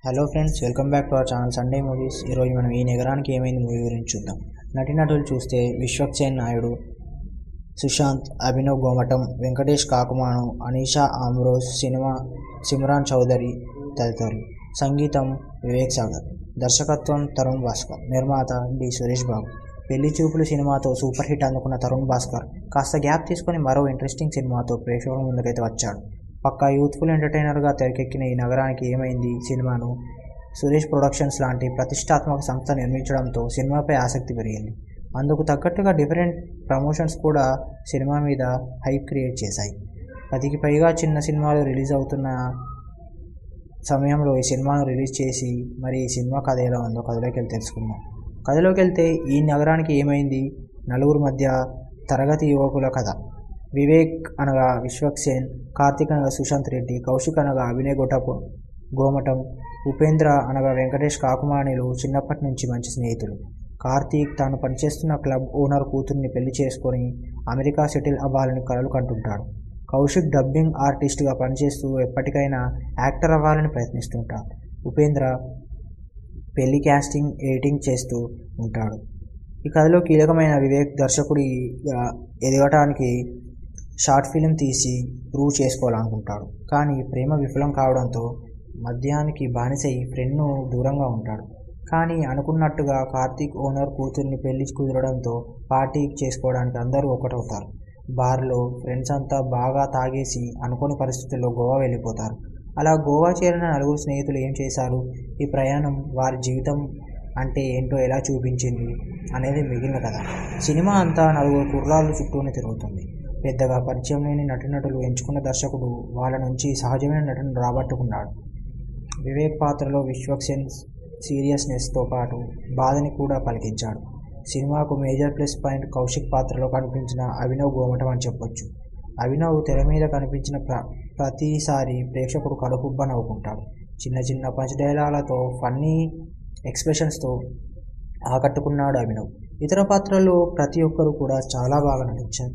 hello friends welcome back to our channel Sunday movies ఈరోజు మనం ఈ నగరానికి ఏమైంది మూవీ గురించి చూద్దాం నటీనటులు చూస్తే విశ్వక్సేన్ నాయుడు సుశాంత్ అభినవ్ గోమటం వెంకటేష్ కాకుమాను అనీషా ఆమ్రోజ్ సినిమా సిమ్రాన్ చౌదరి తదితరులు సంగీతం వివేక్ సాగర్ దర్శకత్వం తరుణ్ భాస్కర్ నిర్మాత డి సురేష్ బాబు పెళ్లి చూపులు సినిమాతో సూపర్ హిట్ అందుకున్న తరుణ్ భాస్కర్ కాస్త గ్యాప్ తీసుకొని మరో ఇంట్రెస్టింగ్ సినిమాతో ప్రేక్షకుల ముందుకైతే వచ్చాడు పక్కా యూత్ఫుల్ ఎంటర్టైనర్గా తెరకెక్కిన ఈ నగరానికి ఏమైంది సినిమాను సురేష్ ప్రొడక్షన్స్ లాంటి ప్రతిష్టాత్మక సంస్థ నిర్మించడంతో సినిమాపై ఆసక్తి పెరిగింది అందుకు తగ్గట్టుగా డిఫరెంట్ ప్రమోషన్స్ కూడా సినిమా మీద హైప్ క్రియేట్ చేశాయి పదికి పైగా చిన్న సినిమాలు రిలీజ్ అవుతున్న సమయంలో ఈ సినిమాను రిలీజ్ చేసి మరి ఈ సినిమా కథ ఎలా ఉందో కథలోకి వెళ్ళి తెలుసుకుందాం కథలోకి వెళ్తే ఈ నగరానికి ఏమైంది నలుగురు మధ్య తరగతి యువకుల కథ వివేక్ అనగా విశ్వక్సేన్ కార్తిక్ అనగా సుశాంత్ రెడ్డి కౌశిక్ అనగా అభినయ్ గొటపు గోమటం ఉపేంద్ర అనగా వెంకటేష్ కాకుమానిలు చిన్నప్పటి నుంచి మంచి స్నేహితులు కార్తీక్ తాను పనిచేస్తున్న క్లబ్ ఓనర్ కూతుర్ని పెళ్లి చేసుకొని అమెరికా సెటిల్ అవ్వాలని కలలు కంటుంటాడు కౌశిక్ డబ్బింగ్ ఆర్టిస్ట్గా పనిచేస్తూ ఎప్పటికైనా యాక్టర్ అవ్వాలని ప్రయత్నిస్తుంటాడు ఉపేంద్ర పెళ్లి క్యాస్టింగ్ ఎడిటింగ్ చేస్తూ ఉంటాడు ఈ కథలో కీలకమైన వివేక్ దర్శకుడిగా ఎదగటానికి షార్ట్ ఫిలిం తీసి ప్రూవ్ చేసుకోవాలనుకుంటాడు కానీ ప్రేమ విఫలం కావడంతో మద్యానికి బానిసై ఫ్రెండ్ను దూరంగా ఉంటాడు కానీ అనుకున్నట్టుగా కార్తీక్ ఓనర్ కూతుర్ని పెళ్లి కుదరడంతో పార్టీ చేసుకోవడానికి అందరూ ఒకటవుతారు బార్లో ఫ్రెండ్స్ అంతా బాగా తాగేసి అనుకోని పరిస్థితుల్లో గోవా వెళ్ళిపోతారు అలా గోవా చేరిన నలుగురు స్నేహితులు ఏం చేశారు ఈ ప్రయాణం వారి జీవితం అంటే ఏంటో ఎలా చూపించింది అనేది మిగిలిన కథ సినిమా అంతా నలుగురు కుర్రాళ్ళు చుట్టూనే తిరుగుతుంది పెద్దగా పరిచయం లేని నటీనటులు ఎంచుకున్న దర్శకుడు వాళ్ళ నుంచి సహజమైన నటన రాబట్టుకున్నాడు వివేక్ పాత్రలో విశ్వక్సేన్ సీరియస్నెస్తో పాటు బాధని కూడా పలికించాడు సినిమాకు మేజర్ ప్లస్ పాయింట్ కౌశిక్ పాత్రలో కనిపించిన అభినవ్ గోమటం అని చెప్పొచ్చు అభినవ్ తెర మీద కనిపించిన ప్ర ప్రతిసారి ప్రేక్షకుడు కడుపుబ్బ నవ్వుకుంటాడు చిన్న చిన్న పంచ్ డైలాలతో ఫన్నీ ఎక్స్ప్రెషన్స్తో ఆకట్టుకున్నాడు అభినవ్ ఇతర పాత్రల్లో ప్రతి ఒక్కరు కూడా చాలా బాగా నటించారు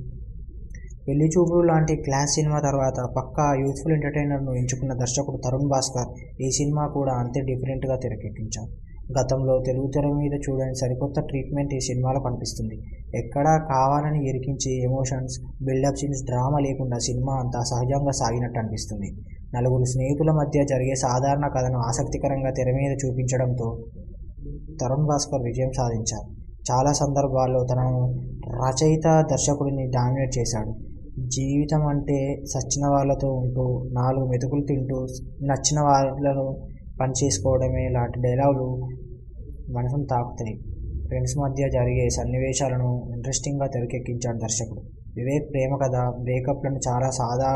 పెళ్లి చూపులు లాంటి క్లాస్ సినిమా తర్వాత పక్కా యూత్ఫుల్ ఎంటర్టైనర్ను ఎంచుకున్న దర్శకుడు తరుణ్ భాస్కర్ ఈ సినిమా కూడా అంతే డిఫరెంట్గా తెరకెక్కించారు గతంలో తెలుగు తెర మీద చూడని సరికొత్త ట్రీట్మెంట్ ఈ సినిమాలో కనిపిస్తుంది ఎక్కడా కావాలని ఇరికించి ఎమోషన్స్ బిల్డప్ సీన్స్ డ్రామా లేకుండా సినిమా అంతా సహజంగా సాగినట్టు అనిపిస్తుంది నలుగురు స్నేహితుల మధ్య జరిగే సాధారణ కథను ఆసక్తికరంగా తెర మీద చూపించడంతో తరుణ్ భాస్కర్ విజయం సాధించారు చాలా సందర్భాల్లో తనను రచయిత దర్శకుడిని డామినేట్ చేశాడు జీవితం అంటే సచ్చిన వాళ్ళతో ఉంటూ నాలుగు మెతుకులు తింటూ నచ్చిన వాళ్ళను పని చేసుకోవడమే లాంటి డైలాగులు మనసును తాకుతాయి ఫ్రెండ్స్ మధ్య జరిగే సన్నివేశాలను ఇంట్రెస్టింగ్గా తెరకెక్కించాడు దర్శకుడు వివేక్ ప్రేమ కథ బ్రేకప్లను చాలా సాదా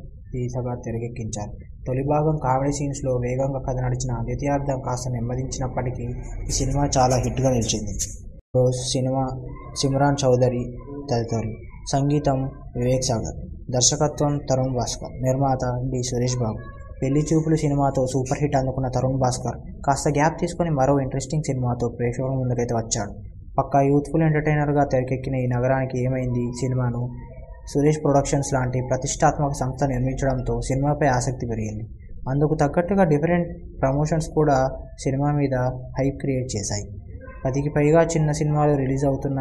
తీసగా తెరకెక్కించారు తొలి భాగం కామెడీ సీన్స్లో వేగంగా కథ నడిచిన ద్వితీయార్థం కాస్త నెమ్మదించినప్పటికీ ఈ సినిమా చాలా హిట్గా నిలిచింది రోజ్ సినిమా సిమ్రాన్ చౌదరి తదితరులు సంగీతం వివేక్ సాగర్ దర్శకత్వం తరుణ్ భాస్కర్ నిర్మాత డి సురేష్ బాబు పెళ్లి చూపులు సినిమాతో సూపర్ హిట్ అందుకున్న తరుణ్ భాస్కర్ కాస్త గ్యాప్ తీసుకొని మరో ఇంట్రెస్టింగ్ సినిమాతో ప్రేక్షకుల ముందుకైతే వచ్చాడు పక్కా యూత్ఫుల్ ఎంటర్టైనర్గా తెరకెక్కిన ఈ నగరానికి ఏమైంది సినిమాను సురేష్ ప్రొడక్షన్స్ లాంటి ప్రతిష్టాత్మక సంస్థ నిర్మించడంతో సినిమాపై ఆసక్తి పెరిగింది అందుకు తగ్గట్టుగా డిఫరెంట్ ప్రమోషన్స్ కూడా సినిమా మీద హైప్ క్రియేట్ చేశాయి పదికి పైగా చిన్న సినిమాలు రిలీజ్ అవుతున్న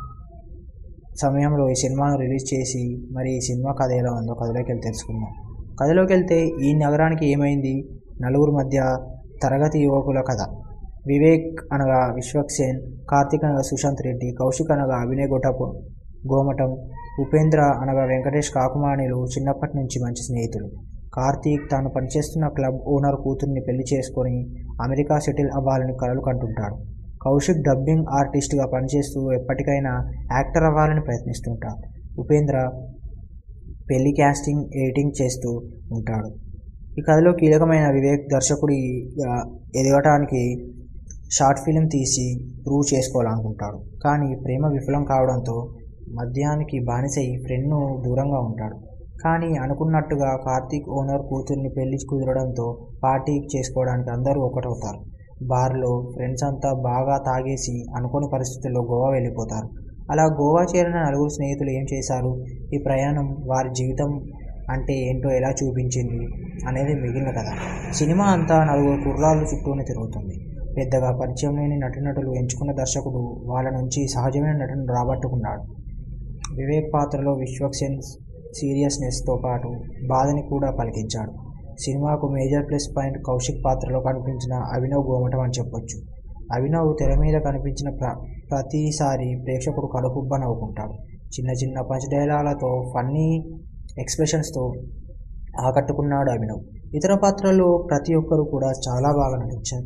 సమయంలో ఈ సినిమాను రిలీజ్ చేసి మరి ఈ సినిమా కథ ఎలా ఉందో కథలోకి వెళ్ళి తెలుసుకుందాం కథలోకి వెళ్తే ఈ నగరానికి ఏమైంది నలుగురు మధ్య తరగతి యువకుల కథ వివేక్ అనగా విశ్వక్సేన్ కార్తిక్ అనగా సుశాంత్ రెడ్డి కౌశిక్ అనగా అభినయ్ గొటపు గోమటం ఉపేంద్ర అనగా వెంకటేష్ కాకుమానిలు చిన్నప్పటి నుంచి మంచి స్నేహితులు కార్తీక్ తాను పనిచేస్తున్న క్లబ్ ఓనర్ కూతుర్ని పెళ్లి చేసుకొని అమెరికా సెటిల్ అవ్వాలని కలలు కంటుంటాడు కౌశిక్ డబ్బింగ్ ఆర్టిస్ట్గా పనిచేస్తూ ఎప్పటికైనా యాక్టర్ అవ్వాలని ప్రయత్నిస్తుంటాడు ఉపేంద్ర పెళ్లి క్యాస్టింగ్ ఎడిటింగ్ చేస్తూ ఉంటాడు ఈ కథలో కీలకమైన వివేక్ దర్శకుడిగా ఎదగటానికి షార్ట్ ఫిలిం తీసి ప్రూవ్ చేసుకోవాలనుకుంటాడు కానీ ప్రేమ విఫలం కావడంతో మద్యానికి బానిసై ఫ్రెండ్ను దూరంగా ఉంటాడు కానీ అనుకున్నట్టుగా కార్తీక్ ఓనర్ కూతుర్ని పెళ్లి కుదరడంతో పార్టీ చేసుకోవడానికి అందరూ ఒకటవుతారు బార్లో ఫ్రెండ్స్ అంతా బాగా తాగేసి అనుకోని పరిస్థితుల్లో గోవా వెళ్ళిపోతారు అలా గోవా చేరిన నలుగురు స్నేహితులు ఏం చేశారు ఈ ప్రయాణం వారి జీవితం అంటే ఏంటో ఎలా చూపించింది అనేది మిగిలిన కథ సినిమా అంతా నలుగురు కుర్రాళ్ళు చుట్టూనే తిరుగుతుంది పెద్దగా పరిచయం లేని నటీనటులు ఎంచుకున్న దర్శకుడు వాళ్ళ నుంచి సహజమైన నటన రాబట్టుకున్నాడు వివేక్ పాత్రలో విశ్వక్సేన్ సీరియస్నెస్తో పాటు బాధని కూడా పలికించాడు సినిమాకు మేజర్ ప్లస్ పాయింట్ కౌశిక్ పాత్రలో కనిపించిన అభినవ్ గోమటం అని చెప్పొచ్చు అభినవ్ తెర మీద కనిపించిన ప్ర ప్రతిసారి ప్రేక్షకుడు కడుపుబ్బ నవ్వుకుంటాడు చిన్న చిన్న పంచ్ డైలాలతో ఫన్నీ ఎక్స్ప్రెషన్స్తో ఆకట్టుకున్నాడు అభినవ్ ఇతర పాత్రల్లో ప్రతి ఒక్కరు కూడా చాలా బాగా నటించారు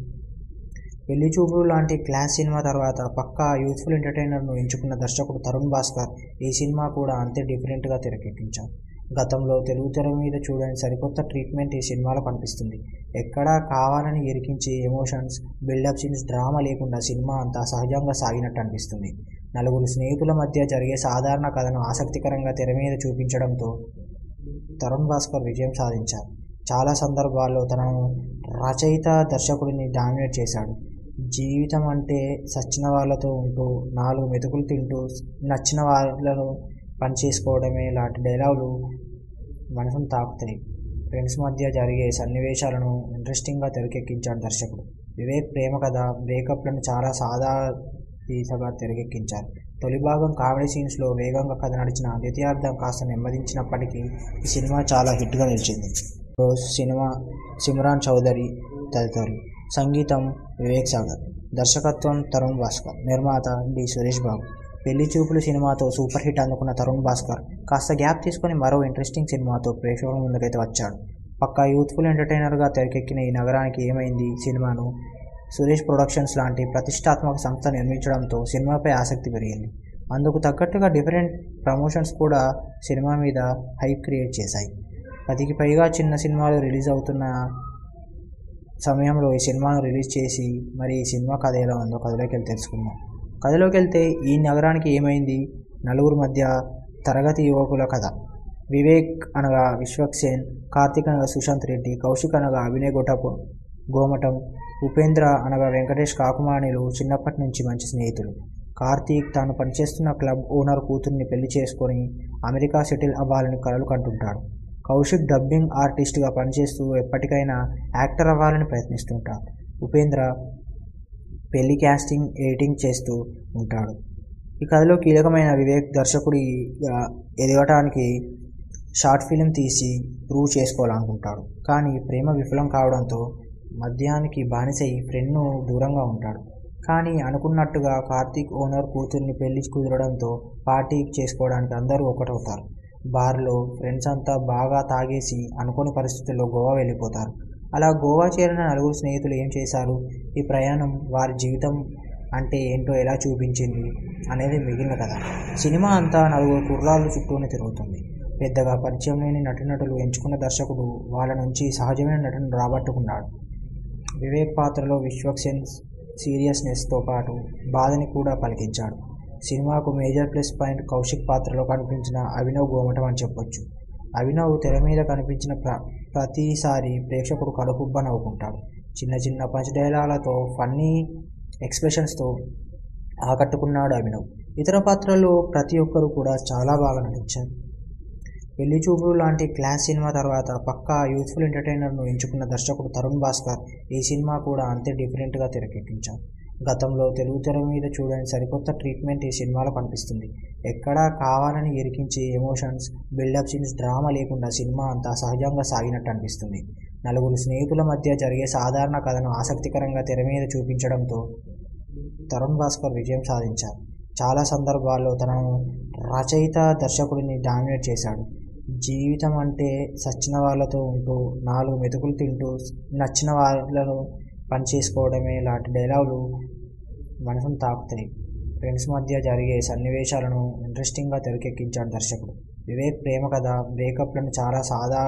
పెళ్లి చూపులు లాంటి క్లాస్ సినిమా తర్వాత పక్కా యూత్ఫుల్ ఎంటర్టైనర్ను ఎంచుకున్న దర్శకుడు తరుణ్ భాస్కర్ ఈ సినిమా కూడా అంతే డిఫరెంట్గా తెరకెక్కించారు గతంలో తెలుగు తెర మీద చూడని సరికొత్త ట్రీట్మెంట్ ఈ సినిమాలో కనిపిస్తుంది ఎక్కడా కావాలని ఇరికించి ఎమోషన్స్ బిల్డప్ సీన్స్ డ్రామా లేకుండా సినిమా అంతా సహజంగా సాగినట్టు అనిపిస్తుంది నలుగురు స్నేహితుల మధ్య జరిగే సాధారణ కథను ఆసక్తికరంగా తెర మీద చూపించడంతో తరుణ్ భాస్కర్ విజయం సాధించారు చాలా సందర్భాల్లో తనను రచయిత దర్శకుడిని డామినేట్ చేశాడు జీవితం అంటే సచ్చిన వాళ్ళతో ఉంటూ నాలుగు మెతుకులు తింటూ నచ్చిన వాళ్ళను పని చేసుకోవడమే లాంటి డైలాగులు మనసును తాకుతాయి ఫ్రెండ్స్ మధ్య జరిగే సన్నివేశాలను ఇంట్రెస్టింగ్గా తెరకెక్కించాడు దర్శకుడు వివేక్ ప్రేమ కథ బ్రేకప్లను చాలా సాదా తీసగా తెరకెక్కించారు తొలి భాగం కామెడీ సీన్స్లో వేగంగా కథ నడిచిన ద్వితీయార్థం కాస్త నెమ్మదించినప్పటికీ ఈ సినిమా చాలా హిట్గా నిలిచింది రోజ్ సినిమా సిమ్రాన్ చౌదరి తదితరులు సంగీతం వివేక్ సాగర్ దర్శకత్వం తరుణ్ భాస్కర్ నిర్మాత డి సురేష్ బాబు పెళ్లి చూపులు సినిమాతో సూపర్ హిట్ అందుకున్న తరుణ్ భాస్కర్ కాస్త గ్యాప్ తీసుకొని మరో ఇంట్రెస్టింగ్ సినిమాతో ప్రేక్షకుల ముందుకైతే వచ్చాడు పక్కా యూత్ఫుల్ ఎంటర్టైనర్గా తెరకెక్కిన ఈ నగరానికి ఏమైంది సినిమాను సురేష్ ప్రొడక్షన్స్ లాంటి ప్రతిష్టాత్మక సంస్థ నిర్మించడంతో సినిమాపై ఆసక్తి పెరిగింది అందుకు తగ్గట్టుగా డిఫరెంట్ ప్రమోషన్స్ కూడా సినిమా మీద హైప్ క్రియేట్ చేశాయి పదికి పైగా చిన్న సినిమాలు రిలీజ్ అవుతున్న సమయంలో ఈ సినిమాను రిలీజ్ చేసి మరి ఈ సినిమా కథ ఎలా ఉందో కథలోకి వెళ్ళి తెలుసుకుందాం కథలోకి వెళ్తే ఈ నగరానికి ఏమైంది నలుగురు మధ్య తరగతి యువకుల కథ వివేక్ అనగా విశ్వక్సేన్ కార్తిక్ అనగా సుశాంత్ రెడ్డి కౌశిక్ అనగా అభినయ్ గొటపు గోమటం ఉపేంద్ర అనగా వెంకటేష్ కాకుమాణిలు చిన్నప్పటి నుంచి మంచి స్నేహితులు కార్తీక్ తాను పనిచేస్తున్న క్లబ్ ఓనర్ కూతుర్ని పెళ్లి చేసుకొని అమెరికా సెటిల్ అవ్వాలని కలలు కంటుంటాడు కౌశిక్ డబ్బింగ్ ఆర్టిస్ట్గా పనిచేస్తూ ఎప్పటికైనా యాక్టర్ అవ్వాలని ప్రయత్నిస్తుంటాడు ఉపేంద్ర పెళ్లి క్యాస్టింగ్ ఎడిటింగ్ చేస్తూ ఉంటాడు ఈ కథలో కీలకమైన వివేక్ దర్శకుడిగా ఎదగటానికి షార్ట్ ఫిలిం తీసి ప్రూవ్ చేసుకోవాలనుకుంటాడు కానీ ప్రేమ విఫలం కావడంతో మద్యానికి బానిసై ఫ్రెండ్ను దూరంగా ఉంటాడు కానీ అనుకున్నట్టుగా కార్తీక్ ఓనర్ కూతుర్ని పెళ్లి కుదరడంతో పార్టీ చేసుకోవడానికి అందరూ ఒకటవుతారు బార్లో ఫ్రెండ్స్ అంతా బాగా తాగేసి అనుకోని పరిస్థితుల్లో గోవా వెళ్ళిపోతారు అలా గోవా చేరిన నలుగురు స్నేహితులు ఏం చేశారు ఈ ప్రయాణం వారి జీవితం అంటే ఏంటో ఎలా చూపించింది అనేది మిగిలిన కథ సినిమా అంతా నలుగురు కుర్రాళ్ళు చుట్టూనే తిరుగుతుంది పెద్దగా పరిచయం లేని నటీనటులు ఎంచుకున్న దర్శకుడు వాళ్ళ నుంచి సహజమైన నటన రాబట్టుకున్నాడు వివేక్ పాత్రలో విశ్వక్సేన్ సీరియస్నెస్తో పాటు బాధని కూడా పలికించాడు సినిమాకు మేజర్ ప్లస్ పాయింట్ కౌశిక్ పాత్రలో కనిపించిన అభినవ్ గోమటం అని చెప్పొచ్చు అభినవ్ తెర మీద కనిపించిన ప్ర ప్రతిసారి ప్రేక్షకుడు కడుపుబ్బ నవ్వుకుంటాడు చిన్న చిన్న పంచ్ డైలాలతో ఫన్నీ ఎక్స్ప్రెషన్స్తో ఆకట్టుకున్నాడు అభినవ్ ఇతర పాత్రల్లో ప్రతి ఒక్కరు కూడా చాలా బాగా నటించారు పెళ్లి చూపులు లాంటి క్లాస్ సినిమా తర్వాత పక్కా యూత్ఫుల్ ఎంటర్టైనర్ను ఎంచుకున్న దర్శకుడు తరుణ్ భాస్కర్ ఈ సినిమా కూడా అంతే డిఫరెంట్గా తెరకెక్కించారు గతంలో తెలుగు తెర మీద చూడని సరికొత్త ట్రీట్మెంట్ ఈ సినిమాలో కనిపిస్తుంది ఎక్కడా కావాలని ఇరికించి ఎమోషన్స్ బిల్డప్ సీన్స్ డ్రామా లేకుండా సినిమా అంతా సహజంగా సాగినట్టు అనిపిస్తుంది నలుగురు స్నేహితుల మధ్య జరిగే సాధారణ కథను ఆసక్తికరంగా తెర మీద చూపించడంతో తరుణ్ భాస్కర్ విజయం సాధించారు చాలా సందర్భాల్లో తనను రచయిత దర్శకుడిని డామినేట్ చేశాడు జీవితం అంటే సచ్చిన వాళ్ళతో ఉంటూ నాలుగు మెతుకులు తింటూ నచ్చిన వాళ్ళను పని చేసుకోవడమే లాంటి డైలాగులు మనసును తాకుతాయి ఫ్రెండ్స్ మధ్య జరిగే సన్నివేశాలను ఇంట్రెస్టింగ్గా తెరకెక్కించాడు దర్శకుడు వివేక్ ప్రేమ కథ బ్రేకప్లను చాలా సాదా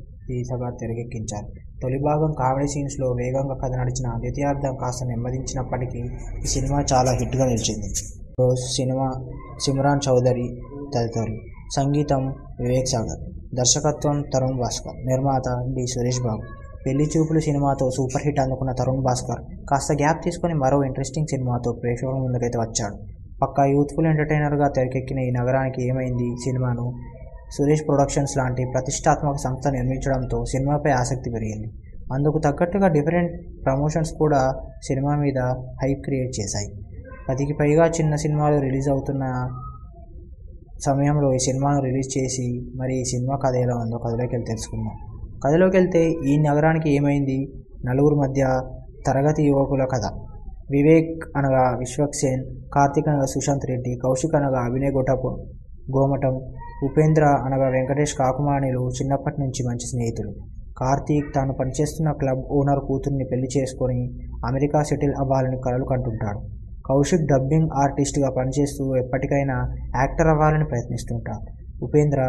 తీసగా తెరకెక్కించారు తొలి భాగం కామెడీ సీన్స్లో వేగంగా కథ నడిచిన ద్వితీయార్థం కాస్త నెమ్మదించినప్పటికీ ఈ సినిమా చాలా హిట్గా నిలిచింది రోజ్ సినిమా సిమ్రాన్ చౌదరి తదితరులు సంగీతం వివేక్ సాగర్ దర్శకత్వం తరుణ్ భాస్కర్ నిర్మాత డి సురేష్ బాబు పెళ్లి చూపులు సినిమాతో సూపర్ హిట్ అందుకున్న తరుణ్ భాస్కర్ కాస్త గ్యాప్ తీసుకొని మరో ఇంట్రెస్టింగ్ సినిమాతో ప్రేక్షకుల ముందుకైతే వచ్చాడు పక్కా యూత్ఫుల్ ఎంటర్టైనర్గా తెరకెక్కిన ఈ నగరానికి ఏమైంది సినిమాను సురేష్ ప్రొడక్షన్స్ లాంటి ప్రతిష్టాత్మక సంస్థ నిర్మించడంతో సినిమాపై ఆసక్తి పెరిగింది అందుకు తగ్గట్టుగా డిఫరెంట్ ప్రమోషన్స్ కూడా సినిమా మీద హైప్ క్రియేట్ చేశాయి పదికి పైగా చిన్న సినిమాలు రిలీజ్ అవుతున్న సమయంలో ఈ సినిమాను రిలీజ్ చేసి మరి ఈ సినిమా కథ ఎలా ఉందో కథలోకి వెళ్ళి తెలుసుకుందాం కథలోకి వెళ్తే ఈ నగరానికి ఏమైంది నలుగురు మధ్య తరగతి యువకుల కథ వివేక్ అనగా విశ్వక్సేన్ కార్తిక్ అనగా సుశాంత్ రెడ్డి కౌశిక్ అనగా అభినయ్ గొటపు గోమటం ఉపేంద్ర అనగా వెంకటేష్ కాకుమాణిలు చిన్నప్పటి నుంచి మంచి స్నేహితులు కార్తీక్ తాను పనిచేస్తున్న క్లబ్ ఓనర్ కూతుర్ని పెళ్లి చేసుకొని అమెరికా సెటిల్ అవ్వాలని కలలు కంటుంటాడు కౌశిక్ డబ్బింగ్ ఆర్టిస్ట్గా పనిచేస్తూ ఎప్పటికైనా యాక్టర్ అవ్వాలని ప్రయత్నిస్తుంటాడు ఉపేంద్ర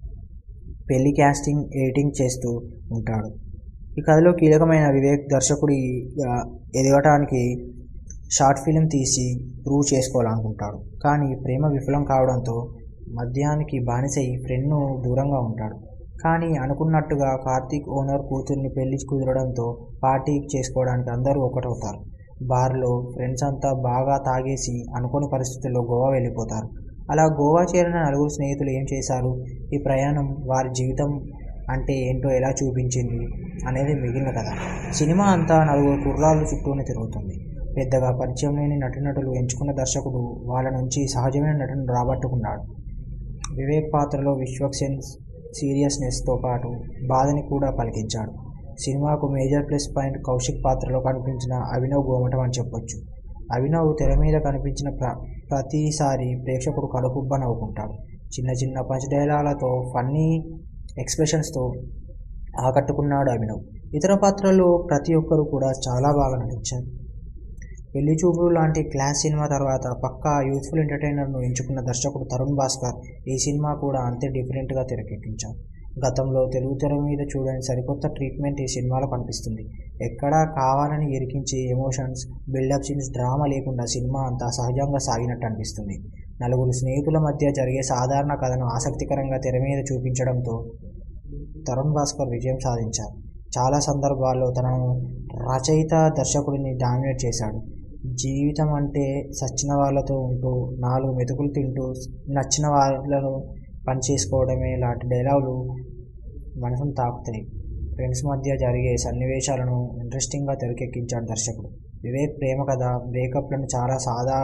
పెళ్లి క్యాస్టింగ్ ఎడిటింగ్ చేస్తూ ఉంటాడు ఈ కథలో కీలకమైన వివేక్ దర్శకుడిగా ఎదగటానికి షార్ట్ ఫిలిం తీసి ప్రూవ్ చేసుకోవాలనుకుంటాడు కానీ ప్రేమ విఫలం కావడంతో మద్యానికి బానిసై ఫ్రెండ్ను దూరంగా ఉంటాడు కానీ అనుకున్నట్టుగా కార్తీక్ ఓనర్ కూతుర్ని పెళ్లి కుదరడంతో పార్టీ చేసుకోవడానికి అందరూ ఒకటవుతారు బార్లో ఫ్రెండ్స్ అంతా బాగా తాగేసి అనుకోని పరిస్థితుల్లో గోవా వెళ్ళిపోతారు అలా గోవా చేరిన నలుగురు స్నేహితులు ఏం చేశారు ఈ ప్రయాణం వారి జీవితం అంటే ఏంటో ఎలా చూపించింది అనేది మిగిలిన కథ సినిమా అంతా నలుగురు కుర్రాళ్ళు చుట్టూనే తిరుగుతుంది పెద్దగా పరిచయం లేని నటీనటులు ఎంచుకున్న దర్శకుడు వాళ్ళ నుంచి సహజమైన నటన రాబట్టుకున్నాడు వివేక్ పాత్రలో విశ్వక్సేన్ సీరియస్నెస్తో పాటు బాధని కూడా పలికించాడు సినిమాకు మేజర్ ప్లస్ పాయింట్ కౌశిక్ పాత్రలో కనిపించిన అభినవ్ గోమటం అని చెప్పొచ్చు అభినవ్ తెర మీద కనిపించిన ప్ర ప్రతిసారి ప్రేక్షకుడు కడుపుబ్బ నవ్వుకుంటాడు చిన్న చిన్న పంచ్ డైలాలతో ఫన్నీ ఎక్స్ప్రెషన్స్తో ఆకట్టుకున్నాడు అభినవ్ ఇతర పాత్రలు ప్రతి ఒక్కరు కూడా చాలా బాగా నటించారు పెళ్లి చూపులు లాంటి క్లాస్ సినిమా తర్వాత పక్కా యూత్ఫుల్ ఎంటర్టైనర్ను ఎంచుకున్న దర్శకుడు తరుణ్ భాస్కర్ ఈ సినిమా కూడా అంతే డిఫరెంట్గా తెరకెక్కించారు గతంలో తెలుగు తెర మీద చూడని సరికొత్త ట్రీట్మెంట్ ఈ సినిమాలో కనిపిస్తుంది ఎక్కడా కావాలని ఇరికించి ఎమోషన్స్ బిల్డప్ సీన్స్ డ్రామా లేకుండా సినిమా అంతా సహజంగా సాగినట్టు అనిపిస్తుంది నలుగురు స్నేహితుల మధ్య జరిగే సాధారణ కథను ఆసక్తికరంగా తెర మీద చూపించడంతో తరుణ్ భాస్కర్ విజయం సాధించారు చాలా సందర్భాల్లో తనను రచయిత దర్శకుడిని డామినేట్ చేశాడు జీవితం అంటే సచ్చిన వాళ్ళతో ఉంటూ నాలుగు మెతుకులు తింటూ నచ్చిన వాళ్ళను పని చేసుకోవడమే లాంటి డైలాగులు మనసును తాకుతాయి ఫ్రెండ్స్ మధ్య జరిగే సన్నివేశాలను ఇంట్రెస్టింగ్గా తెరకెక్కించాడు దర్శకుడు వివేక్ ప్రేమ కథ బ్రేకప్లను చాలా సాదా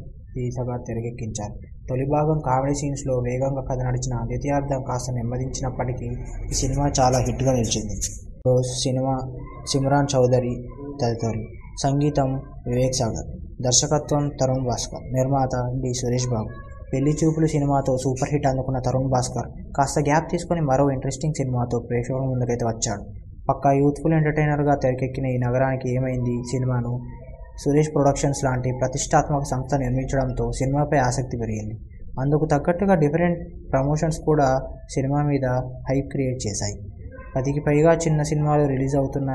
తీసగా తెరకెక్కించారు తొలి భాగం కామెడీ సీన్స్లో వేగంగా కథ నడిచిన ద్వితీయార్థం కాస్త నెమ్మదించినప్పటికీ ఈ సినిమా చాలా హిట్గా నిలిచింది రోజ్ సినిమా సిమ్రాన్ చౌదరి తదితరులు సంగీతం వివేక్ సాగర్ దర్శకత్వం తరుణ్ భాస్కర్ నిర్మాత డి సురేష్ బాబు పెళ్లి చూపులు సినిమాతో సూపర్ హిట్ అందుకున్న తరుణ్ భాస్కర్ కాస్త గ్యాప్ తీసుకొని మరో ఇంట్రెస్టింగ్ సినిమాతో ప్రేక్షకుల ముందుకైతే వచ్చాడు పక్కా యూత్ఫుల్ ఎంటర్టైనర్గా తెరకెక్కిన ఈ నగరానికి ఏమైంది సినిమాను సురేష్ ప్రొడక్షన్స్ లాంటి ప్రతిష్టాత్మక సంస్థ నిర్మించడంతో సినిమాపై ఆసక్తి పెరిగింది అందుకు తగ్గట్టుగా డిఫరెంట్ ప్రమోషన్స్ కూడా సినిమా మీద హైప్ క్రియేట్ చేశాయి పదికి పైగా చిన్న సినిమాలు రిలీజ్ అవుతున్న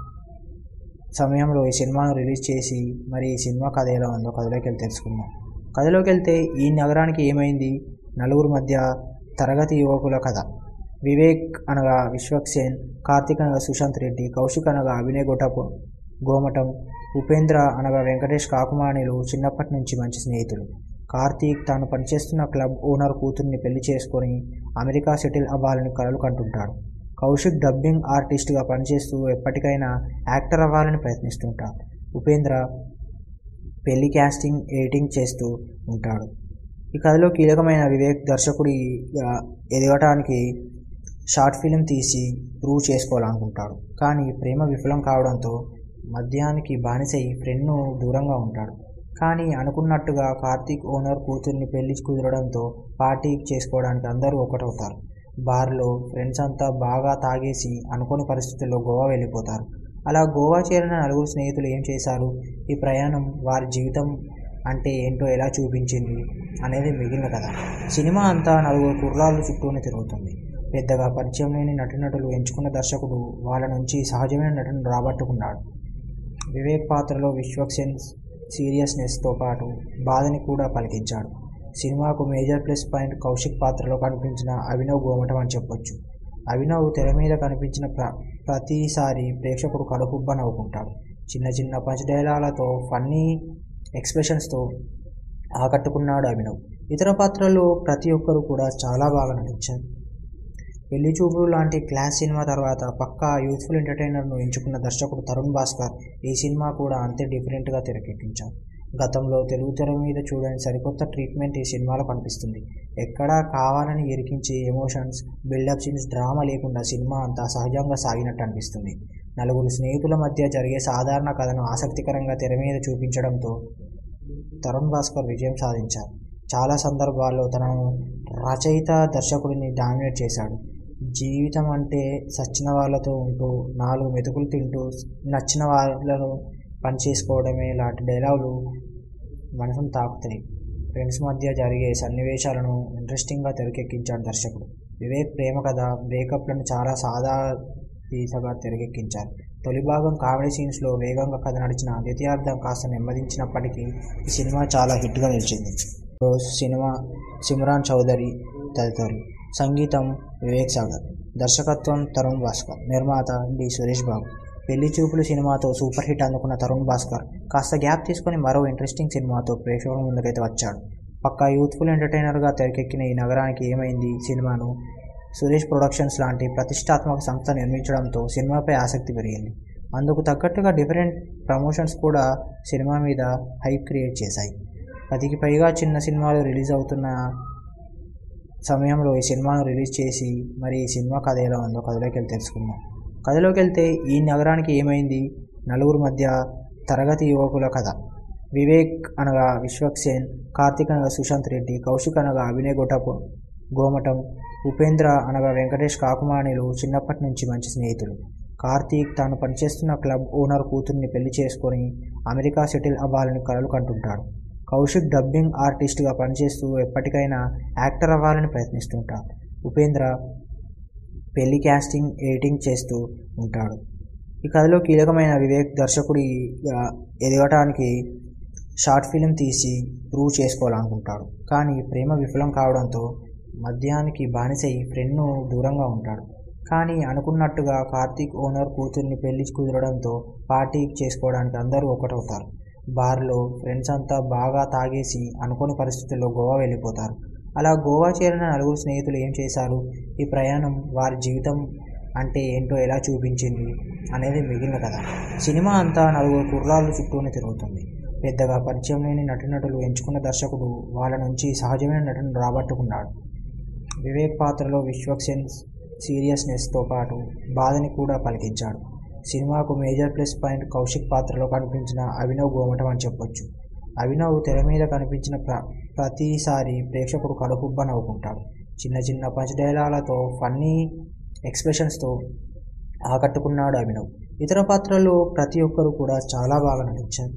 సమయంలో ఈ సినిమాను రిలీజ్ చేసి మరి ఈ సినిమా కథ ఎలా ఉందో కథలోకి వెళ్ళి తెలుసుకుందాం కథలోకి వెళ్తే ఈ నగరానికి ఏమైంది నలుగురు మధ్య తరగతి యువకుల కథ వివేక్ అనగా విశ్వక్సేన్ కార్తిక్ అనగా సుశాంత్ రెడ్డి కౌశిక్ అనగా అభినయ్ గొటపు గోమటం ఉపేంద్ర అనగా వెంకటేష్ కాకుమాణిలు చిన్నప్పటి నుంచి మంచి స్నేహితులు కార్తీక్ తాను పనిచేస్తున్న క్లబ్ ఓనర్ కూతుర్ని పెళ్లి చేసుకొని అమెరికా సెటిల్ అవ్వాలని కలలు కంటుంటాడు కౌశిక్ డబ్బింగ్ ఆర్టిస్ట్గా పనిచేస్తూ ఎప్పటికైనా యాక్టర్ అవ్వాలని ప్రయత్నిస్తుంటాడు ఉపేంద్ర పెళ్లి క్యాస్టింగ్ ఎడిటింగ్ చేస్తూ ఉంటాడు ఈ కథలో కీలకమైన వివేక్ దర్శకుడిగా ఎదగటానికి షార్ట్ ఫిలిం తీసి ప్రూవ్ చేసుకోవాలనుకుంటాడు కానీ ప్రేమ విఫలం కావడంతో మద్యానికి బానిసై ఫ్రెండ్ను దూరంగా ఉంటాడు కానీ అనుకున్నట్టుగా కార్తీక్ ఓనర్ కూతుర్ని పెళ్లి కుదరడంతో పార్టీ చేసుకోవడానికి అందరూ ఒకటవుతారు బార్లో ఫ్రెండ్స్ అంతా బాగా తాగేసి అనుకోని పరిస్థితుల్లో గోవా వెళ్ళిపోతారు అలా గోవా చేరిన నలుగురు స్నేహితులు ఏం చేశారు ఈ ప్రయాణం వారి జీవితం అంటే ఏంటో ఎలా చూపించింది అనేది మిగిలిన కథ సినిమా అంతా నలుగురు కుర్రాళ్ళు చుట్టూనే తిరుగుతుంది పెద్దగా పరిచయం లేని నటీనటులు ఎంచుకున్న దర్శకుడు వాళ్ళ నుంచి సహజమైన నటన రాబట్టుకున్నాడు వివేక్ పాత్రలో విశ్వక్సేన్ సీరియస్నెస్తో పాటు బాధని కూడా పలికించాడు సినిమాకు మేజర్ ప్లస్ పాయింట్ కౌశిక్ పాత్రలో కనిపించిన అభినవ్ గోమటం అని చెప్పొచ్చు అభినవ్ తెర మీద కనిపించిన ప్ర ప్రతిసారి ప్రేక్షకుడు కడుపుబ్బ నవ్వుకుంటాడు చిన్న చిన్న పంచ్ డైలాలతో ఫన్నీ ఎక్స్ప్రెషన్స్తో ఆకట్టుకున్నాడు అభినవ్ ఇతర పాత్రలు ప్రతి ఒక్కరు కూడా చాలా బాగా నటించారు పెళ్లి చూపులు లాంటి క్లాస్ సినిమా తర్వాత పక్కా యూత్ఫుల్ ఎంటర్టైనర్ను ఎంచుకున్న దర్శకుడు తరుణ్ భాస్కర్ ఈ సినిమా కూడా అంతే డిఫరెంట్గా తెరకెక్కించారు గతంలో తెలుగు తెర మీద చూడని సరికొత్త ట్రీట్మెంట్ ఈ సినిమాలో కనిపిస్తుంది ఎక్కడా కావాలని ఇరికించి ఎమోషన్స్ బిల్డప్ సీన్స్ డ్రామా లేకుండా సినిమా అంతా సహజంగా సాగినట్టు అనిపిస్తుంది నలుగురు స్నేహితుల మధ్య జరిగే సాధారణ కథను ఆసక్తికరంగా తెర మీద చూపించడంతో తరుణ్ భాస్కర్ విజయం సాధించారు చాలా సందర్భాల్లో తనను రచయిత దర్శకుడిని డామినేట్ చేశాడు జీవితం అంటే సచ్చిన వాళ్ళతో ఉంటూ నాలుగు మెతుకులు తింటూ నచ్చిన వాళ్ళను పని చేసుకోవడమే లాంటి డైలాగులు మనసును తాకుతాయి ఫ్రెండ్స్ మధ్య జరిగే సన్నివేశాలను ఇంట్రెస్టింగ్గా తెరకెక్కించాడు దర్శకుడు వివేక్ ప్రేమ కథ బ్రేకప్లను చాలా సాదా తీసగా తెరకెక్కించారు తొలి భాగం కామెడీ సీన్స్లో వేగంగా కథ నడిచిన ద్వితీయార్థం కాస్త నెమ్మదించినప్పటికీ ఈ సినిమా చాలా హిట్గా నిలిచింది రోజ్ సినిమా సిమ్రాన్ చౌదరి తదితరులు సంగీతం వివేక్ సాగర్ దర్శకత్వం తరుణ్ భాస్కర్ నిర్మాత డి సురేష్ బాబు పెళ్లి చూపులు సినిమాతో సూపర్ హిట్ అందుకున్న తరుణ్ భాస్కర్ కాస్త గ్యాప్ తీసుకొని మరో ఇంట్రెస్టింగ్ సినిమాతో ప్రేక్షకుల ముందుకైతే వచ్చాడు పక్కా యూత్ఫుల్ ఎంటర్టైనర్గా తెరకెక్కిన ఈ నగరానికి ఏమైంది సినిమాను సురేష్ ప్రొడక్షన్స్ లాంటి ప్రతిష్టాత్మక సంస్థ నిర్మించడంతో సినిమాపై ఆసక్తి పెరిగింది అందుకు తగ్గట్టుగా డిఫరెంట్ ప్రమోషన్స్ కూడా సినిమా మీద హైప్ క్రియేట్ చేశాయి పదికి పైగా చిన్న సినిమాలు రిలీజ్ అవుతున్న సమయంలో ఈ సినిమాను రిలీజ్ చేసి మరి ఈ సినిమా కథ ఎలా ఉందో కథలోకి వెళ్ళి తెలుసుకుందాం కథలోకి వెళ్తే ఈ నగరానికి ఏమైంది నలుగురు మధ్య తరగతి యువకుల కథ వివేక్ అనగా విశ్వక్సేన్ కార్తిక్ అనగా సుశాంత్ రెడ్డి కౌశిక్ అనగా అభినయ్ గొటపు గోమటం ఉపేంద్ర అనగా వెంకటేష్ కాకుమాణిలు చిన్నప్పటి నుంచి మంచి స్నేహితులు కార్తీక్ తాను పనిచేస్తున్న క్లబ్ ఓనర్ కూతుర్ని పెళ్లి చేసుకొని అమెరికా సెటిల్ అవ్వాలని కలలు కంటుంటాడు కౌశిక్ డబ్బింగ్ ఆర్టిస్ట్గా పనిచేస్తూ ఎప్పటికైనా యాక్టర్ అవ్వాలని ప్రయత్నిస్తుంటాడు ఉపేంద్ర పెళ్లి క్యాస్టింగ్ ఎడిటింగ్ చేస్తూ ఉంటాడు ఈ కథలో కీలకమైన వివేక్ దర్శకుడిగా ఎదగటానికి షార్ట్ ఫిలిం తీసి ప్రూవ్ చేసుకోవాలనుకుంటాడు కానీ ప్రేమ విఫలం కావడంతో మద్యానికి బానిసై ఫ్రెండ్ను దూరంగా ఉంటాడు కానీ అనుకున్నట్టుగా కార్తీక్ ఓనర్ కూతుర్ని పెళ్లి కుదరడంతో పార్టీ చేసుకోవడానికి అందరూ ఒకటవుతారు బార్లో ఫ్రెండ్స్ అంతా బాగా తాగేసి అనుకోని పరిస్థితుల్లో గోవా వెళ్ళిపోతారు అలా గోవా చేరిన నలుగురు స్నేహితులు ఏం చేశారు ఈ ప్రయాణం వారి జీవితం అంటే ఏంటో ఎలా చూపించింది అనేది మిగిలిన కథ సినిమా అంతా నలుగురు కుర్రాళ్ళు చుట్టూనే తిరుగుతుంది పెద్దగా పరిచయం లేని నటీనటులు ఎంచుకున్న దర్శకుడు వాళ్ళ నుంచి సహజమైన నటన రాబట్టుకున్నాడు వివేక్ పాత్రలో విశ్వక్సేన్ సీరియస్నెస్తో పాటు బాధని కూడా పలికించాడు సినిమాకు మేజర్ ప్లస్ పాయింట్ కౌశిక్ పాత్రలో కనిపించిన అభినవ్ గోమటం అని చెప్పొచ్చు అభినవ్ తెర మీద కనిపించిన ప్ర ప్రతిసారి ప్రేక్షకుడు కడుపుబ్బ నవ్వుకుంటాడు చిన్న చిన్న పంచ్ డైలాలతో ఫన్నీ ఎక్స్ప్రెషన్స్తో ఆకట్టుకున్నాడు అభినవ్ ఇతర పాత్రల్లో ప్రతి ఒక్కరు కూడా చాలా బాగా నటించారు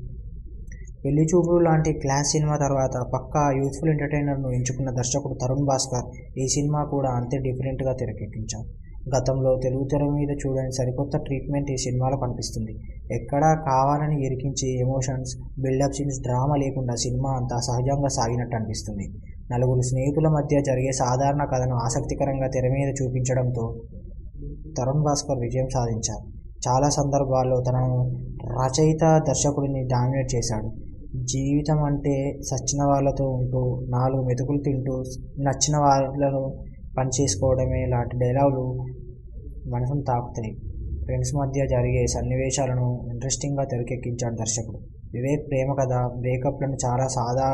పెళ్లి చూపులు లాంటి క్లాస్ సినిమా తర్వాత పక్కా యూత్ఫుల్ ఎంటర్టైనర్ను ఎంచుకున్న దర్శకుడు తరుణ్ భాస్కర్ ఈ సినిమా కూడా అంతే డిఫరెంట్గా తెరకెక్కించారు గతంలో తెలుగు తెర మీద చూడని సరికొత్త ట్రీట్మెంట్ ఈ సినిమాలో కనిపిస్తుంది ఎక్కడా కావాలని ఇరికించి ఎమోషన్స్ బిల్డప్ సీన్స్ డ్రామా లేకుండా సినిమా అంతా సహజంగా సాగినట్టు అనిపిస్తుంది నలుగురు స్నేహితుల మధ్య జరిగే సాధారణ కథను ఆసక్తికరంగా తెర మీద చూపించడంతో తరుణ్ భాస్కర్ విజయం సాధించారు చాలా సందర్భాల్లో తనను రచయిత దర్శకుడిని డామినేట్ చేశాడు జీవితం అంటే సచ్చిన వాళ్ళతో ఉంటూ నాలుగు మెతుకులు తింటూ నచ్చిన వాళ్ళను పని చేసుకోవడమే లాంటి డైలాగులు మనసును తాకుతాయి ఫ్రెండ్స్ మధ్య జరిగే సన్నివేశాలను ఇంట్రెస్టింగ్గా తెరకెక్కించాడు దర్శకుడు వివేక్ ప్రేమ కథ బ్రేకప్లను చాలా సాదా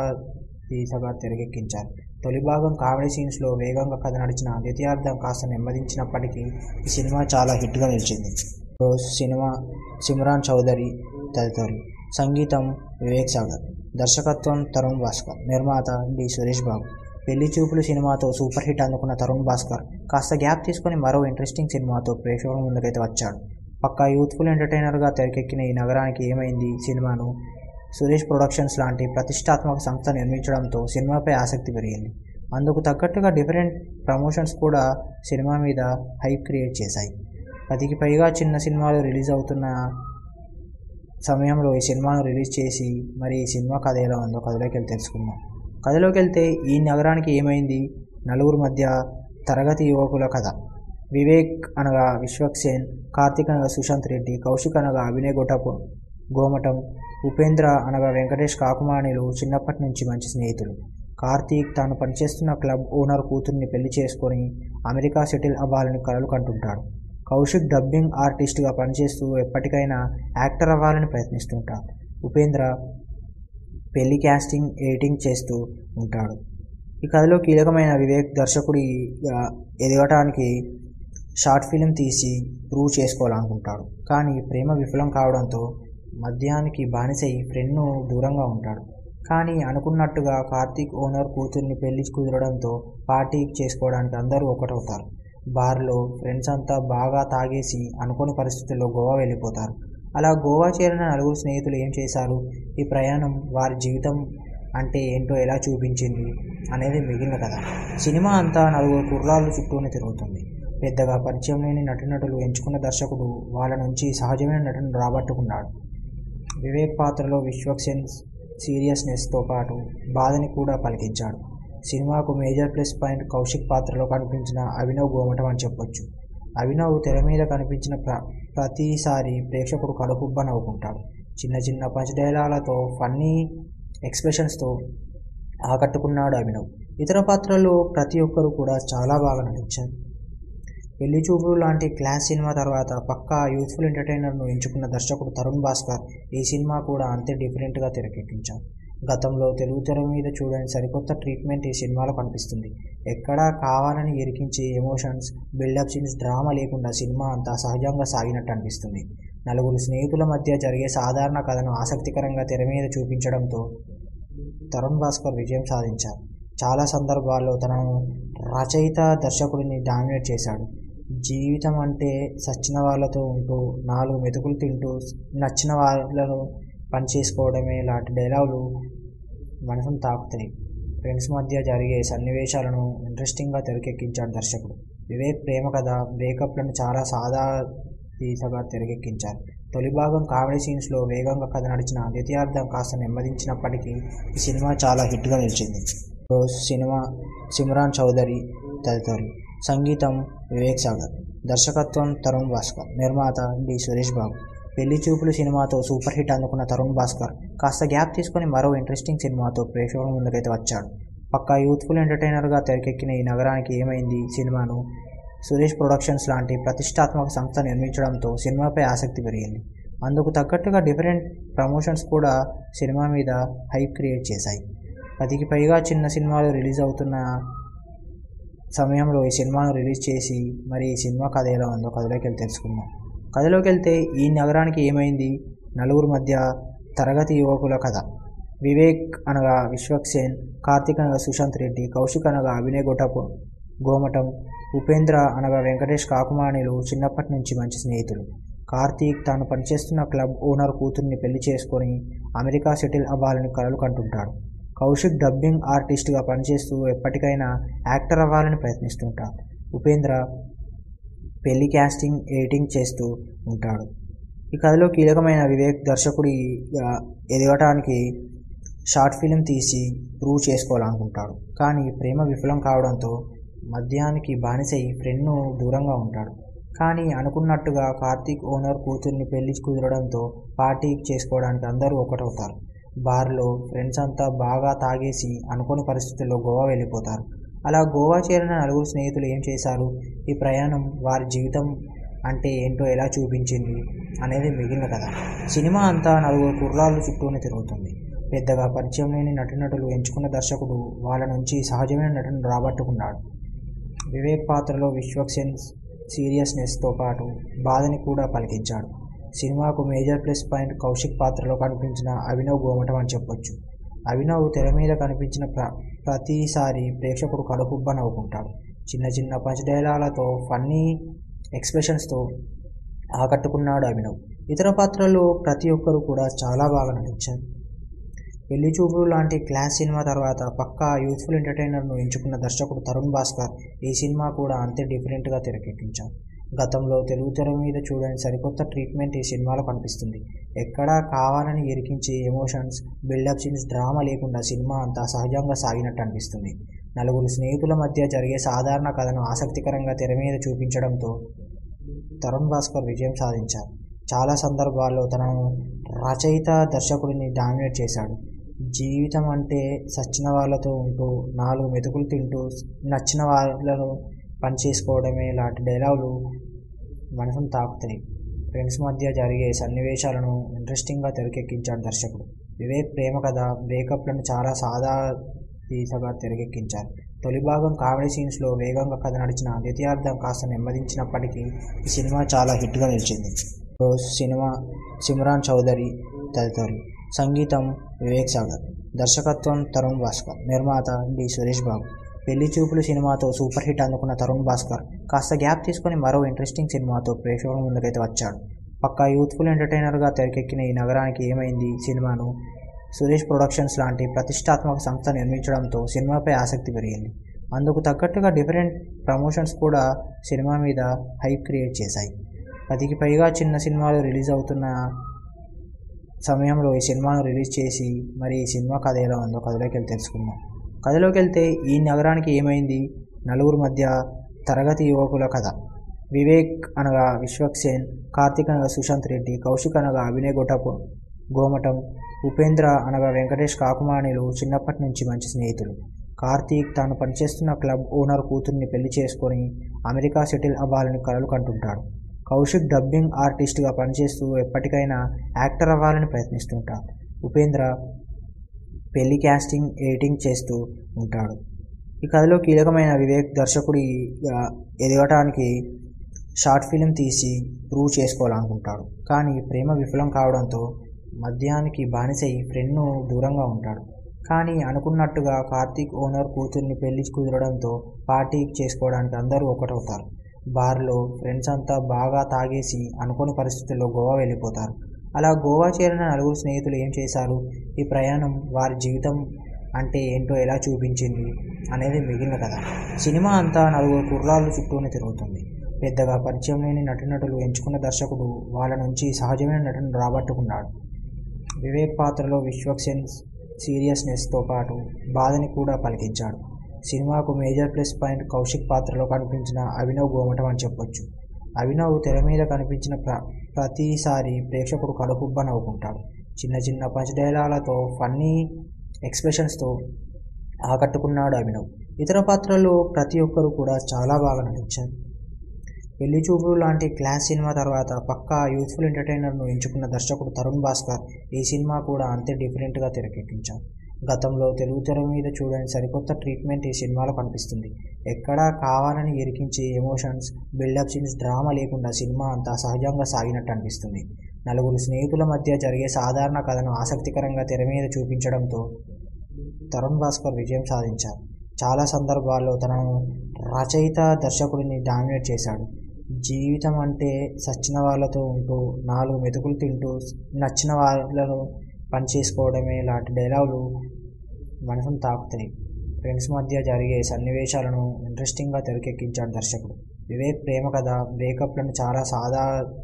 తీసగా తెరకెక్కించారు తొలి భాగం కామెడీ సీన్స్లో వేగంగా కథ నడిచిన ద్వితీయార్థం కాస్త నెమ్మదించినప్పటికీ ఈ సినిమా చాలా హిట్గా నిలిచింది రోజ్ సినిమా సిమ్రాన్ చౌదరి తదితరులు సంగీతం వివేక్ సాగర్ దర్శకత్వం తరుణ్ భాస్కర్ నిర్మాత డి సురేష్ బాబు పెళ్లి చూపులు సినిమాతో సూపర్ హిట్ అందుకున్న తరుణ్ భాస్కర్ కాస్త గ్యాప్ తీసుకొని మరో ఇంట్రెస్టింగ్ సినిమాతో ప్రేక్షకుల ముందుకైతే వచ్చాడు పక్కా యూత్ఫుల్ ఎంటర్టైనర్గా తెరకెక్కిన ఈ నగరానికి ఏమైంది సినిమాను సురేష్ ప్రొడక్షన్స్ లాంటి ప్రతిష్టాత్మక సంస్థ నిర్మించడంతో సినిమాపై ఆసక్తి పెరిగింది అందుకు తగ్గట్టుగా డిఫరెంట్ ప్రమోషన్స్ కూడా సినిమా మీద హైప్ క్రియేట్ చేశాయి పదికి పైగా చిన్న సినిమాలు రిలీజ్ అవుతున్న సమయంలో ఈ సినిమాను రిలీజ్ చేసి మరి ఈ సినిమా కథ ఎలా ఉందో కథలోకి వెళ్ళి తెలుసుకుందాం కథలోకి వెళ్తే ఈ నగరానికి ఏమైంది నలుగురు మధ్య తరగతి యువకుల కథ వివేక్ అనగా విశ్వక్సేన్ కార్తిక్ అనగా సుశాంత్ రెడ్డి కౌశిక్ అనగా అభినయ్ గొటపు గోమటం ఉపేంద్ర అనగా వెంకటేష్ కాకుమాణిలు చిన్నప్పటి నుంచి మంచి స్నేహితులు కార్తీక్ తాను పనిచేస్తున్న క్లబ్ ఓనర్ కూతుర్ని పెళ్లి చేసుకొని అమెరికా సెటిల్ అవ్వాలని కలలు కంటుంటాడు కౌశిక్ డబ్బింగ్ ఆర్టిస్ట్గా పనిచేస్తూ ఎప్పటికైనా యాక్టర్ అవ్వాలని ప్రయత్నిస్తుంటాడు ఉపేంద్ర పెళ్లి క్యాస్టింగ్ ఎడిటింగ్ చేస్తూ ఉంటాడు ఈ కథలో కీలకమైన వివేక్ దర్శకుడిగా ఎదగటానికి షార్ట్ ఫిలిం తీసి ప్రూవ్ చేసుకోవాలనుకుంటాడు కానీ ప్రేమ విఫలం కావడంతో మద్యానికి బానిసై ఫ్రెండ్ను దూరంగా ఉంటాడు కానీ అనుకున్నట్టుగా కార్తీక్ ఓనర్ కూతుర్ని పెళ్లి కుదరడంతో పార్టీ చేసుకోవడానికి అందరూ ఒకటవుతారు బార్లో ఫ్రెండ్స్ అంతా బాగా తాగేసి అనుకోని పరిస్థితుల్లో గోవా వెళ్ళిపోతారు అలా గోవా చేరిన నలుగురు స్నేహితులు ఏం చేశారు ఈ ప్రయాణం వారి జీవితం అంటే ఏంటో ఎలా చూపించింది అనేది మిగిలిన కథ సినిమా అంతా నలుగురు కుర్రాళ్ళ చుట్టూనే తిరుగుతుంది పెద్దగా పరిచయం లేని నటీనటులు ఎంచుకున్న దర్శకుడు వాళ్ళ నుంచి సహజమైన నటన రాబట్టుకున్నాడు వివేక్ పాత్రలో విశ్వక్సేన్ సీరియస్నెస్తో పాటు బాధని కూడా పలికించాడు సినిమాకు మేజర్ ప్లస్ పాయింట్ కౌశిక్ పాత్రలో కనిపించిన అభినవ్ గోమటం అని చెప్పొచ్చు అభినవ్ తెర మీద కనిపించిన ప్ర ప్రతిసారి ప్రేక్షకుడు కడుపుబ్బ నవ్వుకుంటాడు చిన్న చిన్న పంచ్ డైలాలతో ఫన్నీ ఎక్స్ప్రెషన్స్తో ఆకట్టుకున్నాడు అభినవ్ ఇతర పాత్రల్లో ప్రతి ఒక్కరు కూడా చాలా బాగా నటించారు పెళ్లి చూపులు లాంటి క్లాస్ సినిమా తర్వాత పక్కా యూత్ఫుల్ ఎంటర్టైనర్ను ఎంచుకున్న దర్శకుడు తరుణ్ భాస్కర్ ఈ సినిమా కూడా అంతే డిఫరెంట్గా తెరకెక్కించారు గతంలో తెలుగు తెర మీద చూడని సరికొత్త ట్రీట్మెంట్ ఈ సినిమాలో కనిపిస్తుంది ఎక్కడా కావాలని ఇరికించి ఎమోషన్స్ బిల్డప్ సీన్స్ డ్రామా లేకుండా సినిమా అంతా సహజంగా సాగినట్టు అనిపిస్తుంది నలుగురు స్నేహితుల మధ్య జరిగే సాధారణ కథను ఆసక్తికరంగా తెర మీద చూపించడంతో తరుణ్ భాస్కర్ విజయం సాధించారు చాలా సందర్భాల్లో తనను రచయిత దర్శకుడిని డామినేట్ చేశాడు జీవితం అంటే సచ్చిన వాళ్ళతో ఉంటూ నాలుగు మెతుకులు తింటూ నచ్చిన వాళ్ళను పని చేసుకోవడమే లాంటి డైలాగులు మనసును తాకుతాయి ఫ్రెండ్స్ మధ్య జరిగే సన్నివేశాలను ఇంట్రెస్టింగ్గా తెరకెక్కించాడు దర్శకుడు వివేక్ ప్రేమ కథ బ్రేకప్లను చాలా సాదా తీసగా తెరకెక్కించారు తొలి భాగం కామెడీ సీన్స్లో వేగంగా కథ నడిచిన ద్వితీయార్థం కాస్త నెమ్మదించినప్పటికీ ఈ సినిమా చాలా హిట్గా నిలిచింది రోజ్ సినిమా సిమ్రాన్ చౌదరి తదితరులు సంగీతం వివేక్ సాగర్ దర్శకత్వం తరుణ్ భాస్కర్ నిర్మాత డి సురేష్ బాబు పెళ్లి చూపులు సినిమాతో సూపర్ హిట్ అందుకున్న తరుణ్ భాస్కర్ కాస్త గ్యాప్ తీసుకొని మరో ఇంట్రెస్టింగ్ సినిమాతో ప్రేక్షకుల ముందుకైతే వచ్చాడు పక్కా యూత్ఫుల్ ఎంటర్టైనర్గా తెరకెక్కిన ఈ నగరానికి ఏమైంది సినిమాను సురేష్ ప్రొడక్షన్స్ లాంటి ప్రతిష్టాత్మక సంస్థ నిర్మించడంతో సినిమాపై ఆసక్తి పెరిగింది అందుకు తగ్గట్టుగా డిఫరెంట్ ప్రమోషన్స్ కూడా సినిమా మీద హైప్ క్రియేట్ చేశాయి పదికి పైగా చిన్న సినిమాలు రిలీజ్ అవుతున్న సమయంలో ఈ సినిమాను రిలీజ్ చేసి మరి ఈ సినిమా కథ ఎలా ఉందో కథలోకి వెళ్ళి తెలుసుకుందాం కథలోకి వెళ్తే ఈ నగరానికి ఏమైంది నలుగురు మధ్య తరగతి యువకుల కథ వివేక్ అనగా విశ్వక్సేన్ కార్తిక్ అనగా సుశాంత్ రెడ్డి కౌశిక్ అనగా అభినయ్ గొటపు గోమటం ఉపేంద్ర అనగా వెంకటేష్ కాకుమాణిలు చిన్నప్పటి నుంచి మంచి స్నేహితులు కార్తీక్ తాను పనిచేస్తున్న క్లబ్ ఓనర్ కూతుర్ని పెళ్లి చేసుకొని అమెరికా సెటిల్ అవ్వాలని కలలు కంటుంటాడు కౌశిక్ డబ్బింగ్ ఆర్టిస్ట్గా పనిచేస్తూ ఎప్పటికైనా యాక్టర్ అవ్వాలని ప్రయత్నిస్తుంటాడు ఉపేంద్ర పెళ్లి క్యాస్టింగ్ ఎడిటింగ్ చేస్తూ ఉంటాడు ఈ కథలో కీలకమైన వివేక్ దర్శకుడిగా ఎదగటానికి షార్ట్ ఫిలిం తీసి ప్రూవ్ చేసుకోవాలనుకుంటాడు కానీ ప్రేమ విఫలం కావడంతో మద్యానికి బానిసై ఫ్రెండ్ను దూరంగా ఉంటాడు కానీ అనుకున్నట్టుగా కార్తీక్ ఓనర్ కూతుర్ని పెళ్లి కుదరడంతో పార్టీ చేసుకోవడానికి అందరూ ఒకటవుతారు బార్లో ఫ్రెండ్స్ అంతా బాగా తాగేసి అనుకోని పరిస్థితుల్లో గోవా వెళ్ళిపోతారు అలా గోవా చేరిన నలుగురు స్నేహితులు ఏం చేశారు ఈ ప్రయాణం వారి జీవితం అంటే ఏంటో ఎలా చూపించింది అనేది మిగిలిన కథ సినిమా అంతా నలుగురు కుర్రాళ్ళ చుట్టూనే తిరుగుతుంది పెద్దగా పరిచయం లేని నటీనటులు ఎంచుకున్న దర్శకుడు వాళ్ళ నుంచి సహజమైన నటన రాబట్టుకున్నాడు వివేక్ పాత్రలో విశ్వక్సేన్ సీరియస్నెస్తో పాటు బాధని కూడా పలికించాడు సినిమాకు మేజర్ ప్లస్ పాయింట్ కౌశిక్ పాత్రలో కనిపించిన అభినవ్ గోమటం అని చెప్పొచ్చు అభినవ్ తెర మీద కనిపించిన ప్ర ప్రతిసారి ప్రేక్షకుడు కడుపుబ్బ నవ్వుకుంటాడు చిన్న చిన్న పంచ్ డైలాలతో ఫన్నీ ఎక్స్ప్రెషన్స్తో ఆకట్టుకున్నాడు అభినవ్ ఇతర పాత్రల్లో ప్రతి ఒక్కరు కూడా చాలా బాగా నటించారు పెళ్లి చూపులు లాంటి క్లాస్ సినిమా తర్వాత పక్కా యూత్ఫుల్ ఎంటర్టైనర్ను ఎంచుకున్న దర్శకుడు తరుణ్ భాస్కర్ ఈ సినిమా కూడా అంతే డిఫరెంట్గా తెరకెక్కించారు గతంలో తెలుగు తెర మీద చూడని సరికొత్త ట్రీట్మెంట్ ఈ సినిమాలో కనిపిస్తుంది ఎక్కడా కావాలని ఇరికించి ఎమోషన్స్ బిల్డప్ సీన్స్ డ్రామా లేకుండా సినిమా అంతా సహజంగా సాగినట్టు అనిపిస్తుంది నలుగురు స్నేహితుల మధ్య జరిగే సాధారణ కథను ఆసక్తికరంగా తెర మీద చూపించడంతో తరుణ్ భాస్కర్ విజయం సాధించారు చాలా సందర్భాల్లో తనను రచయిత దర్శకుడిని డామినేట్ చేశాడు జీవితం అంటే సచ్చిన వాళ్ళతో ఉంటూ నాలుగు మెతుకులు తింటూ నచ్చిన వాళ్ళను పని చేసుకోవడమే లాంటి డైలాగులు మనసును తాకుతాయి ఫ్రెండ్స్ మధ్య జరిగే సన్నివేశాలను ఇంట్రెస్టింగ్గా తెరకెక్కించాడు దర్శకుడు వివేక్ ప్రేమ కథ బ్రేకప్లను చాలా సాదా తీసగా తెరకెక్కించారు తొలి భాగం కామెడీ సీన్స్లో వేగంగా కథ నడిచిన ద్వితీయార్థం కాస్త నెమ్మదించినప్పటికీ ఈ సినిమా చాలా హిట్గా నిలిచింది రోజ్ సినిమా సిమ్రాన్ చౌదరి తదితరులు సంగీతం వివేక్ సాగర్ దర్శకత్వం తరుణ్ భాస్కర్ నిర్మాత డి సురేష్ బాబు పెళ్లి చూపులు సినిమాతో సూపర్ హిట్ అందుకున్న తరుణ్ భాస్కర్ కాస్త గ్యాప్ తీసుకొని మరో ఇంట్రెస్టింగ్ సినిమాతో ప్రేక్షకుల ముందుకైతే వచ్చాడు పక్కా యూత్ఫుల్ ఎంటర్టైనర్గా తెరకెక్కిన ఈ నగరానికి ఏమైంది సినిమాను సురేష్ ప్రొడక్షన్స్ లాంటి ప్రతిష్టాత్మక సంస్థ నిర్మించడంతో సినిమాపై ఆసక్తి పెరిగింది అందుకు తగ్గట్టుగా డిఫరెంట్ ప్రమోషన్స్ కూడా సినిమా మీద హైప్ క్రియేట్ చేశాయి పదికి పైగా చిన్న సినిమాలు రిలీజ్ అవుతున్న సమయంలో ఈ సినిమాను రిలీజ్ చేసి మరి ఈ సినిమా కథ ఎలా ఉందో కథలోకి వెళ్ళి తెలుసుకుందాం కథలోకి వెళ్తే ఈ నగరానికి ఏమైంది నలుగురు మధ్య తరగతి యువకుల కథ వివేక్ అనగా విశ్వక్సేన్ కార్తిక్ అనగా సుశాంత్ రెడ్డి కౌశిక్ అనగా అభినయ్ గొటపు గోమటం ఉపేంద్ర అనగా వెంకటేష్ కాకుమాణిలు చిన్నప్పటి నుంచి మంచి స్నేహితులు కార్తీక్ తాను పనిచేస్తున్న క్లబ్ ఓనర్ కూతుర్ని పెళ్లి చేసుకొని అమెరికా సెటిల్ అవ్వాలని కలలు కంటుంటాడు కౌశిక్ డబ్బింగ్ ఆర్టిస్ట్గా పనిచేస్తూ ఎప్పటికైనా యాక్టర్ అవ్వాలని ప్రయత్నిస్తుంటాడు ఉపేంద్ర పెళ్లి క్యాస్టింగ్ ఎడిటింగ్ చేస్తూ ఉంటాడు ఈ కథలో కీలకమైన వివేక్ దర్శకుడిగా ఎదగటానికి షార్ట్ ఫిలిం తీసి ప్రూవ్ చేసుకోవాలనుకుంటాడు కానీ ప్రేమ విఫలం కావడంతో మద్యానికి బానిసై ఫ్రెండ్ను దూరంగా ఉంటాడు కానీ అనుకున్నట్టుగా కార్తీక్ ఓనర్ కూతుర్ని పెళ్లి కుదరడంతో పార్టీ చేసుకోవడానికి అందరూ ఒకటవుతారు బార్లో ఫ్రెండ్స్ అంతా బాగా తాగేసి అనుకోని పరిస్థితుల్లో గోవా వెళ్ళిపోతారు అలా గోవా చేరిన నలుగురు స్నేహితులు ఏం చేశారు ఈ ప్రయాణం వారి జీవితం అంటే ఏంటో ఎలా చూపించింది అనేది మిగిలిన కథ సినిమా అంతా నలుగురు కుర్రాళ్ళ చుట్టూనే తిరుగుతుంది పెద్దగా పరిచయం లేని నటీనటులు ఎంచుకున్న దర్శకుడు వాళ్ళ నుంచి సహజమైన నటన రాబట్టుకున్నాడు వివేక్ పాత్రలో విశ్వక్సేన్ సీరియస్నెస్తో పాటు బాధని కూడా పలికించాడు సినిమాకు మేజర్ ప్లస్ పాయింట్ కౌశిక్ పాత్రలో కనిపించిన అభినవ్ గోమటం అని చెప్పొచ్చు అభినవ్ తెర మీద కనిపించిన ప్ర ప్రతిసారి ప్రేక్షకుడు కడుపుబ్బ నవ్వుకుంటాడు చిన్న చిన్న పంచ్ డైలాలతో ఫన్నీ ఎక్స్ప్రెషన్స్తో ఆకట్టుకున్నాడు అభినవ్ ఇతర పాత్రల్లో ప్రతి ఒక్కరు కూడా చాలా బాగా నటించారు పెళ్లి చూపులు లాంటి క్లాస్ సినిమా తర్వాత పక్కా యూత్ఫుల్ ఎంటర్టైనర్ను ఎంచుకున్న దర్శకుడు తరుణ్ భాస్కర్ ఈ సినిమా కూడా అంతే డిఫరెంట్గా తెరకెక్కించారు గతంలో తెలుగు తెర మీద చూడని సరికొత్త ట్రీట్మెంట్ ఈ సినిమాలో కనిపిస్తుంది ఎక్కడా కావాలని ఇరికించి ఎమోషన్స్ బిల్డప్ సీన్స్ డ్రామా లేకుండా సినిమా అంతా సహజంగా సాగినట్టు అనిపిస్తుంది నలుగురు స్నేహితుల మధ్య జరిగే సాధారణ కథను ఆసక్తికరంగా తెర మీద చూపించడంతో తరుణ్ భాస్కర్ విజయం సాధించారు చాలా సందర్భాల్లో తనను రచయిత దర్శకుడిని డామినేట్ చేశాడు జీవితం అంటే సచ్చిన వాళ్ళతో ఉంటూ నాలుగు మెతుకులు తింటూ నచ్చిన వాళ్ళను పని చేసుకోవడమే లాంటి డైలాగులు మనసును తాకుతాయి ఫ్రెండ్స్ మధ్య జరిగే సన్నివేశాలను ఇంట్రెస్టింగ్గా తెరకెక్కించాడు దర్శకుడు వివేక్ ప్రేమ కథ బ్రేకప్లను చాలా సాదా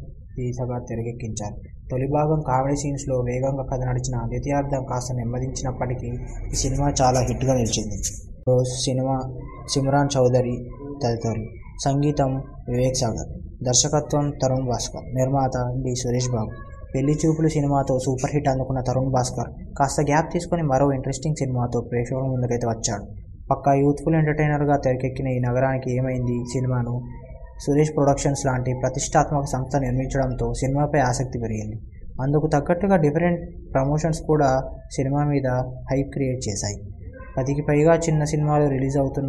తీసగా తెరకెక్కించారు తొలి భాగం కామెడీ సీన్స్లో వేగంగా కథ నడిచిన ద్వితీయార్థం కాస్త నెమ్మదించినప్పటికీ ఈ సినిమా చాలా హిట్గా నిలిచింది రోజ్ సినిమా సిమ్రాన్ చౌదరి తదితరులు సంగీతం వివేక్ సాగర్ దర్శకత్వం తరుణ్ భాస్కర్ నిర్మాత డి సురేష్ బాబు పెళ్లి చూపులు సినిమాతో సూపర్ హిట్ అందుకున్న తరుణ్ భాస్కర్ కాస్త గ్యాప్ తీసుకొని మరో ఇంట్రెస్టింగ్ సినిమాతో ప్రేక్షకుల ముందుకైతే వచ్చాడు పక్కా యూత్ఫుల్ ఎంటర్టైనర్గా తెరకెక్కిన ఈ నగరానికి ఏమైంది సినిమాను సురేష్ ప్రొడక్షన్స్ లాంటి ప్రతిష్టాత్మక సంస్థ నిర్మించడంతో సినిమాపై ఆసక్తి పెరిగింది అందుకు తగ్గట్టుగా డిఫరెంట్ ప్రమోషన్స్ కూడా సినిమా మీద హైప్ క్రియేట్ చేశాయి పదికి పైగా చిన్న సినిమాలు రిలీజ్ అవుతున్న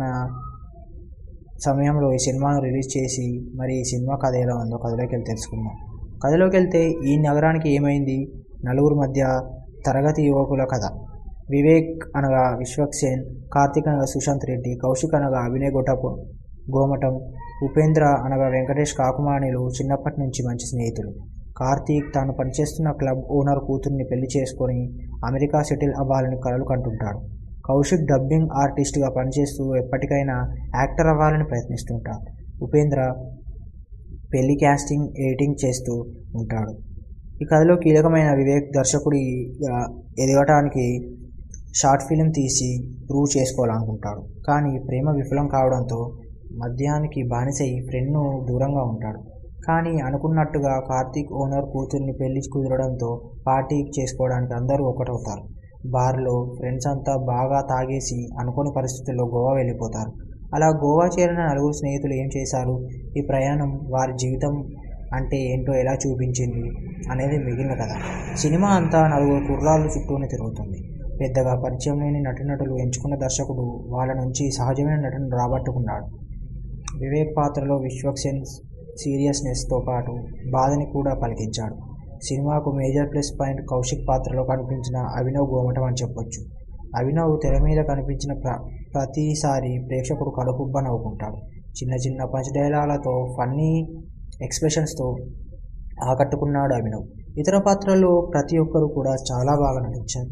సమయంలో ఈ సినిమాను రిలీజ్ చేసి మరి ఈ సినిమా కథ ఎలా ఉందో కథలోకి వెళ్ళి తెలుసుకుందాం కథలోకి వెళ్తే ఈ నగరానికి ఏమైంది నలుగురు మధ్య తరగతి యువకుల కథ వివేక్ అనగా విశ్వక్సేన్ కార్తిక్ అనగా సుశాంత్ రెడ్డి కౌశిక్ అనగా అభినయ్ గొటపు గోమటం ఉపేంద్ర అనగా వెంకటేష్ కాకుమాణిలు చిన్నప్పటి నుంచి మంచి స్నేహితులు కార్తీక్ తాను పనిచేస్తున్న క్లబ్ ఓనర్ కూతుర్ని పెళ్లి చేసుకొని అమెరికా సెటిల్ అవ్వాలని కలలు కంటుంటాడు కౌశిక్ డబ్బింగ్ ఆర్టిస్ట్గా పనిచేస్తూ ఎప్పటికైనా యాక్టర్ అవ్వాలని ప్రయత్నిస్తుంటాడు ఉపేంద్ర పెళ్లి క్యాస్టింగ్ ఎడిటింగ్ చేస్తూ ఉంటాడు ఈ కథలో కీలకమైన వివేక్ దర్శకుడిగా ఎదగటానికి షార్ట్ ఫిలిం తీసి ప్రూవ్ చేసుకోవాలనుకుంటాడు కానీ ప్రేమ విఫలం కావడంతో మద్యానికి బానిసై ఫ్రెండ్ను దూరంగా ఉంటాడు కానీ అనుకున్నట్టుగా కార్తీక్ ఓనర్ కూతుర్ని పెళ్లి కుదరడంతో పార్టీ చేసుకోవడానికి అందరూ ఒకటవుతారు బార్లో ఫ్రెండ్స్ అంతా బాగా తాగేసి అనుకోని పరిస్థితుల్లో గోవా వెళ్ళిపోతారు అలా గోవా చేరిన నలుగురు స్నేహితులు ఏం చేశారు ఈ ప్రయాణం వారి జీవితం అంటే ఏంటో ఎలా చూపించింది అనేది మిగిలిన కథ సినిమా అంతా నలుగురు కుర్రాళ్ళు చుట్టూనే తిరుగుతుంది పెద్దగా పరిచయం లేని నటీనటులు ఎంచుకున్న దర్శకుడు వాళ్ళ నుంచి సహజమైన నటన రాబట్టుకున్నాడు వివేక్ పాత్రలో విశ్వక్సేన్ సీరియస్నెస్తో పాటు బాధని కూడా పలికించాడు సినిమాకు మేజర్ ప్లస్ పాయింట్ కౌశిక్ పాత్రలో కనిపించిన అభినవ్ గోమటం అని చెప్పొచ్చు అభినవ్ తెర మీద కనిపించిన ప్ర ప్రతిసారి ప్రేక్షకుడు కడుపుబ్బ నవ్వుకుంటాడు చిన్న చిన్న పంచ్ డైలాలతో ఫన్నీ ఎక్స్ప్రెషన్స్తో ఆకట్టుకున్నాడు అభినవ్ ఇతర పాత్రల్లో ప్రతి ఒక్కరు కూడా చాలా బాగా నటించారు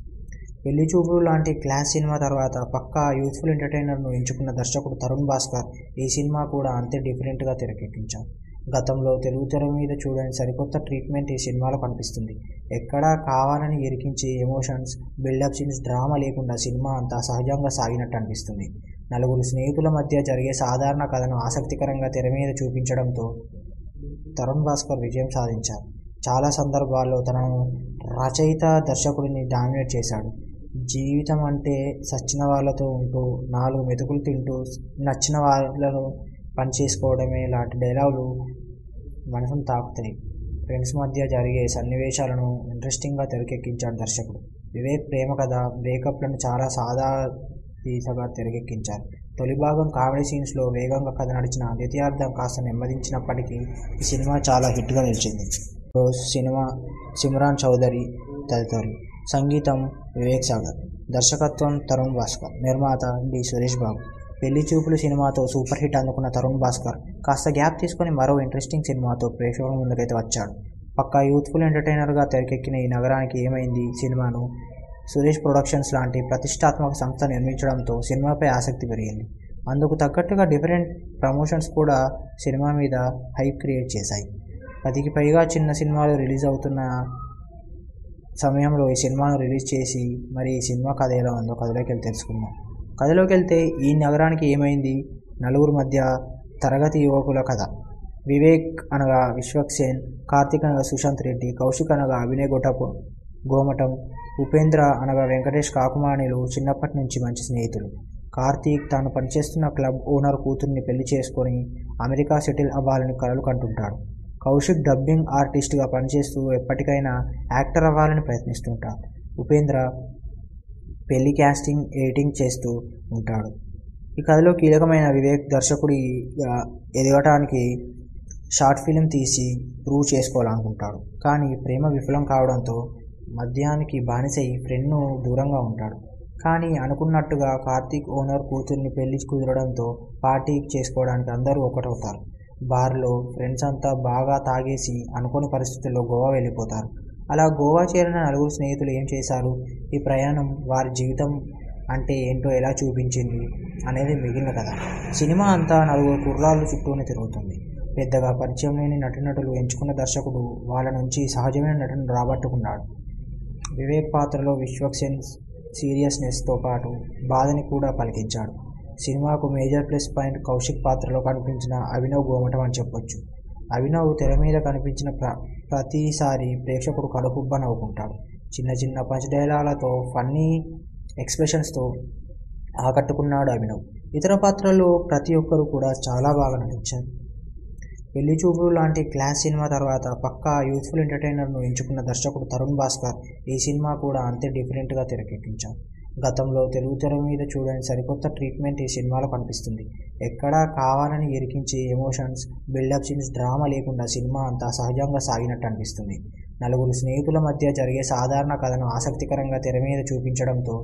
పెళ్లి చూపులు లాంటి క్లాస్ సినిమా తర్వాత పక్కా యూత్ఫుల్ ఎంటర్టైనర్ను ఎంచుకున్న దర్శకుడు తరుణ్ భాస్కర్ ఈ సినిమా కూడా అంతే డిఫరెంట్గా తెరకెక్కించారు గతంలో తెలుగు తెర మీద చూడని సరికొత్త ట్రీట్మెంట్ ఈ సినిమాలో కనిపిస్తుంది ఎక్కడా కావాలని ఇరికించి ఎమోషన్స్ బిల్డప్ సీన్స్ డ్రామా లేకుండా సినిమా అంతా సహజంగా సాగినట్టు అనిపిస్తుంది నలుగురు స్నేహితుల మధ్య జరిగే సాధారణ కథను ఆసక్తికరంగా తెర మీద చూపించడంతో తరుణ్ భాస్కర్ విజయం సాధించారు చాలా సందర్భాల్లో తనను రచయిత దర్శకుడిని డామినేట్ చేశాడు జీవితం అంటే సచ్చిన వాళ్ళతో ఉంటూ నాలుగు మెతుకులు తింటూ నచ్చిన వాళ్ళను పని చేసుకోవడమే లాంటి డైలాగులు మనసును తాకుతాయి ఫ్రెండ్స్ మధ్య జరిగే సన్నివేశాలను ఇంట్రెస్టింగ్గా తెరకెక్కించాడు దర్శకుడు వివేక్ ప్రేమ కథ బ్రేకప్లను చాలా సాదా తీసగా తెరకెక్కించారు తొలి భాగం కామెడీ సీన్స్లో వేగంగా కథ నడిచిన ద్వితీయార్థం కాస్త నెమ్మదించినప్పటికీ ఈ సినిమా చాలా హిట్గా నిలిచింది రోజ్ సినిమా సిమ్రాన్ చౌదరి తదితరులు సంగీతం వివేక్ సాగర్ దర్శకత్వం తరుణ్ భాస్కర్ నిర్మాత డి సురేష్ బాబు పెళ్లి చూపులు సినిమాతో సూపర్ హిట్ అందుకున్న తరుణ్ భాస్కర్ కాస్త గ్యాప్ తీసుకొని మరో ఇంట్రెస్టింగ్ సినిమాతో ప్రేక్షకుల ముందుకైతే వచ్చాడు పక్కా యూత్ఫుల్ ఎంటర్టైనర్గా తెరకెక్కిన ఈ నగరానికి ఏమైంది సినిమాను సురేష్ ప్రొడక్షన్స్ లాంటి ప్రతిష్టాత్మక సంస్థ నిర్మించడంతో సినిమాపై ఆసక్తి పెరిగింది అందుకు తగ్గట్టుగా డిఫరెంట్ ప్రమోషన్స్ కూడా సినిమా మీద హైప్ క్రియేట్ చేశాయి పదికి పైగా చిన్న సినిమాలు రిలీజ్ అవుతున్న సమయంలో ఈ సినిమాను రిలీజ్ చేసి మరి ఈ సినిమా కథ ఎలా ఉందో కథలోకి వెళ్ళి తెలుసుకుందాం కథలోకి వెళ్తే ఈ నగరానికి ఏమైంది నలుగురు మధ్య తరగతి యువకుల కథ వివేక్ అనగా విశ్వక్సేన్ కార్తిక్ అనగా సుశాంత్ రెడ్డి కౌశిక్ అనగా అభినయ్ గొటపు గోమటం ఉపేంద్ర అనగా వెంకటేష్ కాకుమాణిలు చిన్నప్పటి నుంచి మంచి స్నేహితులు కార్తీక్ తాను పనిచేస్తున్న క్లబ్ ఓనర్ కూతుర్ని పెళ్లి చేసుకొని అమెరికా సెటిల్ అవ్వాలని కలలు కంటుంటాడు కౌశిక్ డబ్బింగ్ ఆర్టిస్ట్గా పనిచేస్తూ ఎప్పటికైనా యాక్టర్ అవ్వాలని ప్రయత్నిస్తుంటాడు ఉపేంద్ర పెళ్లి క్యాస్టింగ్ ఎడిటింగ్ చేస్తూ ఉంటాడు ఈ కథలో కీలకమైన వివేక్ దర్శకుడిగా ఎదగటానికి షార్ట్ ఫిలిం తీసి ప్రూవ్ చేసుకోవాలనుకుంటాడు కానీ ప్రేమ విఫలం కావడంతో మద్యానికి బానిసై ఫ్రెండ్ను దూరంగా ఉంటాడు కానీ అనుకున్నట్టుగా కార్తీక్ ఓనర్ కూతుర్ని పెళ్లి కుదరడంతో పార్టీ చేసుకోవడానికి అందరూ ఒకటవుతారు బార్లో ఫ్రెండ్స్ అంతా బాగా తాగేసి అనుకోని పరిస్థితుల్లో గోవా వెళ్ళిపోతారు అలా గోవా చేరిన నలుగురు స్నేహితులు ఏం చేశారు ఈ ప్రయాణం వారి జీవితం అంటే ఏంటో ఎలా చూపించింది అనేది మిగిలిన కథ సినిమా అంతా నలుగురు కుర్రాళ్ళు చుట్టూనే తిరుగుతుంది పెద్దగా పరిచయం లేని నటీనటులు ఎంచుకున్న దర్శకుడు వాళ్ళ నుంచి సహజమైన నటన రాబట్టుకున్నాడు వివేక్ పాత్రలో విశ్వక్సేన్ సీరియస్నెస్తో పాటు బాధని కూడా పలికించాడు సినిమాకు మేజర్ ప్లస్ పాయింట్ కౌశిక్ పాత్రలో కనిపించిన అభినవ్ గోమటం అని చెప్పొచ్చు అభినవ్ తెర మీద కనిపించిన ప్ర ప్రతిసారి ప్రేక్షకుడు కడుపుబ్బ నవ్వుకుంటాడు చిన్న చిన్న పంచ్ డైలాలతో ఫన్నీ ఎక్స్ప్రెషన్స్తో ఆకట్టుకున్నాడు అభినవ్ ఇతర పాత్రల్లో ప్రతి ఒక్కరు కూడా చాలా బాగా నటించారు పెళ్లి చూపులు లాంటి క్లాస్ సినిమా తర్వాత పక్కా యూత్ఫుల్ ఎంటర్టైనర్ను ఎంచుకున్న దర్శకుడు తరుణ్ భాస్కర్ ఈ సినిమా కూడా అంతే డిఫరెంట్గా తెరకెక్కించారు గతంలో తెలుగు తెర మీద చూడని సరికొత్త ట్రీట్మెంట్ ఈ సినిమాలో కనిపిస్తుంది ఎక్కడా కావాలని ఇరికించి ఎమోషన్స్ బిల్డప్ సీన్స్ డ్రామా లేకుండా సినిమా అంతా సహజంగా సాగినట్టు అనిపిస్తుంది నలుగురు స్నేహితుల మధ్య జరిగే సాధారణ కథను ఆసక్తికరంగా తెర మీద చూపించడంతో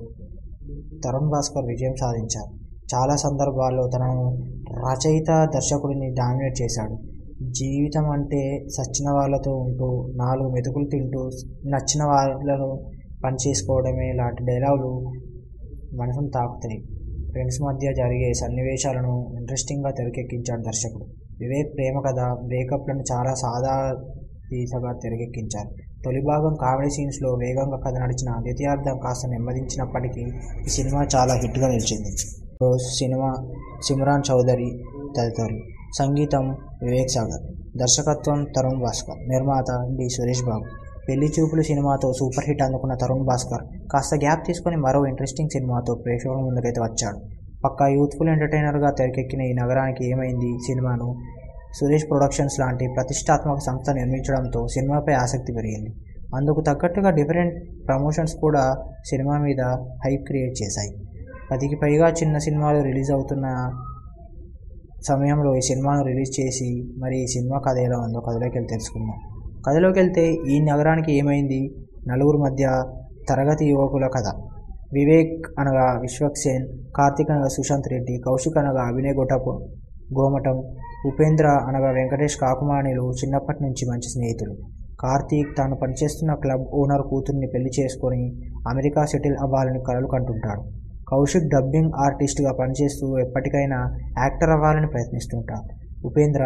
తరుణ్ భాస్కర్ విజయం సాధించారు చాలా సందర్భాల్లో తనను రచయిత దర్శకుడిని డామినేట్ చేశాడు జీవితం అంటే సచ్చిన వాళ్ళతో ఉంటూ నాలుగు మెతుకులు తింటూ నచ్చిన వాళ్ళను పని చేసుకోవడమే లాంటి డైలాగులు మనసును తాకుతాయి ఫ్రెండ్స్ మధ్య జరిగే సన్నివేశాలను ఇంట్రెస్టింగ్గా తెరకెక్కించాడు దర్శకుడు వివేక్ ప్రేమ కథ బ్రేకప్లను చాలా సాదా తీసగా తెరకెక్కించారు తొలి భాగం కామెడీ సీన్స్లో వేగంగా కథ నడిచిన ద్వితీయార్థం కాస్త నెమ్మదించినప్పటికీ ఈ సినిమా చాలా హిట్గా నిలిచింది రోజ్ సినిమా సిమ్రాన్ చౌదరి తదితరులు సంగీతం వివేక్ సాగర్ దర్శకత్వం తరుణ్ భాస్కర్ నిర్మాత డి సురేష్ బాబు పెళ్లి చూపులు సినిమాతో సూపర్ హిట్ అందుకున్న తరుణ్ భాస్కర్ కాస్త గ్యాప్ తీసుకొని మరో ఇంట్రెస్టింగ్ సినిమాతో ప్రేక్షకుల ముందుకైతే వచ్చాడు పక్కా యూత్ఫుల్ ఎంటర్టైనర్గా తెరకెక్కిన ఈ నగరానికి ఏమైంది సినిమాను సురేష్ ప్రొడక్షన్స్ లాంటి ప్రతిష్టాత్మక సంస్థ నిర్మించడంతో సినిమాపై ఆసక్తి పెరిగింది అందుకు తగ్గట్టుగా డిఫరెంట్ ప్రమోషన్స్ కూడా సినిమా మీద హైప్ క్రియేట్ చేశాయి పదికి పైగా చిన్న సినిమాలు రిలీజ్ అవుతున్న సమయంలో ఈ సినిమాను రిలీజ్ చేసి మరి ఈ సినిమా కథ ఎలా ఉందో కథలోకి వెళ్ళి తెలుసుకుందాం కథలోకి వెళ్తే ఈ నగరానికి ఏమైంది నలుగురు మధ్య తరగతి యువకుల కథ వివేక్ అనగా విశ్వక్సేన్ కార్తిక్ అనగా సుశాంత్ రెడ్డి కౌశిక్ అనగా అభినయ్ గొటపు గోమటం ఉపేంద్ర అనగా వెంకటేష్ కాకుమాణిలు చిన్నప్పటి నుంచి మంచి స్నేహితులు కార్తీక్ తాను పనిచేస్తున్న క్లబ్ ఓనర్ కూతుర్ని పెళ్లి చేసుకొని అమెరికా సెటిల్ అవ్వాలని కలలు కంటుంటాడు కౌశిక్ డబ్బింగ్ ఆర్టిస్ట్గా పనిచేస్తూ ఎప్పటికైనా యాక్టర్ అవ్వాలని ప్రయత్నిస్తుంటాడు ఉపేంద్ర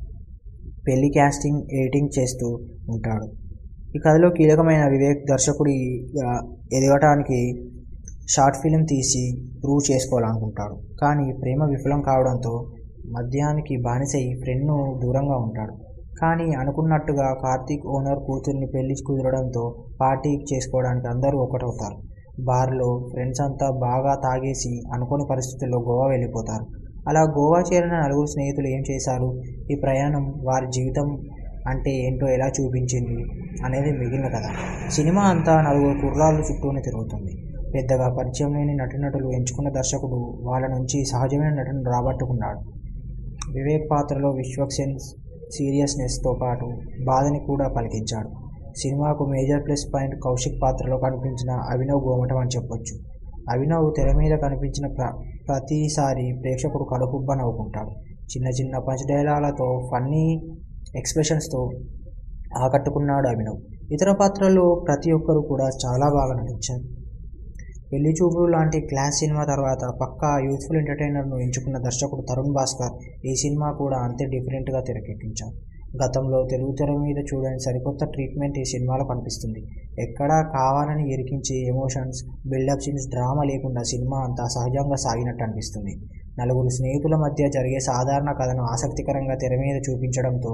పెళ్లి క్యాస్టింగ్ ఎడిటింగ్ చేస్తూ ఉంటాడు ఈ కథలో కీలకమైన వివేక్ దర్శకుడిగా ఎదగటానికి షార్ట్ ఫిలిం తీసి ప్రూవ్ చేసుకోవాలనుకుంటాడు కానీ ప్రేమ విఫలం కావడంతో మద్యానికి బానిసై ఫ్రెండ్ను దూరంగా ఉంటాడు కానీ అనుకున్నట్టుగా కార్తీక్ ఓనర్ కూతుర్ని పెళ్లి కుదరడంతో పార్టీ చేసుకోవడానికి అందరూ ఒకటవుతారు బార్లో ఫ్రెండ్స్ అంతా బాగా తాగేసి అనుకోని పరిస్థితుల్లో గోవా వెళ్ళిపోతారు అలా గోవా చేరిన నలుగురు స్నేహితులు ఏం చేశారు ఈ ప్రయాణం వారి జీవితం అంటే ఏంటో ఎలా చూపించింది అనేది మిగిలిన కథ సినిమా అంతా నలుగురు కుర్రాళ్ళు చుట్టూనే తిరుగుతుంది పెద్దగా పరిచయం లేని నటీనటులు ఎంచుకున్న దర్శకుడు వాళ్ళ నుంచి సహజమైన నటన రాబట్టుకున్నాడు వివేక్ పాత్రలో విశ్వక్సేన్ సీరియస్నెస్తో పాటు బాధని కూడా పలికించాడు సినిమాకు మేజర్ ప్లస్ పాయింట్ కౌశిక్ పాత్రలో కనిపించిన అభినవ్ గోమటం అని చెప్పొచ్చు అభినవ్ తెర మీద కనిపించిన ప్ర ప్రతిసారి ప్రేక్షకుడు కడుపుబ్బ నవ్వుకుంటాడు చిన్న చిన్న పంచ్ డైలాలతో ఫన్నీ ఎక్స్ప్రెషన్స్తో ఆకట్టుకున్నాడు అభినవ్ ఇతర పాత్రల్లో ప్రతి ఒక్కరు కూడా చాలా బాగా నటించారు పెళ్లి చూపులు లాంటి క్లాస్ సినిమా తర్వాత పక్కా యూత్ఫుల్ ఎంటర్టైనర్ను ఎంచుకున్న దర్శకుడు తరుణ్ భాస్కర్ ఈ సినిమా కూడా అంతే డిఫరెంట్గా తెరకెక్కించారు గతంలో తెలుగు తెర మీద చూడని సరికొత్త ట్రీట్మెంట్ ఈ సినిమాలో కనిపిస్తుంది ఎక్కడా కావాలని ఇరికించి ఎమోషన్స్ బిల్డప్ సీన్స్ డ్రామా లేకుండా సినిమా అంతా సహజంగా సాగినట్టు అనిపిస్తుంది నలుగురు స్నేహితుల మధ్య జరిగే సాధారణ కథను ఆసక్తికరంగా తెర మీద చూపించడంతో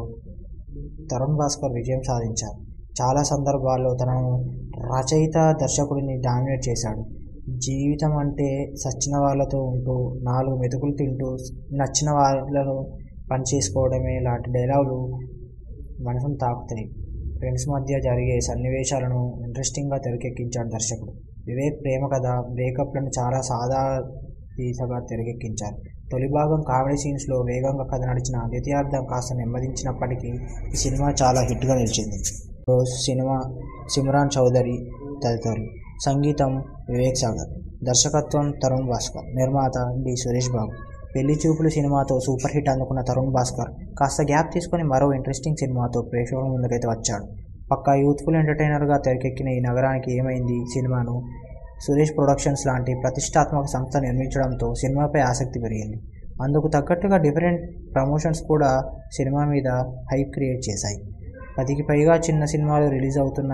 తరుణ్ భాస్కర్ విజయం సాధించారు చాలా సందర్భాల్లో తనను రచయిత దర్శకుడిని డామినేట్ చేశాడు జీవితం అంటే సచ్చిన వాళ్ళతో ఉంటూ నాలుగు మెతుకులు తింటూ నచ్చిన వాళ్ళను పని చేసుకోవడమే లాంటి డైలాగులు మనసును తాకుతాయి ఫ్రెండ్స్ మధ్య జరిగే సన్నివేశాలను ఇంట్రెస్టింగ్గా తెరకెక్కించాడు దర్శకుడు వివేక్ ప్రేమ కథ బ్రేకప్లను చాలా సాదా తీసగా తెరకెక్కించారు తొలి భాగం కామెడీ సీన్స్లో వేగంగా కథ నడిచిన ద్వితీయార్థం కాస్త నెమ్మదించినప్పటికీ ఈ సినిమా చాలా హిట్గా నిలిచింది రోజ్ సినిమా సిమ్రాన్ చౌదరి తదితరులు సంగీతం వివేక్ సాగర్ దర్శకత్వం తరుణ్ భాస్కర్ నిర్మాత డి సురేష్ బాబు పెళ్లి చూపులు సినిమాతో సూపర్ హిట్ అందుకున్న తరుణ్ భాస్కర్ కాస్త గ్యాప్ తీసుకొని మరో ఇంట్రెస్టింగ్ సినిమాతో ప్రేక్షకుల ముందుకైతే వచ్చాడు పక్కా యూత్ఫుల్ ఎంటర్టైనర్గా తెరకెక్కిన ఈ నగరానికి ఏమైంది సినిమాను సురేష్ ప్రొడక్షన్స్ లాంటి ప్రతిష్టాత్మక సంస్థ నిర్మించడంతో సినిమాపై ఆసక్తి పెరిగింది అందుకు తగ్గట్టుగా డిఫరెంట్ ప్రమోషన్స్ కూడా సినిమా మీద హైప్ క్రియేట్ చేశాయి పదికి పైగా చిన్న సినిమాలు రిలీజ్ అవుతున్న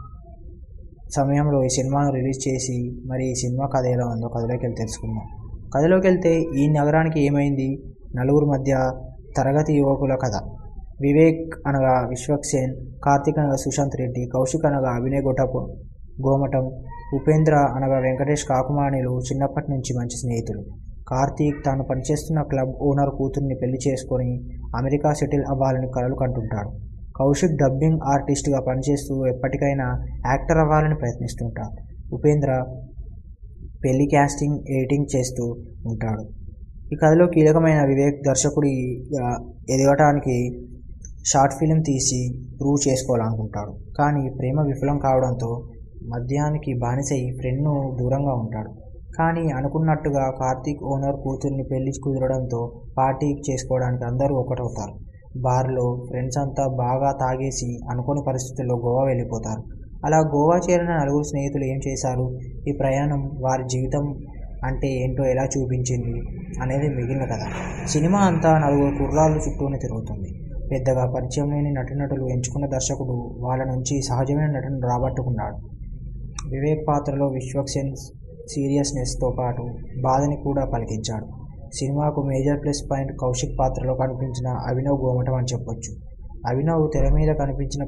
సమయంలో ఈ సినిమాను రిలీజ్ చేసి మరి ఈ సినిమా కథ ఎలా ఉందో కథలోకి వెళ్ళి తెలుసుకుందాం కథలోకి వెళ్తే ఈ నగరానికి ఏమైంది నలుగురు మధ్య తరగతి యువకుల కథ వివేక్ అనగా విశ్వక్సేన్ కార్తిక్ అనగా సుశాంత్ రెడ్డి కౌశిక్ అనగా అభినయ్ గొటపు గోమటం ఉపేంద్ర అనగా వెంకటేష్ కాకుమాణిలు చిన్నప్పటి నుంచి మంచి స్నేహితులు కార్తీక్ తాను పనిచేస్తున్న క్లబ్ ఓనర్ కూతుర్ని పెళ్లి చేసుకొని అమెరికా సెటిల్ అవ్వాలని కలలు కంటుంటాడు కౌశిక్ డబ్బింగ్ ఆర్టిస్ట్గా పనిచేస్తూ ఎప్పటికైనా యాక్టర్ అవ్వాలని ప్రయత్నిస్తుంటాడు ఉపేంద్ర పెళ్లి క్యాస్టింగ్ ఎడిటింగ్ చేస్తూ ఉంటాడు ఈ కథలో కీలకమైన వివేక్ దర్శకుడిగా ఎదగటానికి షార్ట్ ఫిలిం తీసి ప్రూవ్ చేసుకోవాలనుకుంటాడు కానీ ప్రేమ విఫలం కావడంతో మద్యానికి బానిసై ఫ్రెండ్ను దూరంగా ఉంటాడు కానీ అనుకున్నట్టుగా కార్తీక్ ఓనర్ కూతుర్ని పెళ్లి కుదరడంతో పార్టీ చేసుకోవడానికి అందరూ ఒకటవుతారు బార్లో ఫ్రెండ్స్ అంతా బాగా తాగేసి అనుకోని పరిస్థితుల్లో గోవా వెళ్ళిపోతారు అలా గోవా చేరిన నలుగురు స్నేహితులు ఏం చేశారు ఈ ప్రయాణం వారి జీవితం అంటే ఏంటో ఎలా చూపించింది అనేది మిగిలిన కథ సినిమా అంతా నలుగురు కుర్రాళ్ళు చుట్టూనే తిరుగుతుంది పెద్దగా పరిచయం లేని నటీనటులు ఎంచుకున్న దర్శకుడు వాళ్ళ నుంచి సహజమైన నటన రాబట్టుకున్నాడు వివేక్ పాత్రలో విశ్వక్సేన్ సీరియస్నెస్తో పాటు బాధని కూడా పలికించాడు సినిమాకు మేజర్ ప్లస్ పాయింట్ కౌశిక్ పాత్రలో కనిపించిన అభినవ్ గోమటం అని చెప్పొచ్చు అభినవ్ తెర మీద కనిపించిన ప్ర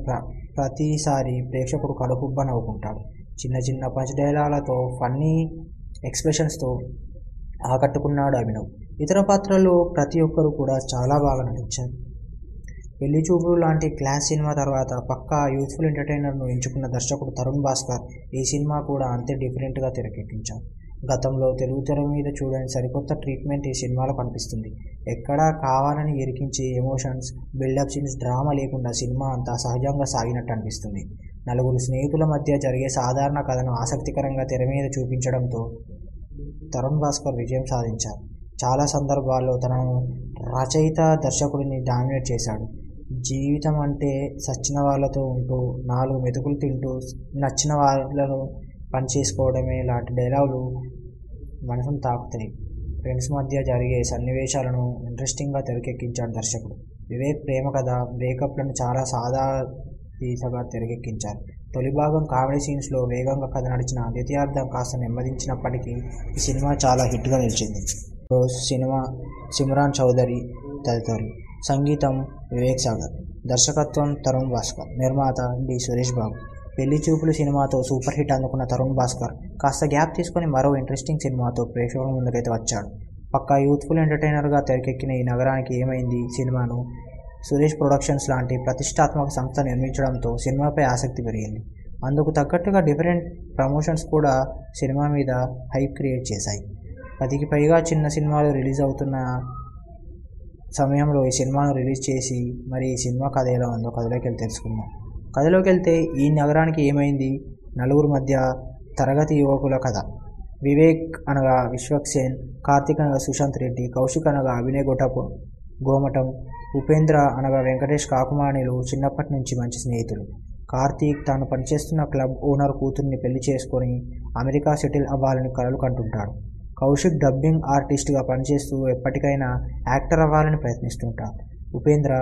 ప్రతిసారి ప్రేక్షకుడు కడుపుబ్బ నవ్వుకుంటాడు చిన్న చిన్న పంచ్ డైలాలతో ఫన్నీ ఎక్స్ప్రెషన్స్తో ఆకట్టుకున్నాడు అభినవ్ ఇతర పాత్రలు ప్రతి ఒక్కరు కూడా చాలా బాగా నటించారు పెళ్లి చూపులు లాంటి క్లాస్ సినిమా తర్వాత పక్కా యూత్ఫుల్ ఎంటర్టైనర్ను ఎంచుకున్న దర్శకుడు తరుణ్ భాస్కర్ ఈ సినిమా కూడా అంతే డిఫరెంట్గా తెరకెక్కించారు గతంలో తెలుగు తెర మీద చూడని సరికొత్త ట్రీట్మెంట్ ఈ సినిమాలో కనిపిస్తుంది ఎక్కడా కావాలని ఇరికించి ఎమోషన్స్ బిల్డప్ సీన్స్ డ్రామా లేకుండా సినిమా అంతా సహజంగా సాగినట్టు అనిపిస్తుంది నలుగురు స్నేహితుల మధ్య జరిగే సాధారణ కథను ఆసక్తికరంగా తెర మీద చూపించడంతో తరుణ్ భాస్కర్ విజయం సాధించారు చాలా సందర్భాల్లో తనను రచయిత దర్శకుడిని డామినేట్ చేశాడు జీవితం అంటే సచ్చిన వాళ్ళతో ఉంటూ నాలుగు మెతుకులు తింటూ నచ్చిన వాళ్ళను పని చేసుకోవడమే లాంటి డైలాగులు మనసును తాకుతాయి ఫ్రెండ్స్ మధ్య జరిగే సన్నివేశాలను ఇంట్రెస్టింగ్గా తెరకెక్కించాడు దర్శకుడు వివేక్ ప్రేమ కథ బ్రేకప్లను చాలా సాదా తీసగా తెరకెక్కించారు తొలి భాగం కామెడీ సీన్స్లో వేగంగా కథ నడిచిన ద్వితీయార్థం కాస్త నెమ్మదించినప్పటికీ ఈ సినిమా చాలా హిట్గా నిలిచింది రోజ్ సినిమా సిమ్రాన్ చౌదరి తదితరులు సంగీతం వివేక్ సాగర్ దర్శకత్వం తరుణ్ భాస్కర్ నిర్మాత డి సురేష్ బాబు పెళ్లి చూపులు సినిమాతో సూపర్ హిట్ అందుకున్న తరుణ్ భాస్కర్ కాస్త గ్యాప్ తీసుకొని మరో ఇంట్రెస్టింగ్ సినిమాతో ప్రేక్షకుల ముందుకైతే వచ్చాడు పక్కా యూత్ఫుల్ ఎంటర్టైనర్గా తెరకెక్కిన ఈ నగరానికి ఏమైంది సినిమాను సురేష్ ప్రొడక్షన్స్ లాంటి ప్రతిష్టాత్మక సంస్థ నిర్మించడంతో సినిమాపై ఆసక్తి పెరిగింది అందుకు తగ్గట్టుగా డిఫరెంట్ ప్రమోషన్స్ కూడా సినిమా మీద హైప్ క్రియేట్ చేశాయి పదికి పైగా చిన్న సినిమాలు రిలీజ్ అవుతున్న సమయంలో ఈ సినిమాను రిలీజ్ చేసి మరి ఈ సినిమా కథ ఎలా ఉందో కథలోకి వెళ్ళి తెలుసుకుందాం కథలోకి వెళ్తే ఈ నగరానికి ఏమైంది నలుగురు మధ్య తరగతి యువకుల కథ వివేక్ అనగా విశ్వక్సేన్ కార్తిక్ అనగా సుశాంత్ రెడ్డి కౌశిక్ అనగా అభినయ్ గొటపు గోమటం ఉపేంద్ర అనగా వెంకటేష్ కాకుమాణిలు చిన్నప్పటి నుంచి మంచి స్నేహితులు కార్తీక్ తాను పనిచేస్తున్న క్లబ్ ఓనర్ కూతుర్ని పెళ్లి చేసుకొని అమెరికా సెటిల్ అవ్వాలని కలలు కంటుంటాడు కౌశిక్ డబ్బింగ్ ఆర్టిస్ట్గా పనిచేస్తూ ఎప్పటికైనా యాక్టర్ అవ్వాలని ప్రయత్నిస్తుంటాడు ఉపేంద్ర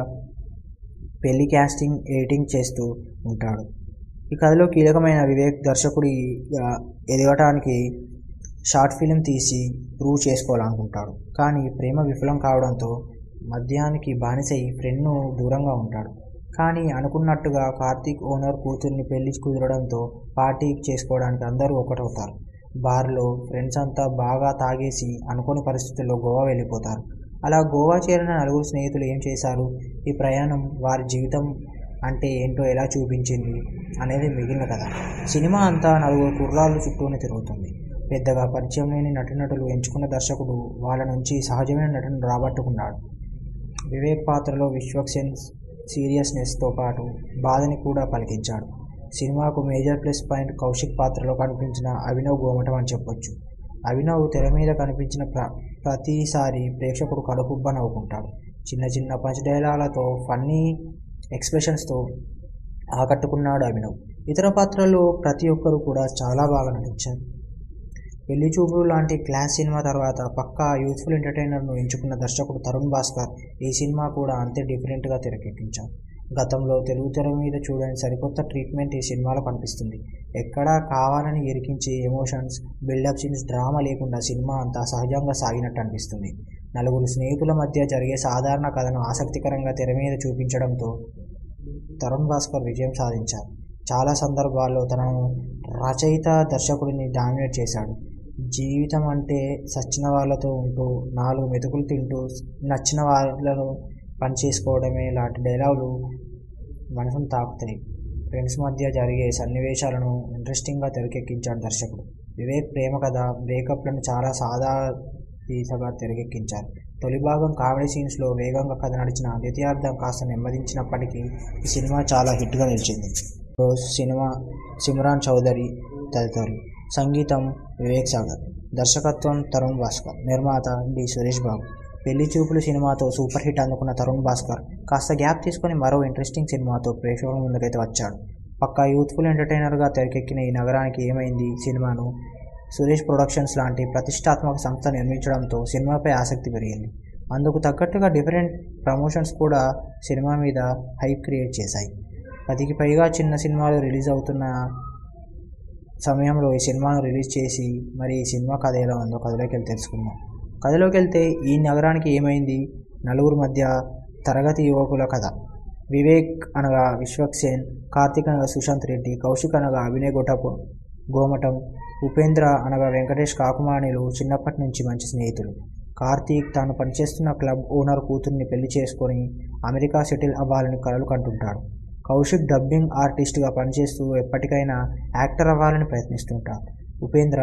పెళ్లి క్యాస్టింగ్ ఎడిటింగ్ చేస్తూ ఉంటాడు ఈ కథలో కీలకమైన వివేక్ దర్శకుడిగా ఎదగటానికి షార్ట్ ఫిలిం తీసి ప్రూవ్ చేసుకోవాలనుకుంటాడు కానీ ప్రేమ విఫలం కావడంతో మద్యానికి బానిసై ఫ్రెండ్ను దూరంగా ఉంటాడు కానీ అనుకున్నట్టుగా కార్తీక్ ఓనర్ కూతుర్ని పెళ్లి కుదరడంతో పార్టీ చేసుకోవడానికి అందరూ ఒకటవుతారు బార్లో ఫ్రెండ్స్ అంతా బాగా తాగేసి అనుకోని పరిస్థితుల్లో గోవా వెళ్ళిపోతారు అలా గోవా చేరిన నలుగురు స్నేహితులు ఏం చేశారు ఈ ప్రయాణం వారి జీవితం అంటే ఏంటో ఎలా చూపించింది అనేది మిగిలిన కథ సినిమా అంతా నలుగురు కుర్రాళ్ళు చుట్టూనే తిరుగుతుంది పెద్దగా పరిచయం లేని నటీనటులు ఎంచుకున్న దర్శకుడు వాళ్ళ నుంచి సహజమైన నటన రాబట్టుకున్నాడు వివేక్ పాత్రలో విశ్వక్సేన్ సీరియస్నెస్తో పాటు బాధని కూడా పలికించాడు సినిమాకు మేజర్ ప్లస్ పాయింట్ కౌశిక్ పాత్రలో కనిపించిన అభినవ్ గోమటం అని చెప్పొచ్చు అభినవ్ తెర మీద కనిపించిన ప్ర ప్రతిసారి ప్రేక్షకుడు కడుపుబ్బ నవ్వుకుంటాడు చిన్న చిన్న పంచ్ డైలాలతో ఫన్నీ ఎక్స్ప్రెషన్స్తో ఆకట్టుకున్నాడు అభినవ్ ఇతర పాత్రలు ప్రతి ఒక్కరు కూడా చాలా బాగా నటించారు పెళ్లి చూపులు లాంటి క్లాస్ సినిమా తర్వాత పక్కా యూత్ఫుల్ ఎంటర్టైనర్ను ఎంచుకున్న దర్శకుడు తరుణ్ భాస్కర్ ఈ సినిమా కూడా అంతే డిఫరెంట్గా తెరకెక్కించారు గతంలో తెలుగు తెర మీద చూడని సరికొత్త ట్రీట్మెంట్ ఈ సినిమాలో కనిపిస్తుంది ఎక్కడా కావాలని ఇరికించి ఎమోషన్స్ బిల్డప్ సీన్స్ డ్రామా లేకుండా సినిమా అంతా సహజంగా సాగినట్టు అనిపిస్తుంది నలుగురు స్నేహితుల మధ్య జరిగే సాధారణ కథను ఆసక్తికరంగా తెర మీద చూపించడంతో తరుణ్ భాస్కర్ విజయం సాధించారు చాలా సందర్భాల్లో తనను రచయిత దర్శకుడిని డామినేట్ చేశాడు జీవితం అంటే సచ్చిన వాళ్ళతో ఉంటూ నాలుగు మెతుకులు తింటూ నచ్చిన వాళ్ళను పని చేసుకోవడమే లాంటి డైలాగులు మనసును తాకుతాయి ఫ్రెండ్స్ మధ్య జరిగే సన్నివేశాలను ఇంట్రెస్టింగ్గా తెరకెక్కించాడు దర్శకుడు వివేక్ ప్రేమ కథ బ్రేకప్లను చాలా సాదా తీసగా తెరకెక్కించారు తొలి భాగం కామెడీ సీన్స్లో వేగంగా కథ నడిచిన ద్వితీయార్థం కాస్త నెమ్మదించినప్పటికీ ఈ సినిమా చాలా హిట్గా నిలిచింది రోజ్ సినిమా సిమ్రాన్ చౌదరి తదితరులు సంగీతం వివేక్ సాగర్ దర్శకత్వం తరుణ్ భాస్కర్ నిర్మాత డి సురేష్ బాబు పెళ్లి చూపులు సినిమాతో సూపర్ హిట్ అందుకున్న తరుణ్ భాస్కర్ కాస్త గ్యాప్ తీసుకొని మరో ఇంట్రెస్టింగ్ సినిమాతో ప్రేక్షకుల ముందుకైతే వచ్చాడు పక్కా యూత్ఫుల్ ఎంటర్టైనర్గా తెరకెక్కిన ఈ నగరానికి ఏమైంది సినిమాను సురేష్ ప్రొడక్షన్స్ లాంటి ప్రతిష్టాత్మక సంస్థ నిర్మించడంతో సినిమాపై ఆసక్తి పెరిగింది అందుకు తగ్గట్టుగా డిఫరెంట్ ప్రమోషన్స్ కూడా సినిమా మీద హైప్ క్రియేట్ చేశాయి పదికి పైగా చిన్న సినిమాలు రిలీజ్ అవుతున్న సమయంలో ఈ సినిమాను రిలీజ్ చేసి మరి ఈ సినిమా కథ ఎలా ఉందో కథలోకి వెళ్ళి తెలుసుకుందాం కథలోకి వెళ్తే ఈ నగరానికి ఏమైంది నలుగురు మధ్య తరగతి యువకుల కథ వివేక్ అనగా విశ్వక్సేన్ కార్తిక్ అనగా సుశాంత్ రెడ్డి కౌశిక్ అనగా అభినయ్ గొటపు గోమటం ఉపేంద్ర అనగా వెంకటేష్ కాకుమాణిలు చిన్నప్పటి నుంచి మంచి స్నేహితులు కార్తీక్ తాను పనిచేస్తున్న క్లబ్ ఓనర్ కూతుర్ని పెళ్లి చేసుకొని అమెరికా సెటిల్ అవ్వాలని కలలు కంటుంటాడు కౌశిక్ డబ్బింగ్ ఆర్టిస్ట్గా పనిచేస్తూ ఎప్పటికైనా యాక్టర్ అవ్వాలని ప్రయత్నిస్తుంటాడు ఉపేంద్ర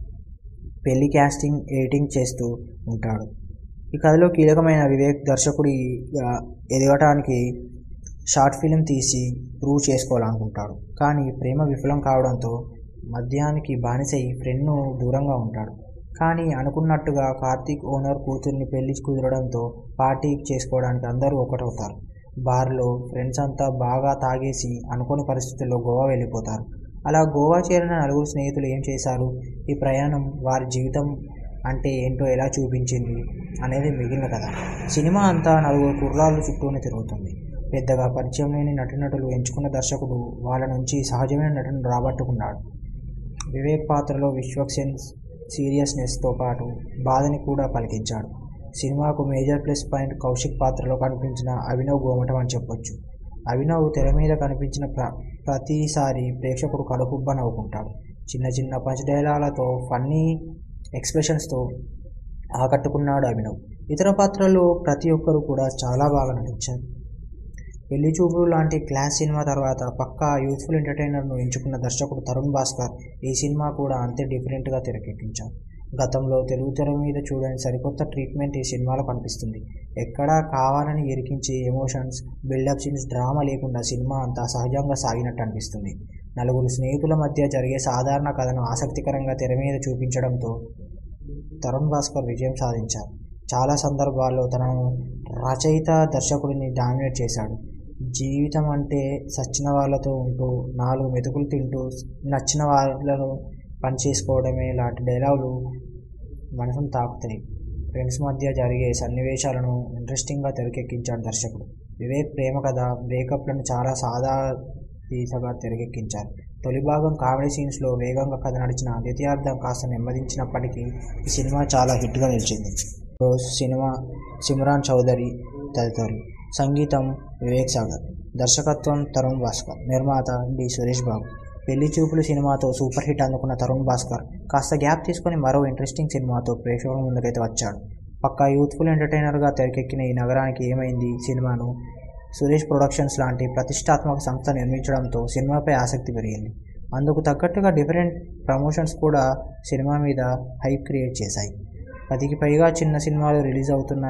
పెళ్లి క్యాస్టింగ్ ఎడిటింగ్ చేస్తూ ఉంటాడు ఈ కథలో కీలకమైన వివేక్ దర్శకుడిగా ఎదగటానికి షార్ట్ ఫిలిం తీసి ప్రూవ్ చేసుకోవాలనుకుంటాడు కానీ ప్రేమ విఫలం కావడంతో మద్యానికి బానిసై ఫ్రెండ్ను దూరంగా ఉంటాడు కానీ అనుకున్నట్టుగా కార్తీక్ ఓనర్ కూతుర్ని పెళ్లి కుదరడంతో పార్టీ చేసుకోవడానికి అందరూ ఒకటవుతారు బార్లో ఫ్రెండ్స్ అంతా బాగా తాగేసి అనుకోని పరిస్థితుల్లో గోవా వెళ్ళిపోతారు అలా గోవా చేరిన నలుగురు స్నేహితులు ఏం చేశారు ఈ ప్రయాణం వారి జీవితం అంటే ఏంటో ఎలా చూపించింది అనేది మిగిలిన కథ సినిమా అంతా నలుగురు కుర్రాళ్ళు చుట్టూనే తిరుగుతుంది పెద్దగా పరిచయం లేని నటీనటులు ఎంచుకున్న దర్శకుడు వాళ్ళ నుంచి సహజమైన నటన రాబట్టుకున్నాడు వివేక్ పాత్రలో విశ్వక్సేన్ సీరియస్నెస్తో పాటు బాధని కూడా పలికించాడు సినిమాకు మేజర్ ప్లస్ పాయింట్ కౌశిక్ పాత్రలో కనిపించిన అభినవ్ గోమటం అని చెప్పొచ్చు అభినవ్ తెర మీద కనిపించిన ప్ర ప్రతిసారి ప్రేక్షకుడు కడుపుబ్బ నవ్వుకుంటాడు చిన్న చిన్న పంచ్ డైలాలతో ఫన్నీ ఎక్స్ప్రెషన్స్తో ఆకట్టుకున్నాడు అభినవ్ ఇతర పాత్రల్లో ప్రతి ఒక్కరు కూడా చాలా బాగా నటించారు పెళ్లి చూపులు లాంటి క్లాస్ సినిమా తర్వాత పక్కా యూత్ఫుల్ ఎంటర్టైనర్ను ఎంచుకున్న దర్శకుడు తరుణ్ భాస్కర్ ఈ సినిమా కూడా అంతే డిఫరెంట్గా తెరకెక్కించారు గతంలో తెలుగు తెర మీద చూడని సరికొత్త ట్రీట్మెంట్ ఈ సినిమాలో కనిపిస్తుంది ఎక్కడా కావాలని ఇరికించి ఎమోషన్స్ బిల్డప్ సీన్స్ డ్రామా లేకుండా సినిమా అంతా సహజంగా సాగినట్టు అనిపిస్తుంది నలుగురు స్నేహితుల మధ్య జరిగే సాధారణ కథను ఆసక్తికరంగా తెర మీద చూపించడంతో తరుణ్ భాస్కర్ విజయం సాధించారు చాలా సందర్భాల్లో తనను రచయిత దర్శకుడిని డామినేట్ చేశాడు జీవితం అంటే సచ్చిన వాళ్ళతో ఉంటూ నాలుగు మెతుకులు తింటూ నచ్చిన వాళ్ళను పని చేసుకోవడమే లాంటి డైలాగులు మనసును తాకుతాయి ఫ్రెండ్స్ మధ్య జరిగే సన్నివేశాలను ఇంట్రెస్టింగ్గా తెరకెక్కించాడు దర్శకుడు వివేక్ ప్రేమ కథ బ్రేకప్లను చాలా సాదా తీసగా తెరకెక్కించారు తొలి భాగం కామెడీ సీన్స్లో వేగంగా కథ నడిచిన ద్వితీయార్థం కాస్త నెమ్మదించినప్పటికీ ఈ సినిమా చాలా హిట్గా నిలిచింది రోజ్ సినిమా సిమ్రాన్ చౌదరి తదితరులు సంగీతం వివేక్ సాగర్ దర్శకత్వం తరుణ్ భాస్కర్ నిర్మాత డి సురేష్ బాబు పెళ్లి చూపులు సినిమాతో సూపర్ హిట్ అందుకున్న తరుణ్ భాస్కర్ కాస్త గ్యాప్ తీసుకొని మరో ఇంట్రెస్టింగ్ సినిమాతో ప్రేక్షకుల ముందుకైతే వచ్చాడు పక్కా యూత్ఫుల్ ఎంటర్టైనర్గా తెరకెక్కిన ఈ నగరానికి ఏమైంది సినిమాను సురేష్ ప్రొడక్షన్స్ లాంటి ప్రతిష్టాత్మక సంస్థ నిర్మించడంతో సినిమాపై ఆసక్తి పెరిగింది అందుకు తగ్గట్టుగా డిఫరెంట్ ప్రమోషన్స్ కూడా సినిమా మీద హైప్ క్రియేట్ చేశాయి పదికి పైగా చిన్న సినిమాలు రిలీజ్ అవుతున్న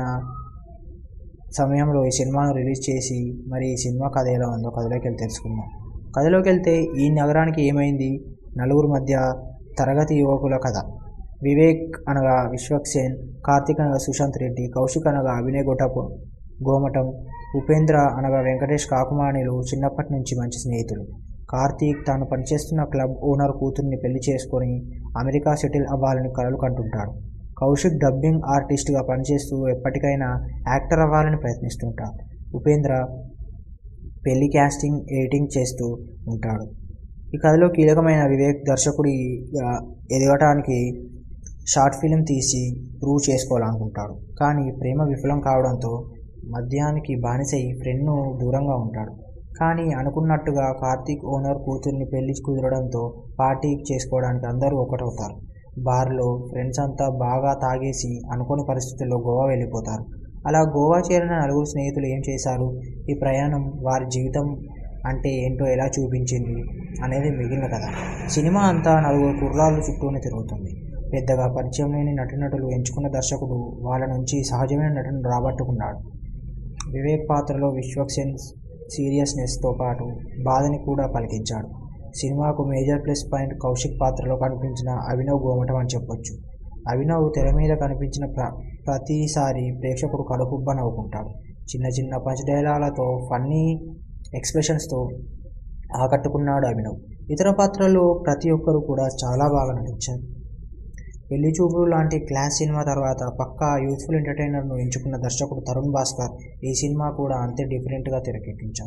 సమయంలో ఈ సినిమాను రిలీజ్ చేసి మరి ఈ సినిమా కథ ఎలా ఉందో కథలోకి వెళ్ళి తెలుసుకుందాం కథలోకి వెళ్తే ఈ నగరానికి ఏమైంది నలుగురు మధ్య తరగతి యువకుల కథ వివేక్ అనగా విశ్వక్సేన్ కార్తిక్ అనగా సుశాంత్ రెడ్డి కౌశిక్ అనగా అభినయ్ గొటపు గోమటం ఉపేంద్ర అనగా వెంకటేష్ కాకుమాణిలు చిన్నప్పటి నుంచి మంచి స్నేహితులు కార్తీక్ తాను పనిచేస్తున్న క్లబ్ ఓనర్ కూతుర్ని పెళ్లి చేసుకొని అమెరికా సెటిల్ అవ్వాలని కలలు కంటుంటాడు కౌశిక్ డబ్బింగ్ ఆర్టిస్ట్గా పనిచేస్తూ ఎప్పటికైనా యాక్టర్ అవ్వాలని ప్రయత్నిస్తుంటాడు ఉపేంద్ర పెళ్లి క్యాస్టింగ్ ఎడిటింగ్ చేస్తూ ఉంటాడు ఈ కథలో కీలకమైన వివేక్ దర్శకుడిగా ఎదగటానికి షార్ట్ ఫిలిం తీసి ప్రూవ్ చేసుకోవాలనుకుంటాడు కానీ ప్రేమ విఫలం కావడంతో మద్యానికి బానిసై ఫ్రెండ్ను దూరంగా ఉంటాడు కానీ అనుకున్నట్టుగా కార్తీక్ ఓనర్ కూతుర్ని పెళ్లి కుదరడంతో పార్టీ చేసుకోవడానికి అందరూ ఒకటవుతారు బార్లో ఫ్రెండ్స్ అంతా బాగా తాగేసి అనుకోని పరిస్థితుల్లో గోవా వెళ్ళిపోతారు అలా గోవా చేరిన నలుగురు స్నేహితులు ఏం చేశారు ఈ ప్రయాణం వారి జీవితం అంటే ఏంటో ఎలా చూపించింది అనేది మిగిలిన కథ సినిమా అంతా నలుగురు కుర్రాళ్ళు చుట్టూనే తిరుగుతుంది పెద్దగా పరిచయం లేని నటీనటులు ఎంచుకున్న దర్శకుడు వాళ్ళ నుంచి సహజమైన నటన రాబట్టుకున్నాడు వివేక్ పాత్రలో విశ్వక్సేన్ సీరియస్నెస్తో పాటు బాధని కూడా పలికించాడు సినిమాకు మేజర్ ప్లస్ పాయింట్ కౌశిక్ పాత్రలో కనిపించిన అభినవ్ గోమటం అని చెప్పొచ్చు అభినవ్ తెర మీద కనిపించిన ప్ర ప్రతిసారి ప్రేక్షకుడు కడుపుబ్బ నవ్వుకుంటాడు చిన్న చిన్న పంచ్ డైలాలతో ఫన్నీ ఎక్స్ప్రెషన్స్తో ఆకట్టుకున్నాడు అభినవ్ ఇతర పాత్రల్లో ప్రతి ఒక్కరు కూడా చాలా బాగా నటించారు పెళ్లి చూపులు లాంటి క్లాస్ సినిమా తర్వాత పక్కా యూత్ఫుల్ ఎంటర్టైనర్ను ఎంచుకున్న దర్శకుడు తరుణ్ భాస్కర్ ఈ సినిమా కూడా అంతే డిఫరెంట్గా తెరకెక్కించారు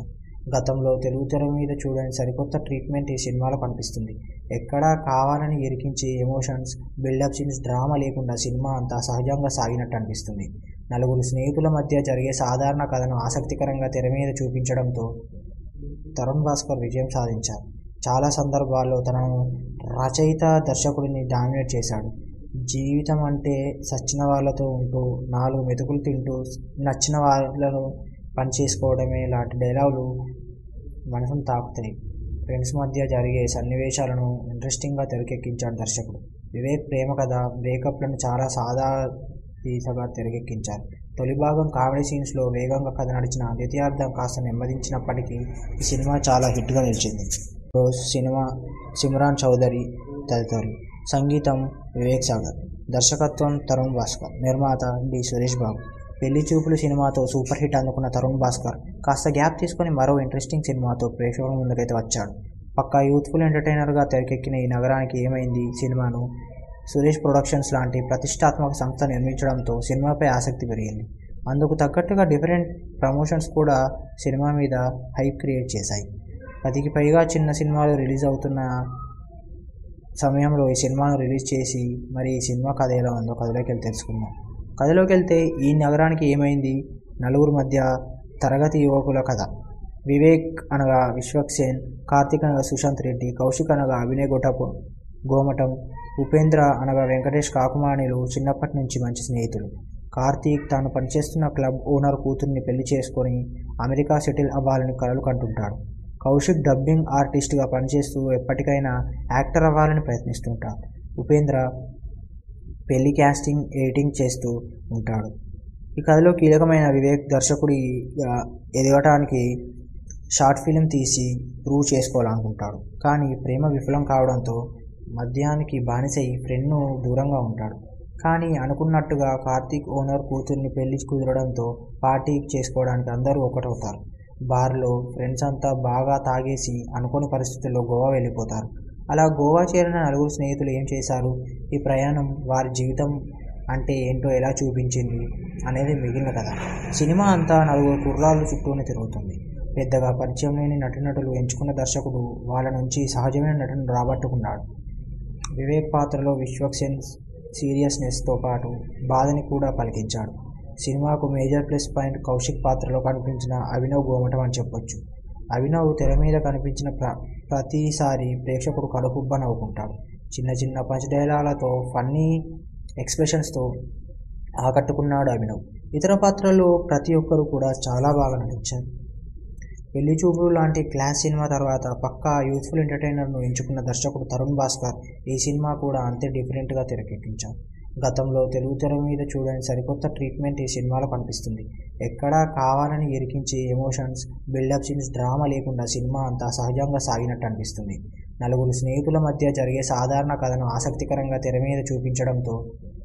గతంలో తెలుగు తెర మీద చూడని సరికొత్త ట్రీట్మెంట్ ఈ సినిమాలో కనిపిస్తుంది ఎక్కడా కావాలని ఇరికించే ఎమోషన్స్ బిల్డప్ సీన్స్ డ్రామా లేకుండా సినిమా అంతా సహజంగా సాగినట్టు అనిపిస్తుంది నలుగురు స్నేహితుల మధ్య జరిగే సాధారణ కథను ఆసక్తికరంగా తెర మీద చూపించడంతో తరుణ్ భాస్కర్ విజయం సాధించారు చాలా సందర్భాల్లో తనను రచయిత దర్శకుడిని డామినేట్ చేశాడు జీవితం అంటే సచ్చిన వాళ్ళతో ఉంటూ నాలుగు మెతుకులు తింటూ నచ్చిన వాళ్ళను పని చేసుకోవడమే లాంటి డైలాగులు మనసును తాకుతాయి ఫ్రెండ్స్ మధ్య జరిగే సన్నివేశాలను ఇంట్రెస్టింగ్గా తెరకెక్కించాడు దర్శకుడు వివేక్ ప్రేమ కథ బ్రేకప్లను చాలా సాదా తీసగా తెరకెక్కించారు తొలి భాగం కామెడీ సీన్స్లో వేగంగా కథ నడిచిన ద్వితీయార్థం కాస్త నెమ్మదించినప్పటికీ ఈ సినిమా చాలా హిట్గా నిలిచింది రోజ్ సినిమా సిమ్రాన్ చౌదరి తదితరులు సంగీతం వివేక్ సాగర్ దర్శకత్వం తరుణ్ భాస్కర్ నిర్మాత డి సురేష్ బాబు పెళ్లి చూపులు సినిమాతో సూపర్ హిట్ అందుకున్న తరుణ్ భాస్కర్ కాస్త గ్యాప్ తీసుకొని మరో ఇంట్రెస్టింగ్ సినిమాతో ప్రేక్షకుల ముందుకైతే వచ్చాడు పక్కా యూత్ఫుల్ ఎంటర్టైనర్గా తెరకెక్కిన ఈ నగరానికి ఏమైంది సినిమాను సురేష్ ప్రొడక్షన్స్ లాంటి ప్రతిష్టాత్మక సంస్థ నిర్మించడంతో సినిమాపై ఆసక్తి పెరిగింది అందుకు తగ్గట్టుగా డిఫరెంట్ ప్రమోషన్స్ కూడా సినిమా మీద హైప్ క్రియేట్ చేశాయి పదికి పైగా చిన్న సినిమాలు రిలీజ్ అవుతున్న సమయంలో ఈ సినిమాను రిలీజ్ చేసి మరి ఈ సినిమా కథ ఎలా ఉందో కథలోకి వెళ్ళి తెలుసుకుందాం కథలోకి వెళ్తే ఈ నగరానికి ఏమైంది నలుగురు మధ్య తరగతి యువకుల కథ వివేక్ అనగా విశ్వక్సేన్ కార్తిక్ అనగా సుశాంత్ రెడ్డి కౌశిక్ అనగా అభినయ్ గొటపు గోమటం ఉపేంద్ర అనగా వెంకటేష్ కాకుమాణిలు చిన్నప్పటి నుంచి మంచి స్నేహితులు కార్తీక్ తాను పనిచేస్తున్న క్లబ్ ఓనర్ కూతుర్ని పెళ్లి చేసుకొని అమెరికా సెటిల్ అవ్వాలని కలలు కంటుంటాడు కౌశిక్ డబ్బింగ్ ఆర్టిస్ట్గా పనిచేస్తూ ఎప్పటికైనా యాక్టర్ అవ్వాలని ప్రయత్నిస్తుంటాడు ఉపేంద్ర పెళ్లి క్యాస్టింగ్ ఎడిటింగ్ చేస్తూ ఉంటాడు ఈ కథలో కీలకమైన వివేక్ దర్శకుడిగా ఎదగటానికి షార్ట్ ఫిలిం తీసి ప్రూవ్ చేసుకోవాలనుకుంటాడు కానీ ప్రేమ విఫలం కావడంతో మద్యానికి బానిసై ఫ్రెండ్ను దూరంగా ఉంటాడు కానీ అనుకున్నట్టుగా కార్తీక్ ఓనర్ కూతుర్ని పెళ్లి కుదరడంతో పార్టీ చేసుకోవడానికి అందరూ ఒకటవుతారు బార్లో ఫ్రెండ్స్ అంతా బాగా తాగేసి అనుకోని పరిస్థితుల్లో గోవా వెళ్ళిపోతారు అలా గోవా చేరిన నలుగురు స్నేహితులు ఏం చేశారు ఈ ప్రయాణం వారి జీవితం అంటే ఏంటో ఎలా చూపించింది అనేది మిగిలిన కథ సినిమా అంతా నలుగురు కుర్రాళ్ళు చుట్టూనే తిరుగుతుంది పెద్దగా పరిచయం లేని నటీనటులు ఎంచుకున్న దర్శకుడు వాళ్ళ నుంచి సహజమైన నటన రాబట్టుకున్నాడు వివేక్ పాత్రలో విశ్వక్సేన్ సీరియస్నెస్తో పాటు బాధని కూడా పలికించాడు సినిమాకు మేజర్ ప్లస్ పాయింట్ కౌశిక్ పాత్రలో కనిపించిన అభినవ్ గోమటం అని చెప్పొచ్చు అభినవ్ తెర మీద కనిపించిన ప్ర ప్రతిసారి ప్రేక్షకుడు కడుపుబ్బ నవ్వుకుంటాడు చిన్న చిన్న పంచ్ డైలాలతో ఫన్నీ ఎక్స్ప్రెషన్స్తో ఆకట్టుకున్నాడు అభినవ్ ఇతర పాత్రల్లో ప్రతి ఒక్కరు కూడా చాలా బాగా నటించారు పెళ్లి చూపులు లాంటి క్లాస్ సినిమా తర్వాత పక్కా యూత్ఫుల్ ఎంటర్టైనర్ను ఎంచుకున్న దర్శకుడు తరుణ్ భాస్కర్ ఈ సినిమా కూడా అంతే డిఫరెంట్గా తెరకెక్కించారు గతంలో తెలుగు తెర మీద చూడని సరికొత్త ట్రీట్మెంట్ ఈ సినిమాలో కనిపిస్తుంది ఎక్కడా కావాలని ఇరికించే ఎమోషన్స్ బిల్డప్ సీన్స్ డ్రామా లేకుండా సినిమా అంతా సహజంగా సాగినట్టు అనిపిస్తుంది నలుగురు స్నేహితుల మధ్య జరిగే సాధారణ కథను ఆసక్తికరంగా తెర మీద చూపించడంతో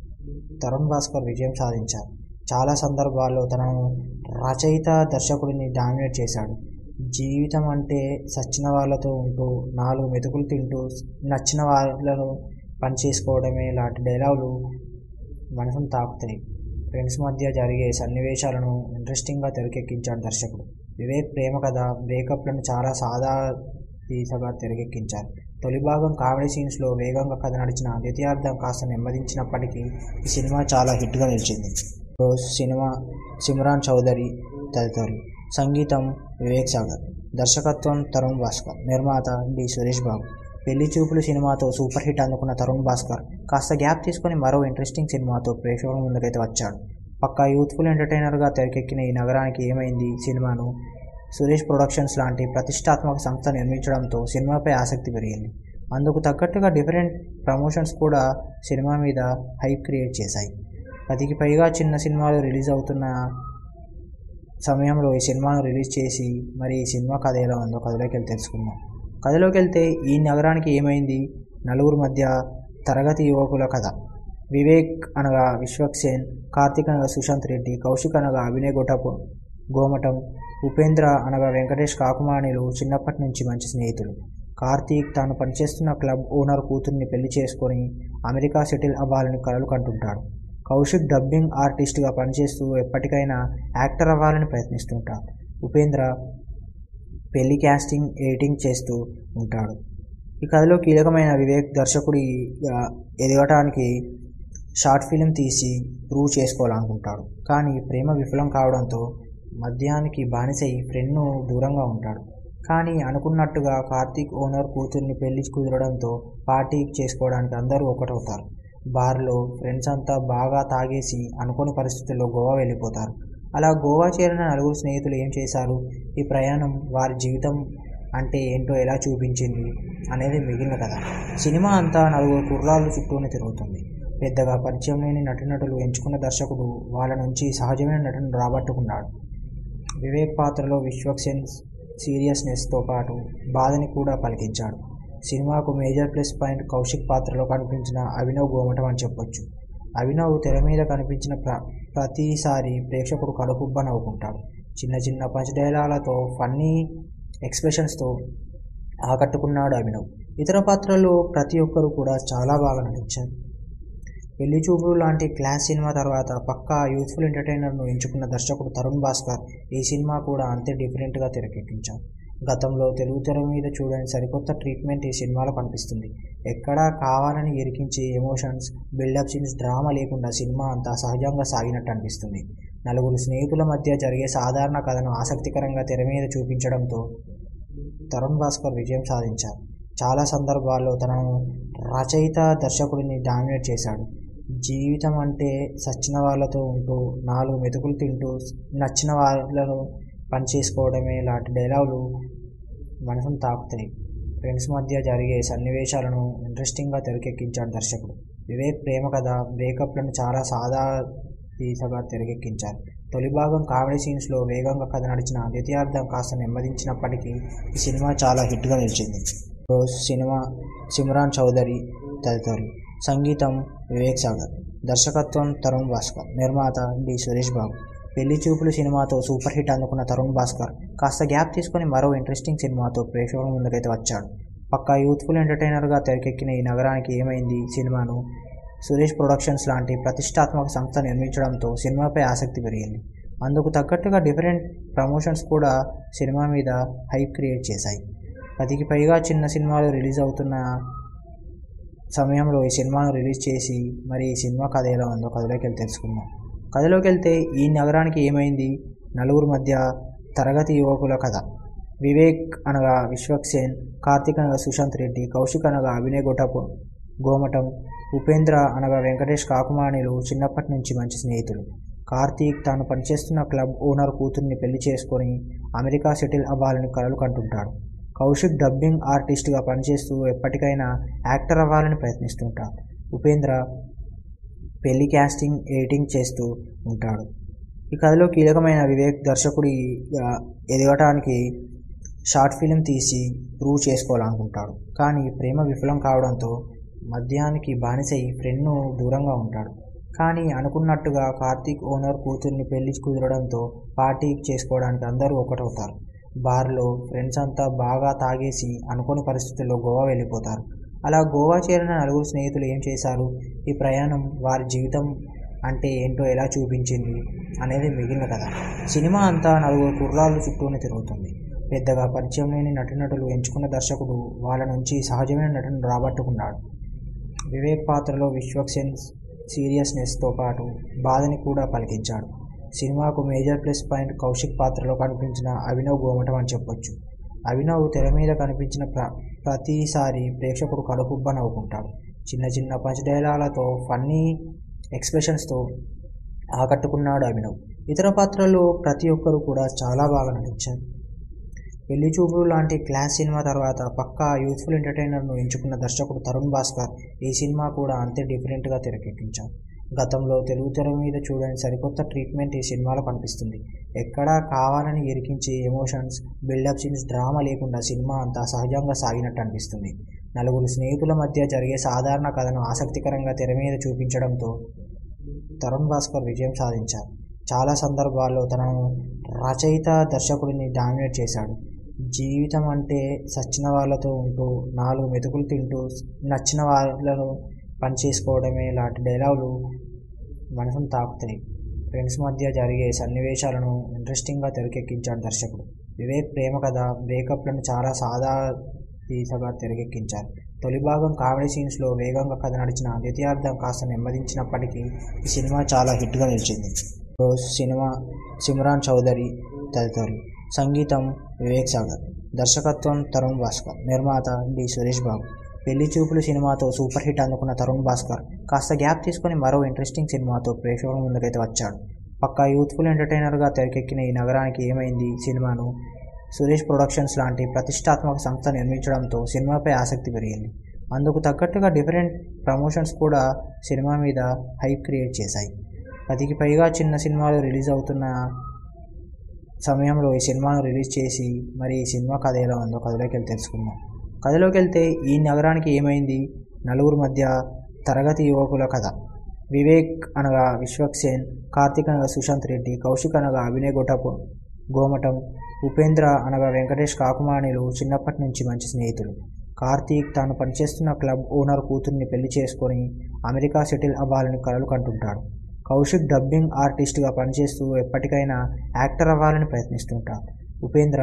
తరుణ్ భాస్కర్ విజయం సాధించారు చాలా సందర్భాల్లో తనను రచయిత దర్శకుడిని డామినేట్ చేశాడు జీవితం అంటే సచ్చిన వాళ్ళతో ఉంటూ నాలుగు మెతుకులు తింటూ నచ్చిన వాళ్ళను పని చేసుకోవడమే లాంటి డైలాగులు మనసును తాకుతాయి ఫ్రెండ్స్ మధ్య జరిగే సన్నివేశాలను ఇంట్రెస్టింగ్గా తెరకెక్కించాడు దర్శకుడు వివేక్ ప్రేమ కథ బ్రేకప్లను చాలా సాదా తీసగా తెరకెక్కించారు తొలి భాగం కామెడీ సీన్స్లో వేగంగా కథ నడిచిన ద్వితీయార్థం కాస్త నెమ్మదించినప్పటికీ ఈ సినిమా చాలా హిట్గా నిలిచింది రోజ్ సినిమా సిమ్రాన్ చౌదరి తదితరులు సంగీతం వివేక్ సాగర్ దర్శకత్వం తరుణ్ భాస్కర్ నిర్మాత డి సురేష్ బాబు పెళ్లి చూపులు సినిమాతో సూపర్ హిట్ అందుకున్న తరుణ్ భాస్కర్ కాస్త గ్యాప్ తీసుకొని మరో ఇంట్రెస్టింగ్ సినిమాతో ప్రేక్షకుల ముందుకైతే వచ్చాడు పక్కా యూత్ఫుల్ ఎంటర్టైనర్గా తెరకెక్కిన ఈ నగరానికి ఏమైంది సినిమాను సురేష్ ప్రొడక్షన్స్ లాంటి ప్రతిష్టాత్మక సంస్థ నిర్మించడంతో సినిమాపై ఆసక్తి పెరిగింది అందుకు తగ్గట్టుగా డిఫరెంట్ ప్రమోషన్స్ కూడా సినిమా మీద హైప్ క్రియేట్ చేశాయి పదికి పైగా చిన్న సినిమాలు రిలీజ్ అవుతున్న సమయంలో ఈ సినిమాను రిలీజ్ చేసి మరి ఈ సినిమా కథ ఎలా ఉందో కథలోకి వెళ్ళి తెలుసుకుందాం కథలోకి వెళ్తే ఈ నగరానికి ఏమైంది నలుగురు మధ్య తరగతి యువకుల కథ వివేక్ అనగా విశ్వక్సేన్ కార్తిక్ అనగా సుశాంత్ రెడ్డి కౌశిక్ అనగా అభినయ్ గొటపు గోమటం ఉపేంద్ర అనగా వెంకటేష్ కాకుమాణిలు చిన్నప్పటి నుంచి మంచి స్నేహితులు కార్తీక్ తాను పనిచేస్తున్న క్లబ్ ఓనర్ కూతుర్ని పెళ్లి చేసుకొని అమెరికా సెటిల్ అవ్వాలని కలలు కంటుంటాడు కౌశిక్ డబ్బింగ్ ఆర్టిస్ట్గా పనిచేస్తూ ఎప్పటికైనా యాక్టర్ అవ్వాలని ప్రయత్నిస్తుంటాడు ఉపేంద్ర పెళ్లి క్యాస్టింగ్ ఎడిటింగ్ చేస్తూ ఉంటాడు ఈ కథలో కీలకమైన వివేక్ దర్శకుడిగా ఎదగటానికి షార్ట్ ఫిలిం తీసి ప్రూవ్ చేసుకోవాలనుకుంటాడు కానీ ప్రేమ విఫలం కావడంతో మద్యానికి బానిసై ఫ్రెండ్ను దూరంగా ఉంటాడు కానీ అనుకున్నట్టుగా కార్తీక్ ఓనర్ కూతుర్ని పెళ్లి కుదరడంతో పార్టీ చేసుకోవడానికి అందరూ ఒకటవుతారు బార్లో ఫ్రెండ్స్ అంతా బాగా తాగేసి అనుకోని పరిస్థితుల్లో గోవా వెళ్ళిపోతారు అలా గోవా చేరిన నలుగురు స్నేహితులు ఏం చేశారు ఈ ప్రయాణం వారి జీవితం అంటే ఏంటో ఎలా చూపించింది అనేది మిగిలిన కథ సినిమా అంతా నలుగురు కుర్రాళ్ళు చుట్టూనే తిరుగుతుంది పెద్దగా పరిచయం లేని నటీనటులు ఎంచుకున్న దర్శకుడు వాళ్ళ నుంచి సహజమైన నటన రాబట్టుకున్నాడు వివేక్ పాత్రలో విశ్వక్సేన్ సీరియస్నెస్తో పాటు బాధని కూడా పలికించాడు సినిమాకు మేజర్ ప్లస్ పాయింట్ కౌశిక్ పాత్రలో కనిపించిన అభినవ్ గోమటం అని చెప్పొచ్చు అభినవ్ తెర మీద కనిపించిన ప్ర ప్రతిసారి ప్రేక్షకుడు కడుపుబ్బ నవ్వుకుంటాడు చిన్న చిన్న పంచ్ డైలాలతో ఫన్నీ ఎక్స్ప్రెషన్స్తో ఆకట్టుకున్నాడు అభినవ్ ఇతర పాత్రల్లో ప్రతి ఒక్కరు కూడా చాలా బాగా నటించారు పెళ్లి చూపులు లాంటి క్లాస్ సినిమా తర్వాత పక్కా యూత్ఫుల్ ఎంటర్టైనర్ను ఎంచుకున్న దర్శకుడు తరుణ్ భాస్కర్ ఈ సినిమా కూడా అంతే డిఫరెంట్గా తెరకెక్కించారు గతంలో తెలుగు తెర మీద చూడని సరికొత్త ట్రీట్మెంట్ ఈ సినిమాలో కనిపిస్తుంది ఎక్కడా కావాలని ఇరికించి ఎమోషన్స్ బిల్డప్ సీన్స్ డ్రామా లేకుండా సినిమా అంతా సహజంగా సాగినట్టు అనిపిస్తుంది నలుగురు స్నేహితుల మధ్య జరిగే సాధారణ కథను ఆసక్తికరంగా తెర మీద చూపించడంతో తరుణ్ భాస్కర్ విజయం సాధించారు చాలా సందర్భాల్లో తనను రచయిత దర్శకుడిని డామినేట్ చేశాడు జీవితం అంటే సచ్చిన వాళ్ళతో ఉంటూ నాలుగు మెతుకులు తింటూ నచ్చిన వాళ్ళను పని చేసుకోవడమే లాంటి డైలాగులు మనసును తాకుతాయి ఫ్రెండ్స్ మధ్య జరిగే సన్నివేశాలను ఇంట్రెస్టింగ్గా తెరకెక్కించాడు దర్శకుడు వివేక్ ప్రేమ కథ బ్రేకప్లను చాలా సాదా తీసగా తెరకెక్కించారు తొలి భాగం కామెడీ సీన్స్లో వేగంగా కథ నడిచిన ద్వితీయార్థం కాస్త నెమ్మదించినప్పటికీ ఈ సినిమా చాలా హిట్గా నిలిచింది రోజ్ సినిమా సిమ్రాన్ చౌదరి తదితరులు సంగీతం వివేక్ సాగర్ దర్శకత్వం తరుణ్ భాస్కర్ నిర్మాత డి సురేష్ బాబు పెళ్లి చూపులు సినిమాతో సూపర్ హిట్ అందుకున్న తరుణ్ భాస్కర్ కాస్త గ్యాప్ తీసుకొని మరో ఇంట్రెస్టింగ్ సినిమాతో ప్రేక్షకుల ముందుకైతే వచ్చాడు పక్కా యూత్ఫుల్ ఎంటర్టైనర్గా తెరకెక్కిన ఈ నగరానికి ఏమైంది సినిమాను సురేష్ ప్రొడక్షన్స్ లాంటి ప్రతిష్టాత్మక సంస్థ నిర్మించడంతో సినిమాపై ఆసక్తి పెరిగింది అందుకు తగ్గట్టుగా డిఫరెంట్ ప్రమోషన్స్ కూడా సినిమా మీద హైప్ క్రియేట్ చేశాయి పదికి పైగా చిన్న సినిమాలు రిలీజ్ అవుతున్న సమయంలో ఈ సినిమాను రిలీజ్ చేసి మరి ఈ సినిమా కథ ఎలా ఉందో కథలోకి వెళ్ళి తెలుసుకుందాం కథలోకి వెళ్తే ఈ నగరానికి ఏమైంది నలుగురు మధ్య తరగతి యువకుల కథ వివేక్ అనగా విశ్వక్సేన్ కార్తిక్ అనగా సుశాంత్ రెడ్డి కౌశిక్ అనగా అభినయ్ గొటపు గోమటం ఉపేంద్ర అనగా వెంకటేష్ కాకుమాణిలు చిన్నప్పటి నుంచి మంచి స్నేహితులు కార్తీక్ తాను పనిచేస్తున్న క్లబ్ ఓనర్ కూతుర్ని పెళ్లి చేసుకొని అమెరికా సెటిల్ అవ్వాలని కలలు కంటుంటాడు కౌశిక్ డబ్బింగ్ ఆర్టిస్ట్గా పనిచేస్తూ ఎప్పటికైనా యాక్టర్ అవ్వాలని ప్రయత్నిస్తుంటాడు ఉపేంద్ర పెళ్లి క్యాస్టింగ్ ఎడిటింగ్ చేస్తూ ఉంటాడు ఈ కథలో కీలకమైన వివేక్ దర్శకుడిగా ఎదగటానికి షార్ట్ ఫిలిం తీసి ప్రూవ్ చేసుకోవాలనుకుంటాడు కానీ ప్రేమ విఫలం కావడంతో మద్యానికి బానిసై ఫ్రెండ్ను దూరంగా ఉంటాడు కానీ అనుకున్నట్టుగా కార్తీక్ ఓనర్ కూతుర్ని పెళ్లి కుదరడంతో పార్టీ చేసుకోవడానికి అందరూ ఒకటవుతారు బార్లో ఫ్రెండ్స్ అంతా బాగా తాగేసి అనుకోని పరిస్థితుల్లో గోవా వెళ్ళిపోతారు అలా గోవా చేరిన నలుగురు స్నేహితులు ఏం చేశారు ఈ ప్రయాణం వారి జీవితం అంటే ఏంటో ఎలా చూపించింది అనేది మిగిలిన కథ సినిమా అంతా నలుగురు కుర్రాళ్ళు చుట్టూనే తిరుగుతుంది పెద్దగా పరిచయం లేని నటీనటులు ఎంచుకున్న దర్శకుడు వాళ్ళ నుంచి సహజమైన నటన రాబట్టుకున్నాడు వివేక్ పాత్రలో విశ్వక్సేన్ సీరియస్నెస్తో పాటు బాధని కూడా పలికించాడు సినిమాకు మేజర్ ప్లస్ పాయింట్ కౌశిక్ పాత్రలో కనిపించిన అభినవ్ గోమటం అని చెప్పొచ్చు అభినవ్ తెర మీద కనిపించిన ప్ర ప్రతిసారి ప్రేక్షకుడు కడుపుబ్బ నవ్వుకుంటాడు చిన్న చిన్న పంచ్ డైలాలతో ఫన్నీ ఎక్స్ప్రెషన్స్తో ఆకట్టుకున్నాడు అభినవ్ ఇతర పాత్రల్లో ప్రతి ఒక్కరు కూడా చాలా బాగా నటించారు పెళ్లి చూపులు లాంటి క్లాస్ సినిమా తర్వాత పక్కా యూత్ఫుల్ ఎంటర్టైనర్ను ఎంచుకున్న దర్శకుడు తరుణ్ భాస్కర్ ఈ సినిమా కూడా అంతే డిఫరెంట్గా తెరకెక్కించారు గతంలో తెలుగు తెర మీద చూడని సరికొత్త ట్రీట్మెంట్ ఈ సినిమాలో కనిపిస్తుంది ఎక్కడా కావాలని ఇరికించి ఎమోషన్స్ బిల్డప్ సీన్స్ డ్రామా లేకుండా సినిమా అంతా సహజంగా సాగినట్టు అనిపిస్తుంది నలుగురు స్నేహితుల మధ్య జరిగే సాధారణ కథను ఆసక్తికరంగా తెర మీద చూపించడంతో తరుణ్ భాస్కర్ విజయం సాధించారు చాలా సందర్భాల్లో తనను రచయిత దర్శకుడిని డామినేట్ చేశాడు జీవితం అంటే సచ్చిన వాళ్ళతో ఉంటూ నాలుగు మెతుకులు తింటూ నచ్చిన వాళ్ళను పని చేసుకోవడమే లాంటి డైలాగులు మనసును తాకుతాయి ఫ్రెండ్స్ మధ్య జరిగే సన్నివేశాలను ఇంట్రెస్టింగ్గా తెరకెక్కించాడు దర్శకుడు వివేక్ ప్రేమ కథ బ్రేకప్లను చాలా సాదా తీసగా తెరకెక్కించారు తొలి భాగం కామెడీ సీన్స్లో వేగంగా కథ నడిచిన ద్వితీయార్థం కాస్త నెమ్మదించినప్పటికీ ఈ సినిమా చాలా హిట్గా నిలిచింది రోజ్ సినిమా సిమ్రాన్ చౌదరి తదితరులు సంగీతం వివేక్ సాగర్ దర్శకత్వం తరుణ్ భాస్కర్ నిర్మాత డి సురేష్ బాబు పెళ్లి చూపులు సినిమాతో సూపర్ హిట్ అందుకున్న తరుణ్ భాస్కర్ కాస్త గ్యాప్ తీసుకొని మరో ఇంట్రెస్టింగ్ సినిమాతో ప్రేక్షకుల ముందుకైతే వచ్చాడు పక్కా యూత్ఫుల్ ఎంటర్టైనర్గా తెరకెక్కిన ఈ నగరానికి ఏమైంది సినిమాను సురేష్ ప్రొడక్షన్స్ లాంటి ప్రతిష్టాత్మక సంస్థ నిర్మించడంతో సినిమాపై ఆసక్తి పెరిగింది అందుకు తగ్గట్టుగా డిఫరెంట్ ప్రమోషన్స్ కూడా సినిమా మీద హైప్ క్రియేట్ చేశాయి పదికి పైగా చిన్న సినిమాలు రిలీజ్ అవుతున్న సమయంలో ఈ సినిమాను రిలీజ్ చేసి మరి ఈ సినిమా కథ ఎలా ఉందో కథలోకి వెళ్ళి తెలుసుకుందాం కథలోకి వెళ్తే ఈ నగరానికి ఏమైంది నలుగురు మధ్య తరగతి యువకుల కథ వివేక్ అనగా విశ్వక్సేన్ కార్తిక్ అనగా సుశాంత్ రెడ్డి కౌశిక్ అనగా అభినయ్ గొటపు గోమటం ఉపేంద్ర అనగా వెంకటేష్ కాకుమాణిలు చిన్నప్పటి నుంచి మంచి స్నేహితులు కార్తీక్ తాను పనిచేస్తున్న క్లబ్ ఓనర్ కూతుర్ని పెళ్లి చేసుకొని అమెరికా సెటిల్ అవ్వాలని కలలు కంటుంటాడు కౌశిక్ డబ్బింగ్ ఆర్టిస్ట్గా పనిచేస్తూ ఎప్పటికైనా యాక్టర్ అవ్వాలని ప్రయత్నిస్తుంటాడు ఉపేంద్ర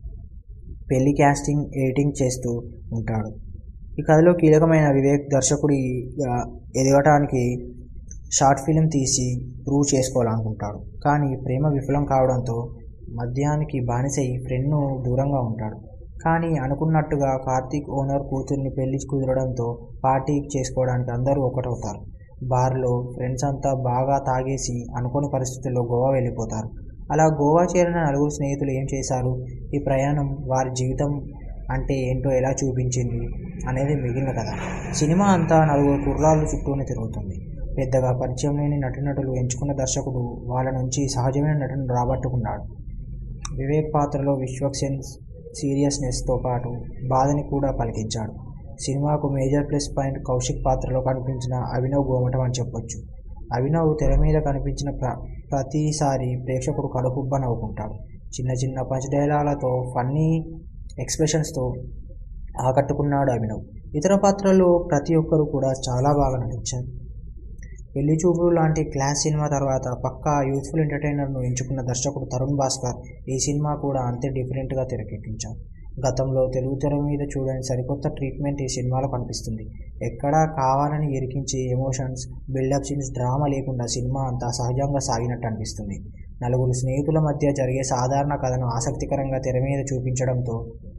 పెళ్లి క్యాస్టింగ్ ఎడిటింగ్ చేస్తూ ఉంటాడు ఈ కథలో కీలకమైన వివేక్ దర్శకుడిగా ఎదగటానికి షార్ట్ ఫిలిం తీసి ప్రూవ్ చేసుకోవాలనుకుంటాడు కానీ ప్రేమ విఫలం కావడంతో మద్యానికి బానిసై ఫ్రెండ్ను దూరంగా ఉంటాడు కానీ అనుకున్నట్టుగా కార్తీక్ ఓనర్ కూతుర్ని పెళ్లి కుదరడంతో పార్టీ చేసుకోవడానికి అందరూ ఒకటవుతారు బార్లో ఫ్రెండ్స్ అంతా బాగా తాగేసి అనుకోని పరిస్థితుల్లో గోవా వెళ్ళిపోతారు అలా గోవా చేరిన నలుగురు స్నేహితులు ఏం చేశారు ఈ ప్రయాణం వారి జీవితం అంటే ఏంటో ఎలా చూపించింది అనేది మిగిలిన కథ సినిమా అంతా నలుగురు కుర్రాళ్ళు చుట్టూనే తిరుగుతుంది పెద్దగా పరిచయం లేని నటీనటులు ఎంచుకున్న దర్శకుడు వాళ్ళ నుంచి సహజమైన నటన రాబట్టుకున్నాడు వివేక్ పాత్రలో విశ్వక్సేన్ సీరియస్నెస్తో పాటు బాధని కూడా పలికించాడు సినిమాకు మేజర్ ప్లస్ పాయింట్ కౌశిక్ పాత్రలో కనిపించిన అభినవ్ గోమటం అని చెప్పొచ్చు అభినవ్ తెర మీద కనిపించిన ప్ర ప్రతిసారి ప్రేక్షకుడు కడుపుబ్బ నవ్వుకుంటాడు చిన్న చిన్న పంచ్ డైలాలతో ఫన్నీ ఎక్స్ప్రెషన్స్తో ఆకట్టుకున్నాడు అభినవ్ ఇతర పాత్రల్లో ప్రతి ఒక్కరు కూడా చాలా బాగా నటించారు పెళ్లి చూపులు లాంటి క్లాస్ సినిమా తర్వాత పక్కా యూత్ఫుల్ ఎంటర్టైనర్ను ఎంచుకున్న దర్శకుడు తరుణ్ భాస్కర్ ఈ సినిమా కూడా అంతే డిఫరెంట్గా తెరకెక్కించారు గతంలో తెలుగు తెర మీద చూడని సరికొత్త ట్రీట్మెంట్ ఈ సినిమాలో కనిపిస్తుంది ఎక్కడా కావాలని ఇరికించి ఎమోషన్స్ బిల్డప్ సీన్స్ డ్రామా లేకుండా సినిమా అంతా సహజంగా సాగినట్టు అనిపిస్తుంది నలుగురు స్నేహితుల మధ్య జరిగే సాధారణ కథను ఆసక్తికరంగా తెర మీద చూపించడంతో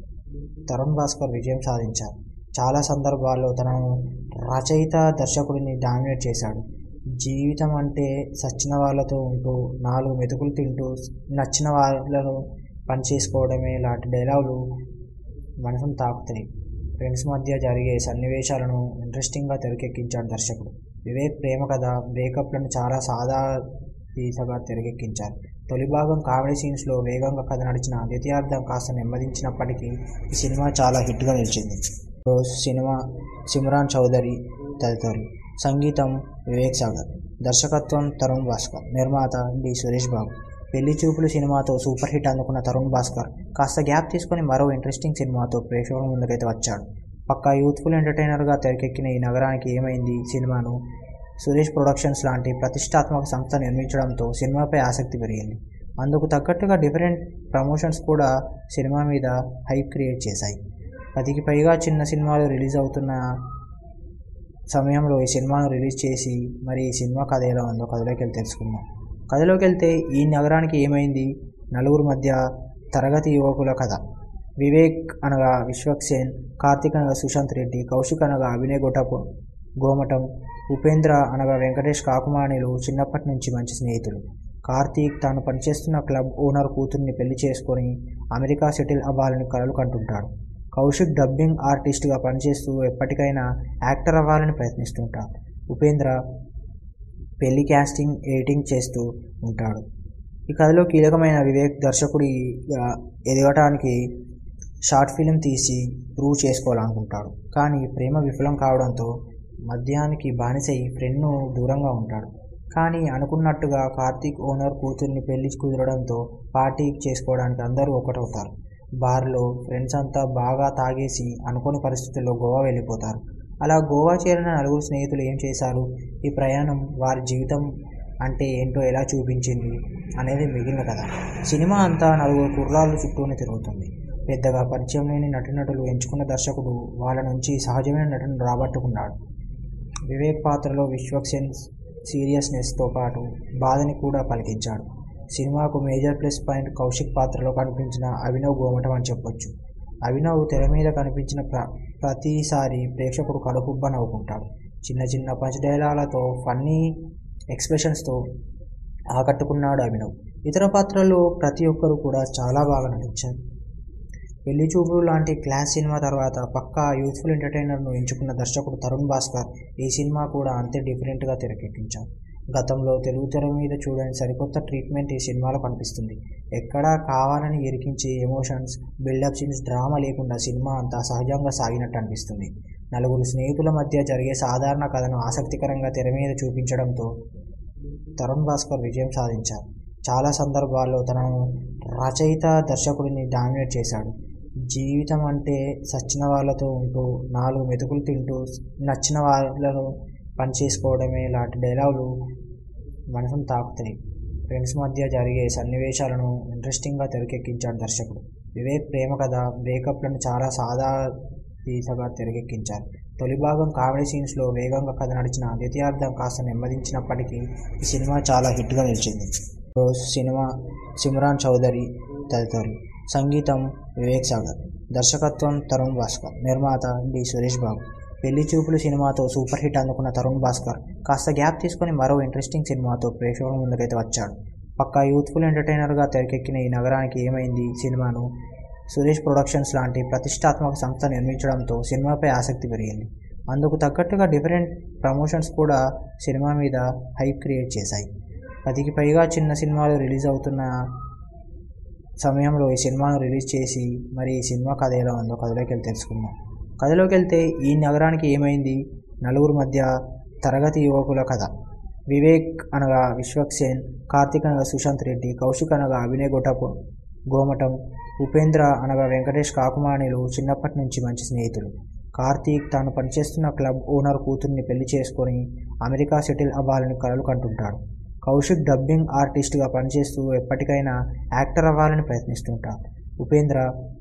తరుణ్ భాస్కర్ విజయం సాధించారు చాలా సందర్భాల్లో తనను రచయిత దర్శకుడిని డామినేట్ చేశాడు జీవితం అంటే సచ్చిన వాళ్ళతో ఉంటూ నాలుగు మెతుకులు తింటూ నచ్చిన వాళ్ళను పని చేసుకోవడమే లాంటి డైలాగులు మనసును తాకుతాయి ఫ్రెండ్స్ మధ్య జరిగే సన్నివేశాలను ఇంట్రెస్టింగ్గా తెరకెక్కించాడు దర్శకుడు వివేక్ ప్రేమ కథ బ్రేకప్లను చాలా సాదా తీసగా తెరకెక్కించారు తొలి భాగం కామెడీ సీన్స్లో వేగంగా కథ నడిచిన ద్వితీయార్థం కాస్త నెమ్మదించినప్పటికీ ఈ సినిమా చాలా హిట్గా నిలిచింది రోజ్ సినిమా సిమ్రాన్ చౌదరి తదితరులు సంగీతం వివేక్ సాగర్ దర్శకత్వం తరుణ్ భాస్కర్ నిర్మాత డి సురేష్ బాబు పెళ్లి చూపులు సినిమాతో సూపర్ హిట్ అందుకున్న తరుణ్ భాస్కర్ కాస్త గ్యాప్ తీసుకొని మరో ఇంట్రెస్టింగ్ సినిమాతో ప్రేక్షకుల ముందుకైతే వచ్చాడు పక్కా యూత్ఫుల్ ఎంటర్టైనర్గా తెరకెక్కిన ఈ నగరానికి ఏమైంది సినిమాను సురేష్ ప్రొడక్షన్స్ లాంటి ప్రతిష్టాత్మక సంస్థ నిర్మించడంతో సినిమాపై ఆసక్తి పెరిగింది అందుకు తగ్గట్టుగా డిఫరెంట్ ప్రమోషన్స్ కూడా సినిమా మీద హైప్ క్రియేట్ చేశాయి పదికి పైగా చిన్న సినిమాలు రిలీజ్ అవుతున్న సమయంలో ఈ సినిమాను రిలీజ్ చేసి మరి ఈ సినిమా కథ ఎలా ఉందో కథలోకి వెళ్ళి తెలుసుకుందాం కథలోకి వెళ్తే ఈ నగరానికి ఏమైంది నలుగురు మధ్య తరగతి యువకుల కథ వివేక్ అనగా విశ్వక్సేన్ కార్తిక్ అనగా సుశాంత్ రెడ్డి కౌశిక్ అనగా అభినయ్ గొటపు గోమటం ఉపేంద్ర అనగా వెంకటేష్ కాకుమాణిలు చిన్నప్పటి నుంచి మంచి స్నేహితులు కార్తీక్ తాను పనిచేస్తున్న క్లబ్ ఓనర్ కూతుర్ని పెళ్లి చేసుకొని అమెరికా సెటిల్ అవ్వాలని కలలు కంటుంటాడు కౌశిక్ డబ్బింగ్ ఆర్టిస్ట్గా పనిచేస్తూ ఎప్పటికైనా యాక్టర్ అవ్వాలని ప్రయత్నిస్తుంటాడు ఉపేంద్ర పెళ్లి క్యాస్టింగ్ ఎడిటింగ్ చేస్తూ ఉంటాడు ఈ కథలో కీలకమైన వివేక్ దర్శకుడిగా ఎదగటానికి షార్ట్ ఫిలిం తీసి ప్రూవ్ చేసుకోవాలనుకుంటాడు కానీ ప్రేమ విఫలం కావడంతో మద్యానికి బానిసై ఫ్రెండ్ను దూరంగా ఉంటాడు కానీ అనుకున్నట్టుగా కార్తీక్ ఓనర్ కూతుర్ని పెళ్లి కుదరడంతో పార్టీ చేసుకోవడానికి అందరూ ఒకటవుతారు బార్లో ఫ్రెండ్స్ అంతా బాగా తాగేసి అనుకోని పరిస్థితుల్లో గోవా వెళ్ళిపోతారు అలా గోవా చేరిన నలుగురు స్నేహితులు ఏం చేశారు ఈ ప్రయాణం వారి జీవితం అంటే ఏంటో ఎలా చూపించింది అనేది మిగిలిన కథ సినిమా అంతా నలుగురు కుర్రాళ్ళు చుట్టూనే తిరుగుతుంది పెద్దగా పరిచయం లేని నటీనటులు ఎంచుకున్న దర్శకుడు వాళ్ళ నుంచి సహజమైన నటన రాబట్టుకున్నాడు వివేక్ పాత్రలో విశ్వక్సేన్ సీరియస్నెస్తో పాటు బాధని కూడా పలికించాడు సినిమాకు మేజర్ ప్లస్ పాయింట్ కౌశిక్ పాత్రలో కనిపించిన అభినవ్ గోమటం అని చెప్పొచ్చు అభినవ్ తెర మీద కనిపించిన ప్ర ప్రతిసారి ప్రేక్షకుడు కడుపుబ్బ నవ్వుకుంటాడు చిన్న చిన్న పంచ్ డైలాలతో ఫన్నీ ఎక్స్ప్రెషన్స్తో ఆకట్టుకున్నాడు అభినవ్ ఇతర పాత్రల్లో ప్రతి ఒక్కరు కూడా చాలా బాగా నటించారు పెళ్లి చూపులు లాంటి క్లాస్ సినిమా తర్వాత పక్కా యూత్ఫుల్ ఎంటర్టైనర్ను ఎంచుకున్న దర్శకుడు తరుణ్ భాస్కర్ ఈ సినిమా కూడా అంతే డిఫరెంట్గా తెరకెక్కించారు గతంలో తెలుగు తెర మీద చూడని సరికొత్త ట్రీట్మెంట్ ఈ సినిమాలో కనిపిస్తుంది ఎక్కడా కావాలని ఇరికించి ఎమోషన్స్ బిల్డప్ సీన్స్ డ్రామా లేకుండా సినిమా అంతా సహజంగా సాగినట్టు అనిపిస్తుంది నలుగురు స్నేహితుల మధ్య జరిగే సాధారణ కథను ఆసక్తికరంగా తెర మీద చూపించడంతో తరుణ్ భాస్కర్ విజయం సాధించారు చాలా సందర్భాల్లో తనను రచయిత దర్శకుడిని డామినేట్ చేశాడు జీవితం అంటే సచ్చిన వాళ్ళతో ఉంటూ నాలుగు మెతుకులు తింటూ నచ్చిన వాళ్ళను పని చేసుకోవడమే లాంటి డైలాగులు మనసును తాకుతాయి ఫ్రెండ్స్ మధ్య జరిగే సన్నివేశాలను ఇంట్రెస్టింగ్గా తెరకెక్కించాడు దర్శకుడు వివేక్ ప్రేమ కథ బ్రేకప్లను చాలా సాదా తీసగా తెరకెక్కించారు తొలి భాగం కామెడీ సీన్స్లో వేగంగా కథ నడిచిన ద్వితీయార్థం కాస్త నెమ్మదించినప్పటికీ ఈ సినిమా చాలా హిట్గా నిలిచింది రోజ్ సినిమా సిమ్రాన్ చౌదరి తదితరులు సంగీతం వివేక్ సాగర్ దర్శకత్వం తరుణ్ భాస్కర్ నిర్మాత డి సురేష్ బాబు పెళ్లి చూపులు సినిమాతో సూపర్ హిట్ అందుకున్న తరుణ్ భాస్కర్ కాస్త గ్యాప్ తీసుకొని మరో ఇంట్రెస్టింగ్ సినిమాతో ప్రేక్షకుల ముందుకైతే వచ్చాడు పక్కా యూత్ఫుల్ ఎంటర్టైనర్గా తెరకెక్కిన ఈ నగరానికి ఏమైంది సినిమాను సురేష్ ప్రొడక్షన్స్ లాంటి ప్రతిష్టాత్మక సంస్థ నిర్మించడంతో సినిమాపై ఆసక్తి పెరిగింది అందుకు తగ్గట్టుగా డిఫరెంట్ ప్రమోషన్స్ కూడా సినిమా మీద హైప్ క్రియేట్ చేశాయి పదికి పైగా చిన్న సినిమాలు రిలీజ్ అవుతున్న సమయంలో ఈ సినిమాను రిలీజ్ చేసి మరి ఈ సినిమా కథ ఎలా ఉందో కథలోకి వెళ్ళి తెలుసుకుందాం కథలోకి వెళ్తే ఈ నగరానికి ఏమైంది నలుగురు మధ్య తరగతి యువకుల కథ వివేక్ అనగా విశ్వక్సేన్ కార్తిక్ అనగా సుశాంత్ రెడ్డి కౌశిక్ అనగా అభినయ్ గొటపు గోమటం ఉపేంద్ర అనగా వెంకటేష్ కాకుమాణిలు చిన్నప్పటి నుంచి మంచి స్నేహితులు కార్తీక్ తాను పనిచేస్తున్న క్లబ్ ఓనర్ కూతుర్ని పెళ్లి చేసుకొని అమెరికా సెటిల్ అవ్వాలని కలలు కంటుంటాడు కౌశిక్ డబ్బింగ్ ఆర్టిస్ట్గా పనిచేస్తూ ఎప్పటికైనా యాక్టర్ అవ్వాలని ప్రయత్నిస్తుంటాడు ఉపేంద్ర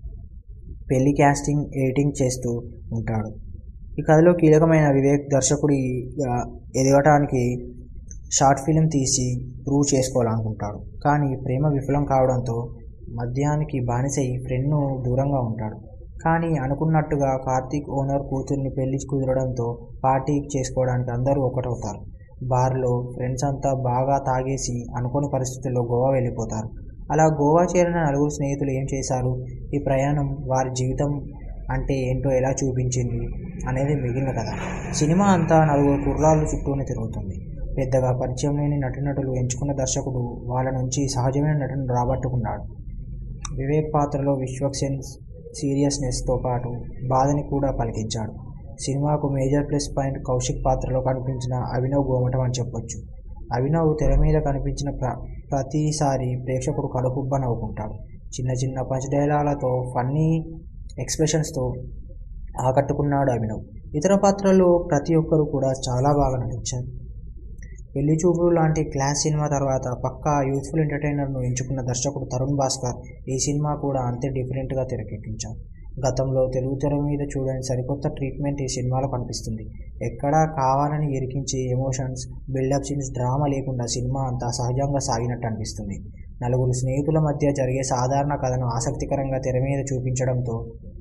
పెళ్లి క్యాస్టింగ్ ఎడిటింగ్ చేస్తూ ఉంటాడు ఈ కథలో కీలకమైన వివేక్ దర్శకుడిగా ఎదగటానికి షార్ట్ ఫిలిం తీసి ప్రూవ్ చేసుకోవాలనుకుంటాడు కానీ ప్రేమ విఫలం కావడంతో మద్యానికి బానిసై ఫ్రెండ్ను దూరంగా ఉంటాడు కానీ అనుకున్నట్టుగా కార్తీక్ ఓనర్ కూతుర్ని పెళ్లి కుదరడంతో పార్టీ చేసుకోవడానికి అందరూ ఒకటవుతారు బార్లో ఫ్రెండ్స్ అంతా బాగా తాగేసి అనుకోని పరిస్థితుల్లో గోవా వెళ్ళిపోతారు అలా గోవా చేరిన నలుగురు స్నేహితులు ఏం చేశారు ఈ ప్రయాణం వారి జీవితం అంటే ఏంటో ఎలా చూపించింది అనేది మిగిలిన కథ సినిమా అంతా నలుగురు కుర్రాళ్ళు చుట్టూనే తిరుగుతుంది పెద్దగా పరిచయం లేని నటీనటులు ఎంచుకున్న దర్శకుడు వాళ్ళ నుంచి సహజమైన నటన రాబట్టుకున్నాడు వివేక్ పాత్రలో విశ్వక్సేన్ సీరియస్నెస్తో పాటు బాధని కూడా పలికించాడు సినిమాకు మేజర్ ప్లస్ పాయింట్ కౌశిక్ పాత్రలో కనిపించిన అభినవ్ గోమటం అని చెప్పొచ్చు అభినవ్ తెర మీద కనిపించిన ప్ర ప్రతిసారి ప్రేక్షకుడు కడుపుబ్బ నవ్వుకుంటాడు చిన్న చిన్న పంచ్ డైలాలతో ఫన్నీ ఎక్స్ప్రెషన్స్తో ఆకట్టుకున్నాడు అభినవ్ ఇతర పాత్రల్లో ప్రతి ఒక్కరు కూడా చాలా బాగా నటించారు పెళ్లి చూపులు లాంటి క్లాస్ సినిమా తర్వాత పక్కా యూత్ఫుల్ ఎంటర్టైనర్ను ఎంచుకున్న దర్శకుడు తరుణ్ భాస్కర్ ఈ సినిమా కూడా అంతే డిఫరెంట్గా తెరకెక్కించారు గతంలో తెలుగు తెర మీద చూడని సరికొత్త ట్రీట్మెంట్ ఈ సినిమాలో కనిపిస్తుంది ఎక్కడా కావాలని ఇరికించి ఎమోషన్స్ బిల్డప్ సీన్స్ డ్రామా లేకుండా సినిమా అంతా సహజంగా సాగినట్టు అనిపిస్తుంది నలుగురు స్నేహితుల మధ్య జరిగే సాధారణ కథను ఆసక్తికరంగా తెర మీద చూపించడంతో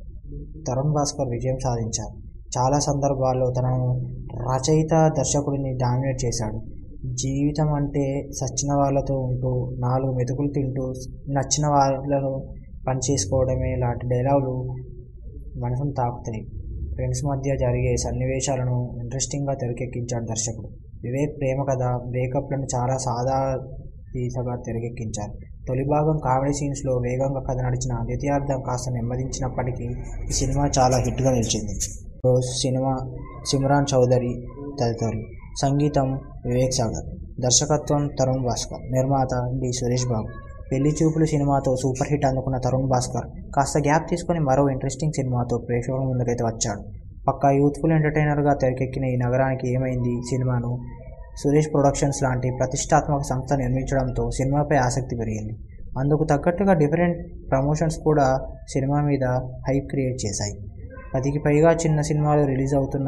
తరుణ్ భాస్కర్ విజయం సాధించారు చాలా సందర్భాల్లో తనను రచయిత దర్శకుడిని డామినేట్ చేశాడు జీవితం అంటే సచ్చిన వాళ్ళతో ఉంటూ నాలుగు మెతుకులు తింటూ నచ్చిన వాళ్ళను పని చేసుకోవడమే లాంటి డైలాగులు మనసును తాకుతాయి ఫ్రెండ్స్ మధ్య జరిగే సన్నివేశాలను ఇంట్రెస్టింగ్గా తెరకెక్కించాడు దర్శకుడు వివేక్ ప్రేమ కథ బ్రేకప్లను చాలా సాదా తీసగా తెరకెక్కించారు తొలి భాగం కామెడీ సీన్స్లో వేగంగా కథ నడిచిన ద్వితీయార్థం కాస్త నెమ్మదించినప్పటికీ ఈ సినిమా చాలా హిట్గా నిలిచింది రోజ్ సినిమా సిమ్రాన్ చౌదరి తదితరులు సంగీతం వివేక్ సాగర్ దర్శకత్వం తరుణ్ భాస్కర్ నిర్మాత డి సురేష్ బాబు పెళ్లి చూపులు సినిమాతో సూపర్ హిట్ అందుకున్న తరుణ్ భాస్కర్ కాస్త గ్యాప్ తీసుకొని మరో ఇంట్రెస్టింగ్ సినిమాతో ప్రేక్షకుల ముందుకైతే వచ్చాడు పక్కా యూత్ఫుల్ ఎంటర్టైనర్గా తెరకెక్కిన ఈ నగరానికి ఏమైంది సినిమాను సురేష్ ప్రొడక్షన్స్ లాంటి ప్రతిష్టాత్మక సంస్థ నిర్మించడంతో సినిమాపై ఆసక్తి పెరిగింది అందుకు తగ్గట్టుగా డిఫరెంట్ ప్రమోషన్స్ కూడా సినిమా మీద హైప్ క్రియేట్ చేశాయి పదికి పైగా చిన్న సినిమాలు రిలీజ్ అవుతున్న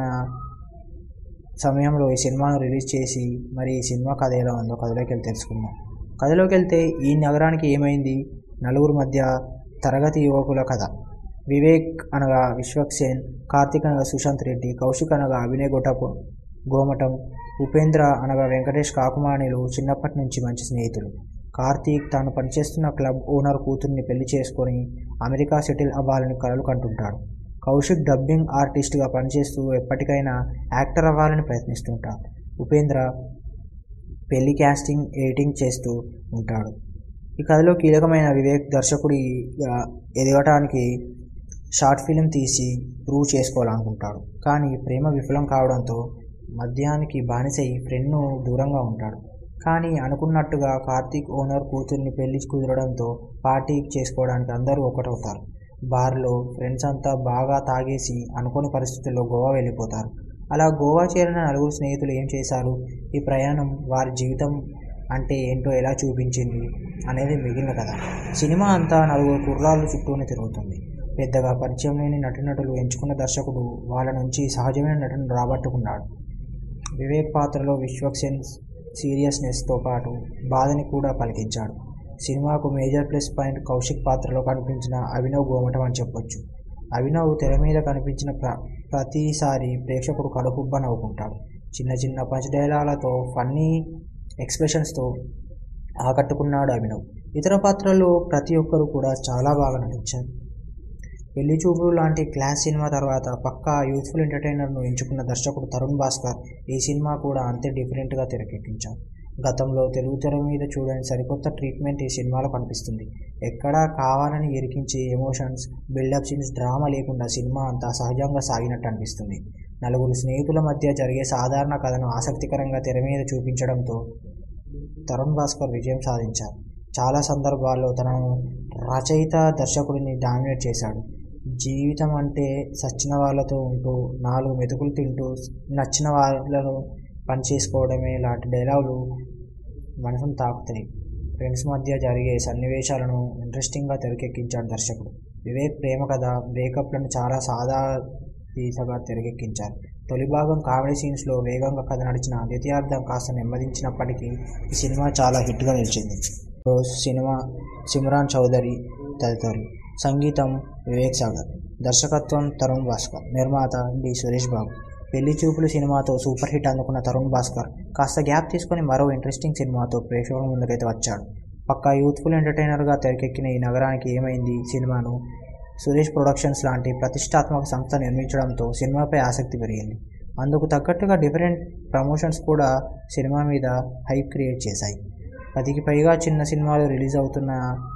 సమయంలో ఈ సినిమాను రిలీజ్ చేసి మరి ఈ సినిమా కథ ఎలా ఉందో కథలోకి వెళ్ళి తెలుసుకుందాం కథలోకి వెళ్తే ఈ నగరానికి ఏమైంది నలుగురు మధ్య తరగతి యువకుల కథ వివేక్ అనగా విశ్వక్సేన్ కార్తిక్ అనగా సుశాంత్ రెడ్డి కౌశిక్ అనగా అభినయ్ గొటపు గోమటం ఉపేంద్ర అనగా వెంకటేష్ కాకుమాణిలు చిన్నప్పటి నుంచి మంచి స్నేహితులు కార్తీక్ తాను పనిచేస్తున్న క్లబ్ ఓనర్ కూతుర్ని పెళ్లి చేసుకొని అమెరికా సెటిల్ అవ్వాలని కలలు కంటుంటాడు కౌశిక్ డబ్బింగ్ ఆర్టిస్ట్గా పనిచేస్తూ ఎప్పటికైనా యాక్టర్ అవ్వాలని ప్రయత్నిస్తుంటాడు ఉపేంద్ర పెళ్లి క్యాస్టింగ్ ఎడిటింగ్ చేస్తూ ఉంటాడు ఈ కథలో కీలకమైన వివేక్ దర్శకుడిగా ఎదగటానికి షార్ట్ ఫిలిం తీసి ప్రూవ్ చేసుకోవాలనుకుంటాడు కానీ ప్రేమ విఫలం కావడంతో మద్యానికి బానిసై ఫ్రెండ్ను దూరంగా ఉంటాడు కానీ అనుకున్నట్టుగా కార్తీక్ ఓనర్ కూతుర్ని పెళ్లి కుదరడంతో పార్టీ చేసుకోవడానికి అందరూ ఒకటవుతారు బార్లో ఫ్రెండ్స్ అంతా బాగా తాగేసి అనుకోని పరిస్థితుల్లో గోవా వెళ్ళిపోతారు అలా గోవా చేరిన నలుగురు స్నేహితులు ఏం చేశారు ఈ ప్రయాణం వారి జీవితం అంటే ఏంటో ఎలా చూపించింది అనేది మిగిలిన కథ సినిమా అంతా నలుగురు కుర్రాళ్ళు చుట్టూనే తిరుగుతుంది పెద్దగా పరిచయం లేని నటీనటులు ఎంచుకున్న దర్శకుడు వాళ్ళ నుంచి సహజమైన నటన రాబట్టుకున్నాడు వివేక్ పాత్రలో విశ్వక్సేన్ సీరియస్నెస్తో పాటు బాధని కూడా పలికించాడు సినిమాకు మేజర్ ప్లస్ పాయింట్ కౌశిక్ పాత్రలో కనిపించిన అభినవ్ గోమటం అని చెప్పొచ్చు అభినవ్ తెర మీద కనిపించిన ప్ర ప్రతిసారి ప్రేక్షకుడు కడుపుబ్బ నవ్వుకుంటాడు చిన్న చిన్న పంచ్ డైలాలతో ఫన్నీ ఎక్స్ప్రెషన్స్తో ఆకట్టుకున్నాడు అభినవ్ ఇతర పాత్రల్లో ప్రతి ఒక్కరు కూడా చాలా బాగా నటించారు పెళ్లి చూపులు లాంటి క్లాస్ సినిమా తర్వాత పక్కా యూత్ఫుల్ ఎంటర్టైనర్ను ఎంచుకున్న దర్శకుడు తరుణ్ భాస్కర్ ఈ సినిమా కూడా అంతే డిఫరెంట్గా తెరకెక్కించారు గతంలో తెలుగు తెర మీద చూడని సరికొత్త ట్రీట్మెంట్ ఈ సినిమాలో కనిపిస్తుంది ఎక్కడా కావాలని ఇరికించే ఎమోషన్స్ బిల్డప్ సీన్స్ డ్రామా లేకుండా సినిమా అంతా సహజంగా సాగినట్టు అనిపిస్తుంది నలుగురు స్నేహితుల మధ్య జరిగే సాధారణ కథను ఆసక్తికరంగా తెర మీద చూపించడంతో తరుణ్ భాస్కర్ విజయం సాధించారు చాలా సందర్భాల్లో తనను రచయిత దర్శకుడిని డామినేట్ చేశాడు జీవితం అంటే సచ్చిన వాళ్ళతో ఉంటూ నాలుగు మెతుకులు తింటూ నచ్చిన వాళ్ళను పని చేసుకోవడమే లాంటి డైలాగులు మనసును తాకుతాయి ఫ్రెండ్స్ మధ్య జరిగే సన్నివేశాలను ఇంట్రెస్టింగ్గా తెరకెక్కించాడు దర్శకుడు వివేక్ ప్రేమ కథ బ్రేకప్లను చాలా సాదా తీసగా తెరకెక్కించారు తొలి భాగం కామెడీ సీన్స్లో వేగంగా కథ నడిచిన ద్వితీయార్థం కాస్త నెమ్మదించినప్పటికీ ఈ సినిమా చాలా హిట్గా నిలిచింది రోజ్ సినిమా సిమ్రాన్ చౌదరి తదితరులు సంగీతం వివేక్ సాగర్ దర్శకత్వం తరుణ్ భాస్కర్ నిర్మాత డి సురేష్ బాబు పెళ్లి చూపులు సినిమాతో సూపర్ హిట్ అందుకున్న తరుణ్ భాస్కర్ కాస్త గ్యాప్ తీసుకొని మరో ఇంట్రెస్టింగ్ సినిమాతో ప్రేక్షకుల ముందుకైతే వచ్చాడు పక్కా యూత్ఫుల్ ఎంటర్టైనర్గా తెరకెక్కిన ఈ నగరానికి ఏమైంది సినిమాను సురేష్ ప్రొడక్షన్స్ లాంటి ప్రతిష్టాత్మక సంస్థ నిర్మించడంతో సినిమాపై ఆసక్తి పెరిగింది అందుకు తగ్గట్టుగా డిఫరెంట్ ప్రమోషన్స్ కూడా సినిమా మీద హైప్ క్రియేట్ చేశాయి పదికి పైగా చిన్న సినిమాలు రిలీజ్ అవుతున్న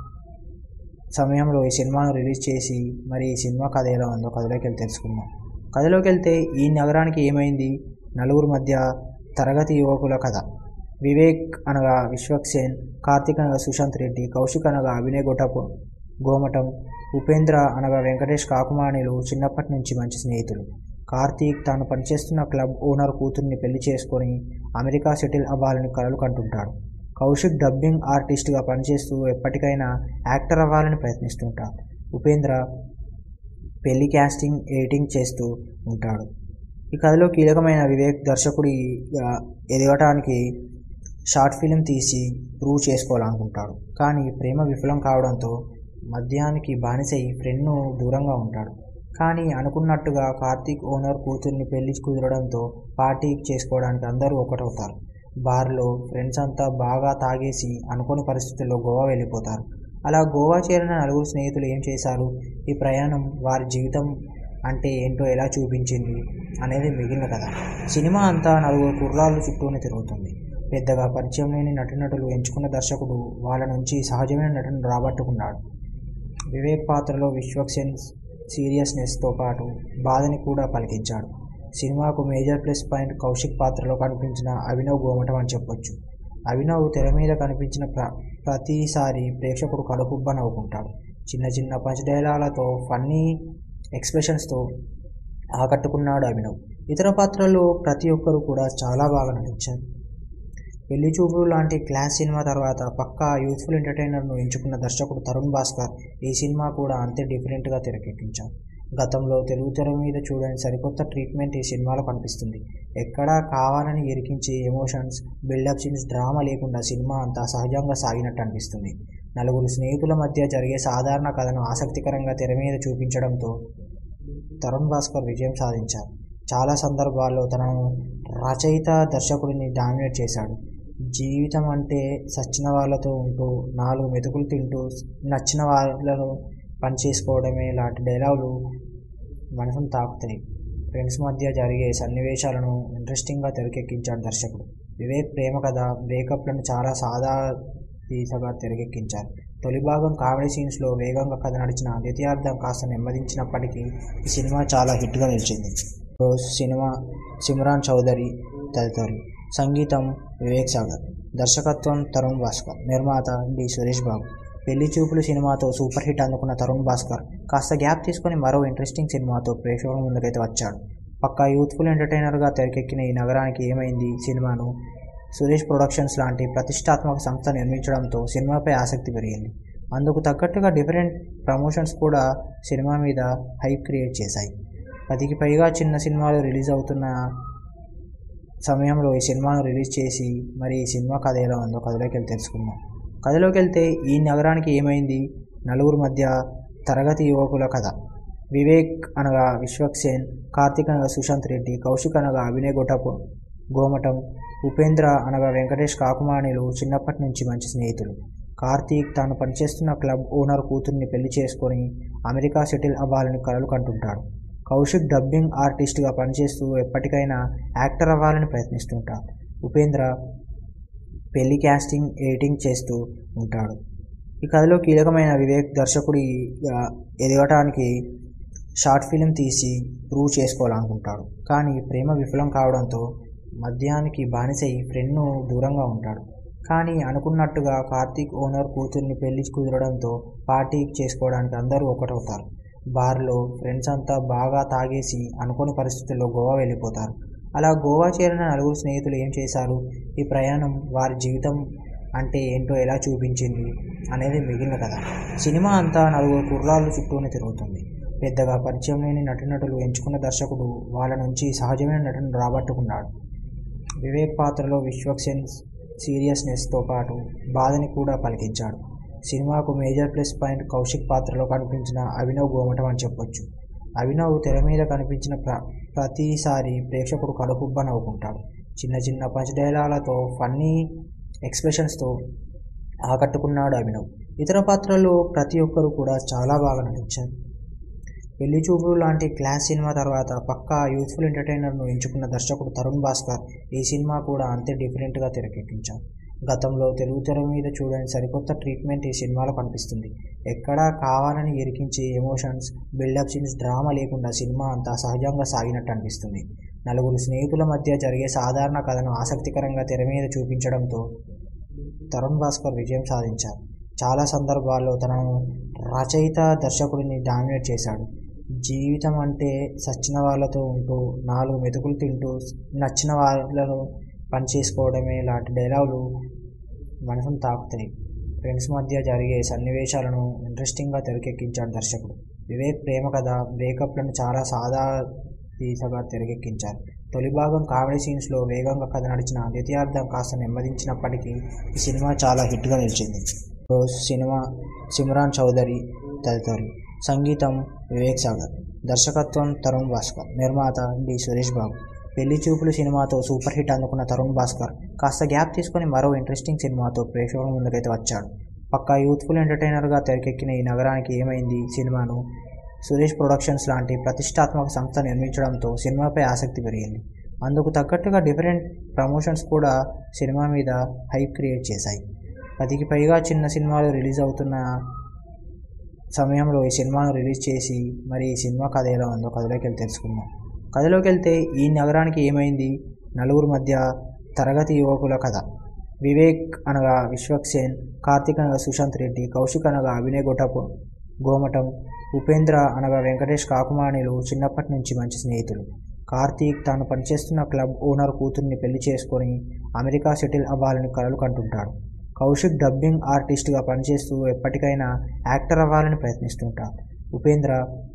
సమయంలో ఈ సినిమాను రిలీజ్ చేసి మరి ఈ సినిమా కథ ఎలా ఉందో కథలోకి వెళ్ళి తెలుసుకుందాం కథలోకి వెళ్తే ఈ నగరానికి ఏమైంది నలుగురు మధ్య తరగతి యువకుల కథ వివేక్ అనగా విశ్వక్సేన్ కార్తిక్ అనగా సుశాంత్ రెడ్డి కౌశిక్ అనగా అభినయ్ గొటపు గోమటం ఉపేంద్ర అనగా వెంకటేష్ కాకుమాణిలు చిన్నప్పటి నుంచి మంచి స్నేహితులు కార్తీక్ తాను పనిచేస్తున్న క్లబ్ ఓనర్ కూతుర్ని పెళ్లి చేసుకొని అమెరికా సెటిల్ అవ్వాలని కలలు కంటుంటాడు కౌశిక్ డబ్బింగ్ ఆర్టిస్ట్గా పనిచేస్తూ ఎప్పటికైనా యాక్టర్ అవ్వాలని ప్రయత్నిస్తుంటాడు ఉపేంద్ర పెళ్లి క్యాస్టింగ్ ఎడిటింగ్ చేస్తూ ఉంటాడు ఈ కథలో కీలకమైన వివేక్ దర్శకుడిగా ఎదగటానికి షార్ట్ ఫిలిం తీసి ప్రూవ్ చేసుకోవాలనుకుంటాడు కానీ ప్రేమ విఫలం కావడంతో మద్యానికి బానిసై ఫ్రెండ్ను దూరంగా ఉంటాడు కానీ అనుకున్నట్టుగా కార్తీక్ ఓనర్ కూతుర్ని పెళ్లి కుదరడంతో పార్టీ చేసుకోవడానికి అందరూ ఒకటవుతారు బార్లో ఫ్రెండ్స్ అంతా బాగా తాగేసి అనుకోని పరిస్థితుల్లో గోవా వెళ్ళిపోతారు అలా గోవా చేరిన నలుగురు స్నేహితులు ఏం చేశారు ఈ ప్రయాణం వారి జీవితం అంటే ఏంటో ఎలా చూపించింది అనేది మిగిలిన కథ సినిమా అంతా నలుగురు కుర్రాళ్ళు చుట్టూనే తిరుగుతుంది పెద్దగా పరిచయం లేని నటీనటులు ఎంచుకున్న దర్శకుడు వాళ్ళ నుంచి సహజమైన నటన రాబట్టుకున్నాడు వివేక్ పాత్రలో విశ్వక్సేన్ సీరియస్నెస్తో పాటు బాధని కూడా పలికించాడు సినిమాకు మేజర్ ప్లస్ పాయింట్ కౌశిక్ పాత్రలో కనిపించిన అభినవ్ గోమటం అని చెప్పొచ్చు అభినవ్ తెర మీద కనిపించిన ప్ర ప్రతిసారి ప్రేక్షకుడు కడుపుబ్బ నవ్వుకుంటాడు చిన్న చిన్న పంచ్ డైలాలతో ఫన్నీ ఎక్స్ప్రెషన్స్తో ఆకట్టుకున్నాడు అభినవ్ ఇతర పాత్రల్లో ప్రతి ఒక్కరు కూడా చాలా బాగా నటించారు పెళ్లి చూపులు లాంటి క్లాస్ సినిమా తర్వాత పక్కా యూత్ఫుల్ ఎంటర్టైనర్ను ఎంచుకున్న దర్శకుడు తరుణ్ భాస్కర్ ఈ సినిమా కూడా అంతే డిఫరెంట్గా తెరకెక్కించారు గతంలో తెలుగు తెర మీద చూడని సరికొత్త ట్రీట్మెంట్ ఈ సినిమాలో కనిపిస్తుంది ఎక్కడా కావాలని ఇరికించి ఎమోషన్స్ బిల్డప్ సీన్స్ డ్రామా లేకుండా సినిమా అంతా సహజంగా సాగినట్టు అనిపిస్తుంది నలుగురు స్నేహితుల మధ్య జరిగే సాధారణ కథను ఆసక్తికరంగా తెర మీద చూపించడంతో తరుణ్ భాస్కర్ విజయం సాధించారు చాలా సందర్భాల్లో తనను రచయిత దర్శకుడిని డామినేట్ చేశాడు జీవితం అంటే సచ్చిన వాళ్ళతో ఉంటూ నాలుగు మెతుకులు తింటూ నచ్చిన వాళ్ళను పని చేసుకోవడమే లాంటి డైలాగులు మనసును తాకుతాయి ఫ్రెండ్స్ మధ్య జరిగే సన్నివేశాలను ఇంట్రెస్టింగ్గా తెరకెక్కించాడు దర్శకుడు వివేక్ ప్రేమ కథ బ్రేకప్లను చాలా సాదా తీసగా తెరకెక్కించారు తొలి భాగం కామెడీ సీన్స్లో వేగంగా కథ నడిచిన ద్వితీయార్థం కాస్త నెమ్మదించినప్పటికీ ఈ సినిమా చాలా హిట్గా నిలిచింది రోజ్ సినిమా సిమ్రాన్ చౌదరి తదితరులు సంగీతం వివేక్ సాగర్ దర్శకత్వం తరుణ్ భాస్కర్ నిర్మాత డి సురేష్ బాబు పెళ్లి చూపులు సినిమాతో సూపర్ హిట్ అందుకున్న తరుణ్ భాస్కర్ కాస్త గ్యాప్ తీసుకొని మరో ఇంట్రెస్టింగ్ సినిమాతో ప్రేక్షకుల ముందుకైతే వచ్చాడు పక్కా యూత్ఫుల్ ఎంటర్టైనర్గా తెరకెక్కిన ఈ నగరానికి ఏమైంది సినిమాను సురేష్ ప్రొడక్షన్స్ లాంటి ప్రతిష్టాత్మక సంస్థ నిర్మించడంతో సినిమాపై ఆసక్తి పెరిగింది అందుకు తగ్గట్టుగా డిఫరెంట్ ప్రమోషన్స్ కూడా సినిమా మీద హైప్ క్రియేట్ చేశాయి పదికి పైగా చిన్న సినిమాలు రిలీజ్ అవుతున్న సమయంలో ఈ సినిమాను రిలీజ్ చేసి మరి ఈ సినిమా కథ ఎలా ఉందో కథలోకి వెళ్ళి తెలుసుకుందాం కథలోకి వెళ్తే ఈ నగరానికి ఏమైంది నలుగురు మధ్య తరగతి యువకుల కథ వివేక్ అనగా విశ్వక్సేన్ కార్తిక్ అనగా సుశాంత్ రెడ్డి కౌశిక్ అనగా అభినయ్ గొటపు గోమటం ఉపేంద్ర అనగా వెంకటేష్ కాకుమాణిలు చిన్నప్పటి నుంచి మంచి స్నేహితులు కార్తీక్ తాను పనిచేస్తున్న క్లబ్ ఓనర్ కూతుర్ని పెళ్లి చేసుకొని అమెరికా సెటిల్ అవ్వాలని కలలు కంటుంటాడు కౌశిక్ డబ్బింగ్ ఆర్టిస్ట్గా పనిచేస్తూ ఎప్పటికైనా యాక్టర్ అవ్వాలని ప్రయత్నిస్తుంటాడు ఉపేంద్ర పెళ్లి క్యాస్టింగ్ ఎడిటింగ్ చేస్తూ ఉంటాడు ఈ కథలో కీలకమైన వివేక్ దర్శకుడిగా ఎదగటానికి షార్ట్ ఫిలిం తీసి ప్రూవ్ చేసుకోవాలనుకుంటాడు కానీ ప్రేమ విఫలం కావడంతో మద్యానికి బానిసై ఫ్రెండ్ను దూరంగా ఉంటాడు కానీ అనుకున్నట్టుగా కార్తీక్ ఓనర్ కూతుర్ని పెళ్లి కుదరడంతో పార్టీ చేసుకోవడానికి అందరూ ఒకటవుతారు బార్లో ఫ్రెండ్స్ అంతా బాగా తాగేసి అనుకోని పరిస్థితుల్లో గోవా వెళ్ళిపోతారు అలా గోవా చేరిన నలుగురు స్నేహితులు ఏం చేశారు ఈ ప్రయాణం వారి జీవితం అంటే ఏంటో ఎలా చూపించింది అనేది మిగిలిన కథ సినిమా అంతా నలుగురు కుర్రాళ్ళు చుట్టూనే తిరుగుతుంది పెద్దగా పరిచయం లేని నటీనటులు ఎంచుకున్న దర్శకుడు వాళ్ళ నుంచి సహజమైన నటన రాబట్టుకున్నాడు వివేక్ పాత్రలో విశ్వక్సేన్ సీరియస్నెస్తో పాటు బాధని కూడా పలికించాడు సినిమాకు మేజర్ ప్లస్ పాయింట్ కౌశిక్ పాత్రలో కనిపించిన అభినవ్ గోమటం అని చెప్పొచ్చు అభినవ్ తెర మీద కనిపించిన ప్ర ప్రతిసారి ప్రేక్షకుడు కడుపుబ్బ నవ్వుకుంటాడు చిన్న చిన్న పంచ్ డైలాలతో ఫన్నీ ఎక్స్ప్రెషన్స్తో ఆకట్టుకున్నాడు అభినవ్ ఇతర పాత్రల్లో ప్రతి ఒక్కరు కూడా చాలా బాగా నటించారు పెళ్లి చూపులు లాంటి క్లాస్ సినిమా తర్వాత పక్కా యూత్ఫుల్ ఎంటర్టైనర్ను ఎంచుకున్న దర్శకుడు తరుణ్ భాస్కర్ ఈ సినిమా కూడా అంతే డిఫరెంట్గా తెరకెక్కించారు గతంలో తెలుగు తెర మీద చూడని సరికొత్త ట్రీట్మెంట్ ఈ సినిమాలో కనిపిస్తుంది ఎక్కడా కావాలని ఇరికించి ఎమోషన్స్ బిల్డప్ సీన్స్ డ్రామా లేకుండా సినిమా అంతా సహజంగా సాగినట్టు అనిపిస్తుంది నలుగురు స్నేహితుల మధ్య జరిగే సాధారణ కథను ఆసక్తికరంగా తెర మీద చూపించడంతో తరుణ్ భాస్కర్ విజయం సాధించారు చాలా సందర్భాల్లో తనను రచయిత దర్శకుడిని డామినేట్ చేశాడు జీవితం అంటే సచ్చిన వాళ్ళతో ఉంటూ నాలుగు మెతుకులు తింటూ నచ్చిన వాళ్ళను పని చేసుకోవడమే లాంటి డైలాగులు మనసును తాకుతాయి ఫ్రెండ్స్ మధ్య జరిగే సన్నివేశాలను ఇంట్రెస్టింగ్గా తెరకెక్కించాడు దర్శకుడు వివేక్ ప్రేమ కథ బ్రేకప్లను చాలా సాదా తీసగా తెరకెక్కించారు తొలి భాగం కామెడీ సీన్స్లో వేగంగా కథ నడిచిన ద్వితీయార్థం కాస్త నెమ్మదించినప్పటికీ ఈ సినిమా చాలా హిట్గా నిలిచింది రోజ్ సినిమా సిమ్రాన్ చౌదరి తదితరులు సంగీతం వివేక్ సాగర్ దర్శకత్వం తరుణ్ భాస్కర్ నిర్మాత డి సురేష్ బాబు పెళ్లి చూపులు సినిమాతో సూపర్ హిట్ అందుకున్న తరుణ్ భాస్కర్ కాస్త గ్యాప్ తీసుకొని మరో ఇంట్రెస్టింగ్ సినిమాతో ప్రేక్షకుల ముందుకైతే వచ్చాడు పక్కా యూత్ఫుల్ ఎంటర్టైనర్గా తెరకెక్కిన ఈ నగరానికి ఏమైంది సినిమాను సురేష్ ప్రొడక్షన్స్ లాంటి ప్రతిష్టాత్మక సంస్థ నిర్మించడంతో సినిమాపై ఆసక్తి పెరిగింది అందుకు తగ్గట్టుగా డిఫరెంట్ ప్రమోషన్స్ కూడా సినిమా మీద హైప్ క్రియేట్ చేశాయి పదికి పైగా చిన్న సినిమాలు రిలీజ్ అవుతున్న సమయంలో ఈ సినిమాను రిలీజ్ చేసి మరి ఈ సినిమా కథ ఎలా ఉందో కథలోకి వెళ్ళి తెలుసుకుందాం కథలోకి వెళ్తే ఈ నగరానికి ఏమైంది నలుగురు మధ్య తరగతి యువకుల కథ వివేక్ అనగా విశ్వక్సేన్ కార్తిక్ అనగా సుశాంత్ రెడ్డి కౌశిక్ అనగా అభినయ్ గొటపు గోమటం ఉపేంద్ర అనగా వెంకటేష్ కాకుమాణిలు చిన్నప్పటి నుంచి మంచి స్నేహితులు కార్తీక్ తాను పనిచేస్తున్న క్లబ్ ఓనర్ కూతుర్ని పెళ్లి చేసుకొని అమెరికా సెటిల్ అవ్వాలని కలలు కంటుంటాడు కౌశిక్ డబ్బింగ్ ఆర్టిస్ట్గా పనిచేస్తూ ఎప్పటికైనా యాక్టర్ అవ్వాలని ప్రయత్నిస్తుంటాడు ఉపేంద్ర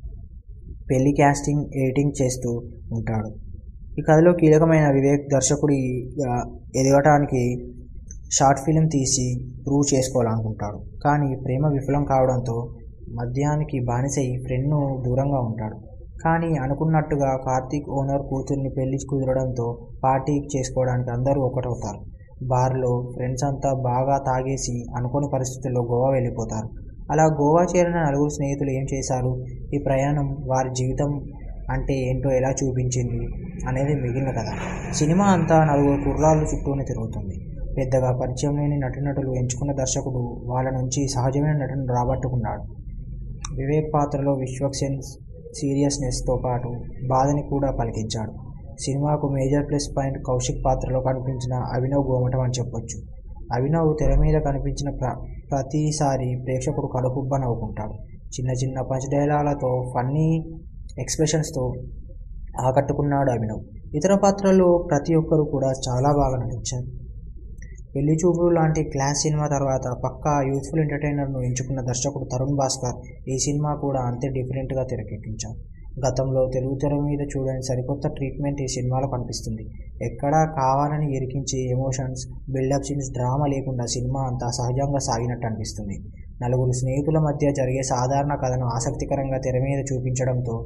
పెళ్లి క్యాస్టింగ్ ఎడిటింగ్ చేస్తూ ఉంటాడు ఈ కథలో కీలకమైన వివేక్ దర్శకుడిగా ఎదగటానికి షార్ట్ ఫిలిం తీసి ప్రూవ్ చేసుకోవాలనుకుంటాడు కానీ ప్రేమ విఫలం కావడంతో మద్యానికి బానిసై ఫ్రెండ్ను దూరంగా ఉంటాడు కానీ అనుకున్నట్టుగా కార్తీక్ ఓనర్ కూతుర్ని పెళ్లి కుదరడంతో పార్టీ చేసుకోవడానికి అందరూ ఒకటవుతారు బార్లో ఫ్రెండ్స్ అంతా బాగా తాగేసి అనుకోని పరిస్థితుల్లో గోవా వెళ్ళిపోతారు అలా గోవా చేరిన నలుగురు స్నేహితులు ఏం చేశారు ఈ ప్రయాణం వారి జీవితం అంటే ఏంటో ఎలా చూపించింది అనేది మిగిలిన కథ సినిమా అంతా నలుగురు కుర్రాళ్ళు చుట్టూనే తిరుగుతుంది పెద్దగా పరిచయం లేని నటీనటులు ఎంచుకున్న దర్శకుడు వాళ్ళ నుంచి సహజమైన నటన రాబట్టుకున్నాడు వివేక్ పాత్రలో విశ్వక్సేన్ సీరియస్నెస్తో పాటు బాధని కూడా పలికించాడు సినిమాకు మేజర్ ప్లస్ పాయింట్ కౌశిక్ పాత్రలో కనిపించిన అభినవ్ గోమటం అని చెప్పొచ్చు అభినవ్ తెర మీద కనిపించిన ప్ర ప్రతిసారి ప్రేక్షకుడు కడుపుబ్బ నవ్వుకుంటాడు చిన్న చిన్న పంచ్ డైలాలతో ఫన్నీ ఎక్స్ప్రెషన్స్తో ఆకట్టుకున్నాడు అభినవ్ ఇతర పాత్రల్లో ప్రతి ఒక్కరు కూడా చాలా బాగా నటించారు పెళ్లి చూపులు లాంటి క్లాస్ సినిమా తర్వాత పక్కా యూత్ఫుల్ ఎంటర్టైనర్ను ఎంచుకున్న దర్శకుడు తరుణ్ భాస్కర్ ఈ సినిమా కూడా అంతే డిఫరెంట్గా తెరకెక్కించారు గతంలో తెలుగు తెర మీద చూడని సరికొత్త ట్రీట్మెంట్ ఈ సినిమాలో కనిపిస్తుంది ఎక్కడా కావాలని ఇరికించే ఎమోషన్స్ బిల్డప్ సీన్స్ డ్రామా లేకుండా సినిమా అంతా సహజంగా సాగినట్టు అనిపిస్తుంది నలుగురు స్నేహితుల మధ్య జరిగే సాధారణ కథను ఆసక్తికరంగా తెర మీద చూపించడంతో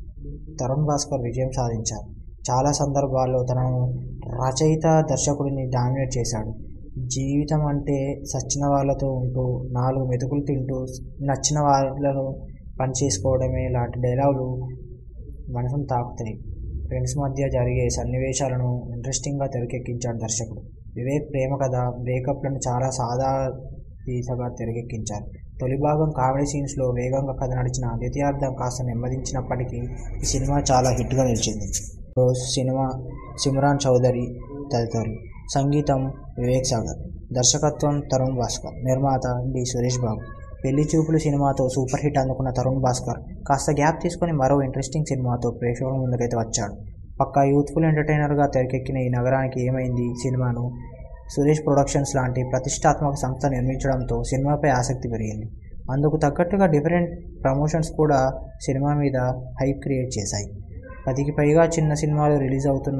తరుణ్ భాస్కర్ విజయం సాధించారు చాలా సందర్భాల్లో తనను రచయిత దర్శకుడిని డామినేట్ చేశాడు జీవితం అంటే సచ్చిన వాళ్ళతో ఉంటూ నాలుగు మెతుకులు తింటూ నచ్చిన వాళ్ళను పని చేసుకోవడమే లాంటి డైలాగులు మనసును తాకుతాయి ఫ్రెండ్స్ మధ్య జరిగే సన్నివేశాలను ఇంట్రెస్టింగ్గా తెరకెక్కించాడు దర్శకుడు వివేక్ ప్రేమ కథ బ్రేకప్లను చాలా సాదా తీసగా తెరకెక్కించారు తొలి భాగం కామెడీ సీన్స్లో వేగంగా కథ నడిచిన ద్వితీయార్థం కాస్త నెమ్మదించినప్పటికీ ఈ సినిమా చాలా హిట్గా నిలిచింది రోజ్ సినిమా సిమ్రాన్ చౌదరి తదితరులు సంగీతం వివేక్ సాగర్ దర్శకత్వం తరుణ్ భాస్కర్ నిర్మాత డి సురేష్ బాబు పెళ్లి చూపులు సినిమాతో సూపర్ హిట్ అందుకున్న తరుణ్ భాస్కర్ కాస్త గ్యాప్ తీసుకొని మరో ఇంట్రెస్టింగ్ సినిమాతో ప్రేక్షకుల ముందుకైతే వచ్చాడు పక్కా యూత్ఫుల్ ఎంటర్టైనర్గా తెరకెక్కిన ఈ నగరానికి ఏమైంది సినిమాను సురేష్ ప్రొడక్షన్స్ లాంటి ప్రతిష్టాత్మక సంస్థ నిర్మించడంతో సినిమాపై ఆసక్తి పెరిగింది అందుకు తగ్గట్టుగా డిఫరెంట్ ప్రమోషన్స్ కూడా సినిమా మీద హైప్ క్రియేట్ చేశాయి పదికి పైగా చిన్న సినిమాలు రిలీజ్ అవుతున్న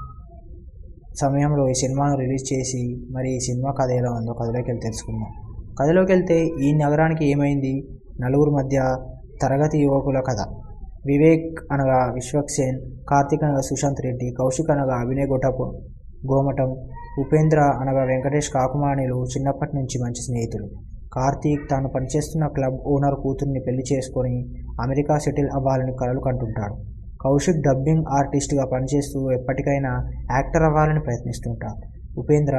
సమయంలో ఈ సినిమాను రిలీజ్ చేసి మరి ఈ సినిమా కథ ఎలా ఉందో కథలోకి వెళ్ళి తెలుసుకుందాం కథలోకి వెళ్తే ఈ నగరానికి ఏమైంది నలుగురు మధ్య తరగతి యువకుల కథ వివేక్ అనగా విశ్వక్సేన్ కార్తిక్ అనగా సుశాంత్ రెడ్డి కౌశిక్ అనగా అభినయ్ గొటపు గోమటం ఉపేంద్ర అనగా వెంకటేష్ కాకుమాణిలు చిన్నప్పటి నుంచి మంచి స్నేహితులు కార్తీక్ తాను పనిచేస్తున్న క్లబ్ ఓనర్ కూతుర్ని పెళ్లి చేసుకొని అమెరికా సెటిల్ అవ్వాలని కలలు కంటుంటాడు కౌశిక్ డబ్బింగ్ ఆర్టిస్ట్గా పనిచేస్తూ ఎప్పటికైనా యాక్టర్ అవ్వాలని ప్రయత్నిస్తుంటాడు ఉపేంద్ర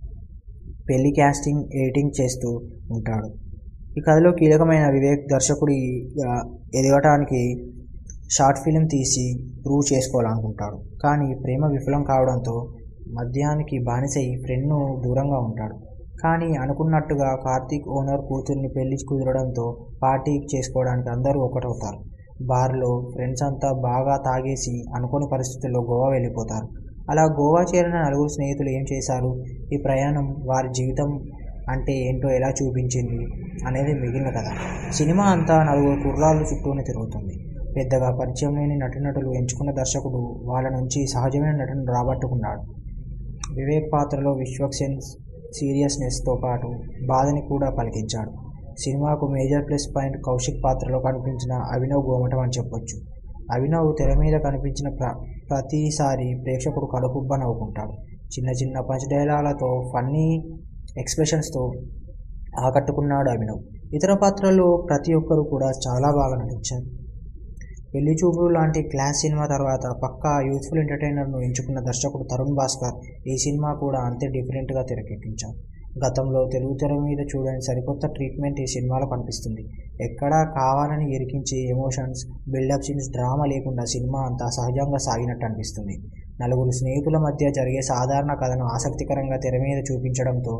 పెళ్లి క్యాస్టింగ్ ఎడిటింగ్ చేస్తూ ఉంటాడు ఈ కథలో కీలకమైన వివేక్ దర్శకుడిగా ఎదగటానికి షార్ట్ ఫిలిం తీసి ప్రూవ్ చేసుకోవాలనుకుంటాడు కానీ ప్రేమ విఫలం కావడంతో మద్యానికి బానిసై ఫ్రెండ్ను దూరంగా ఉంటాడు కానీ అనుకున్నట్టుగా కార్తీక్ ఓనర్ కూతుర్ని పెళ్లి కుదరడంతో పార్టీ చేసుకోవడానికి అందరూ ఒకటవుతారు బార్లో ఫ్రెండ్స్ అంతా బాగా తాగేసి అనుకోని పరిస్థితుల్లో గోవా వెళ్ళిపోతారు అలా గోవా చేరిన నలుగురు స్నేహితులు ఏం చేశారు ఈ ప్రయాణం వారి జీవితం అంటే ఏంటో ఎలా చూపించింది అనేది మిగిలిన కథ సినిమా అంతా నలుగురు కుర్రాళ్ళు చుట్టూనే తిరుగుతుంది పెద్దగా పరిచయం లేని నటీనటులు ఎంచుకున్న దర్శకుడు వాళ్ళ నుంచి సహజమైన నటన రాబట్టుకున్నాడు వివేక్ పాత్రలో విశ్వక్సేన్ సీరియస్నెస్తో పాటు బాధని కూడా పలికించాడు సినిమాకు మేజర్ ప్లస్ పాయింట్ కౌశిక్ పాత్రలో కనిపించిన అభినవ్ గోమటం అని చెప్పొచ్చు అభినవ్ తెర మీద కనిపించిన ప్ర ప్రతిసారి ప్రేక్షకుడు కడుపుబ్బ నవ్వుకుంటాడు చిన్న చిన్న పంచ్ డైలాలతో ఫన్నీ ఎక్స్ప్రెషన్స్తో ఆకట్టుకున్నాడు అభినవ్ ఇతర పాత్రల్లో ప్రతి ఒక్కరు కూడా చాలా బాగా నటించారు పెళ్లి చూపులు లాంటి క్లాస్ సినిమా తర్వాత పక్కా యూత్ఫుల్ ఎంటర్టైనర్ను ఎంచుకున్న దర్శకుడు తరుణ్ భాస్కర్ ఈ సినిమా కూడా అంతే డిఫరెంట్గా తెరకెక్కించారు గతంలో తెలుగు తెర మీద చూడని సరికొత్త ట్రీట్మెంట్ ఈ సినిమాలో కనిపిస్తుంది ఎక్కడా కావాలని ఇరికించే ఎమోషన్స్ బిల్డప్ సీన్స్ డ్రామా లేకుండా సినిమా అంతా సహజంగా సాగినట్టు అనిపిస్తుంది నలుగురు స్నేహితుల మధ్య జరిగే సాధారణ కథను ఆసక్తికరంగా తెర మీద చూపించడంతో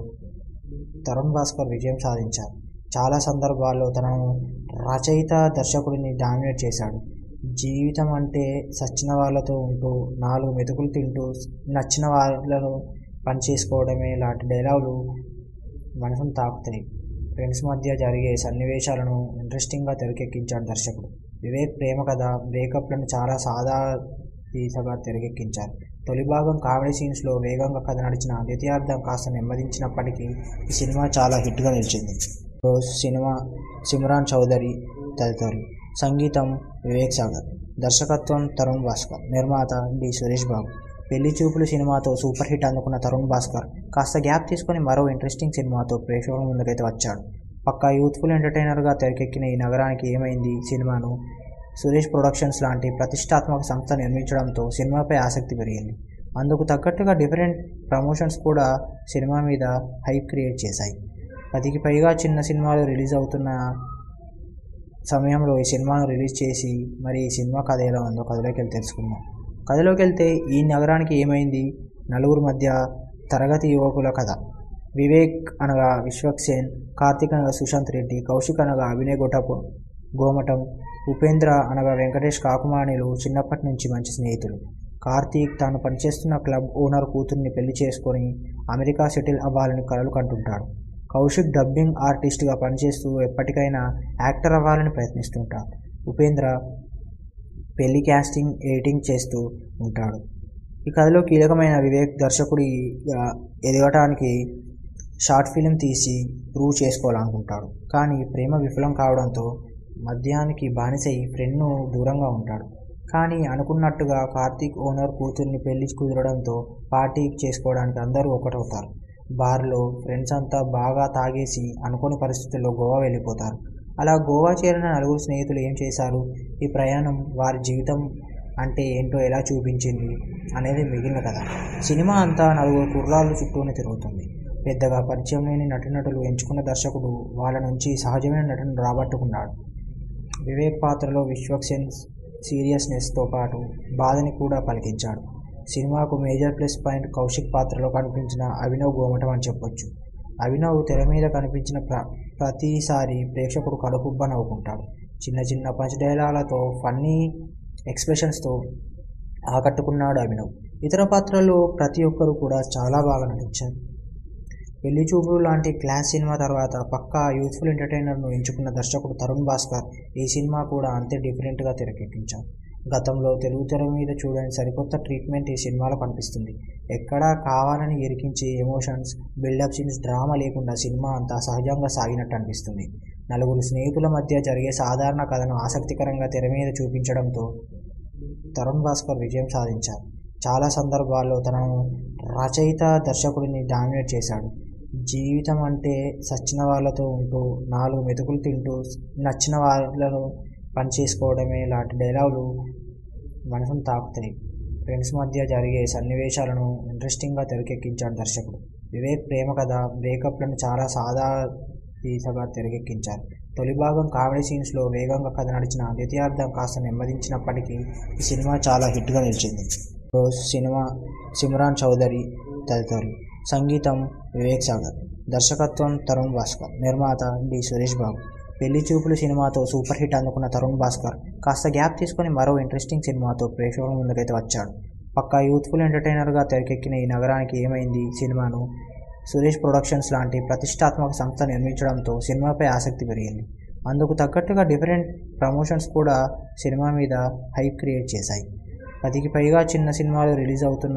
తరుణ్ భాస్కర్ విజయం సాధించారు చాలా సందర్భాల్లో తనను రచయిత దర్శకుడిని డామినేట్ చేశాడు జీవితం అంటే సచ్చిన వాళ్ళతో ఉంటూ నాలుగు మెతుకులు తింటూ నచ్చిన వాళ్ళను పని చేసుకోవడమే లాంటి డైలాగులు మనసును తాకుతాయి ఫ్రెండ్స్ మధ్య జరిగే సన్నివేశాలను ఇంట్రెస్టింగ్గా తెరకెక్కించాడు దర్శకుడు వివేక్ ప్రేమ కథ బ్రేకప్లను చాలా సాదా తీసగా తెరకెక్కించారు తొలి భాగం కామెడీ సీన్స్లో వేగంగా కథ నడిచిన ద్వితీయార్థం కాస్త నెమ్మదించినప్పటికీ ఈ సినిమా చాలా హిట్గా నిలిచింది రోజ్ సినిమా సిమ్రాన్ చౌదరి తదితరులు సంగీతం వివేక్ సాగర్ దర్శకత్వం తరుణ్ భాస్కర్ నిర్మాత డి సురేష్ బాబు పెళ్లి చూపులు సినిమాతో సూపర్ హిట్ అందుకున్న తరుణ్ భాస్కర్ కాస్త గ్యాప్ తీసుకొని మరో ఇంట్రెస్టింగ్ సినిమాతో ప్రేక్షకుల ముందుకైతే వచ్చాడు పక్కా యూత్ఫుల్ ఎంటర్టైనర్గా తెరకెక్కిన ఈ నగరానికి ఏమైంది సినిమాను సురేష్ ప్రొడక్షన్స్ లాంటి ప్రతిష్టాత్మక సంస్థ నిర్మించడంతో సినిమాపై ఆసక్తి పెరిగింది అందుకు తగ్గట్టుగా డిఫరెంట్ ప్రమోషన్స్ కూడా సినిమా మీద హైప్ క్రియేట్ చేశాయి పదికి పైగా చిన్న సినిమాలు రిలీజ్ అవుతున్న సమయంలో ఈ సినిమాను రిలీజ్ చేసి మరి ఈ సినిమా కథ ఎలా ఉందో కథలోకి వెళ్ళి తెలుసుకుందాం కథలోకి వెళ్తే ఈ నగరానికి ఏమైంది నలుగురు మధ్య తరగతి యువకుల కథ వివేక్ అనగా విశ్వక్సేన్ కార్తిక్ అనగా సుశాంత్ రెడ్డి కౌశిక్ అనగా అభినయ్ గొటపు గోమటం ఉపేంద్ర అనగా వెంకటేష్ కాకుమాణిలు చిన్నప్పటి నుంచి మంచి స్నేహితులు కార్తీక్ తాను పనిచేస్తున్న క్లబ్ ఓనర్ కూతుర్ని పెళ్లి చేసుకొని అమెరికా సెటిల్ అవ్వాలని కలలు కంటుంటాడు కౌశిక్ డబ్బింగ్ ఆర్టిస్ట్గా పనిచేస్తూ ఎప్పటికైనా యాక్టర్ అవ్వాలని ప్రయత్నిస్తుంటాడు ఉపేంద్ర పెళ్లి క్యాస్టింగ్ ఎడిటింగ్ చేస్తూ ఉంటాడు ఈ కథలో కీలకమైన వివేక్ దర్శకుడిగా ఎదగటానికి షార్ట్ ఫిలిం తీసి ప్రూవ్ చేసుకోవాలనుకుంటాడు కానీ ప్రేమ విఫలం కావడంతో మద్యానికి బానిసై ఫ్రెండ్ను దూరంగా ఉంటాడు కానీ అనుకున్నట్టుగా కార్తీక్ ఓనర్ కూతుర్ని పెళ్లి కుదరడంతో పార్టీ చేసుకోవడానికి అందరూ ఒకటవుతారు బార్లో ఫ్రెండ్స్ అంతా బాగా తాగేసి అనుకోని పరిస్థితుల్లో గోవా వెళ్ళిపోతారు అలా గోవా చేరిన నలుగురు స్నేహితులు ఏం చేశారు ఈ ప్రయాణం వారి జీవితం అంటే ఏంటో ఎలా చూపించింది అనేది మిగిలిన కథ సినిమా అంతా నలుగురు కుర్రాళ్ళు చుట్టూనే తిరుగుతుంది పెద్దగా పరిచయం లేని నటీనటులు ఎంచుకున్న దర్శకుడు వాళ్ళ నుంచి సహజమైన నటన రాబట్టుకున్నాడు వివేక్ పాత్రలో విశ్వక్సేన్ సీరియస్నెస్తో పాటు బాధని కూడా పలికించాడు సినిమాకు మేజర్ ప్లస్ పాయింట్ కౌశిక్ పాత్రలో కనిపించిన అభినవ్ గోమటం అని చెప్పొచ్చు అభినవ్ తెర మీద కనిపించిన ప్ర ప్రతిసారి ప్రేక్షకుడు కడుపుబ్బ నవ్వుకుంటాడు చిన్న చిన్న పంచ్ డైలాలతో ఫన్నీ ఎక్స్ప్రెషన్స్తో ఆకట్టుకున్నాడు అభినవ్ ఇతర పాత్రల్లో ప్రతి ఒక్కరు కూడా చాలా బాగా నటించారు పెళ్లి చూపులు లాంటి క్లాస్ సినిమా తర్వాత పక్కా యూత్ఫుల్ ఎంటర్టైనర్ను ఎంచుకున్న దర్శకుడు తరుణ్ భాస్కర్ ఈ సినిమా కూడా అంతే డిఫరెంట్గా తెరకెక్కించారు గతంలో తెలుగు తెర మీద చూడని సరికొత్త ట్రీట్మెంట్ ఈ సినిమాలో కనిపిస్తుంది ఎక్కడా కావాలని ఇరికించే ఎమోషన్స్ బిల్డప్ సీన్స్ డ్రామా లేకుండా సినిమా అంతా సహజంగా సాగినట్టు అనిపిస్తుంది నలుగురు స్నేహితుల మధ్య జరిగే సాధారణ కథను ఆసక్తికరంగా తెర మీద చూపించడంతో తరుణ్ భాస్కర్ విజయం సాధించారు చాలా సందర్భాల్లో తనను రచయిత దర్శకుడిని డామినేట్ చేశాడు జీవితం అంటే సచ్చిన వాళ్ళతో ఉంటూ నాలుగు మెతుకులు తింటూ నచ్చిన వాళ్ళను పని చేసుకోవడమే లాంటి డైలాగులు మనసును తాకుతాయి ఫ్రెండ్స్ మధ్య జరిగే సన్నివేశాలను ఇంట్రెస్టింగ్గా తెరకెక్కించాడు దర్శకుడు వివేక్ ప్రేమ కథ బ్రేకప్లను చాలా సాదా తీసగా తెరకెక్కించారు తొలి భాగం కామెడీ సీన్స్లో వేగంగా కథ నడిచిన ద్వితీయార్థం కాస్త నెమ్మదించినప్పటికీ ఈ సినిమా చాలా హిట్గా నిలిచింది రోజ్ సినిమా సిమ్రాన్ చౌదరి తదితరులు సంగీతం వివేక్ సాగర్ దర్శకత్వం తరుణ్ భాస్కర్ నిర్మాత డి సురేష్ బాబు పెళ్లి చూపులు సినిమాతో సూపర్ హిట్ అందుకున్న తరుణ్ భాస్కర్ కాస్త గ్యాప్ తీసుకొని మరో ఇంట్రెస్టింగ్ సినిమాతో ప్రేక్షకుల ముందుకైతే వచ్చాడు పక్కా యూత్ఫుల్ ఎంటర్టైనర్గా తెరకెక్కిన ఈ నగరానికి ఏమైంది సినిమాను సురేష్ ప్రొడక్షన్స్ లాంటి ప్రతిష్టాత్మక సంస్థ నిర్మించడంతో సినిమాపై ఆసక్తి పెరిగింది అందుకు తగ్గట్టుగా డిఫరెంట్ ప్రమోషన్స్ కూడా సినిమా మీద హైప్ క్రియేట్ చేశాయి పదికి పైగా చిన్న సినిమాలు రిలీజ్ అవుతున్న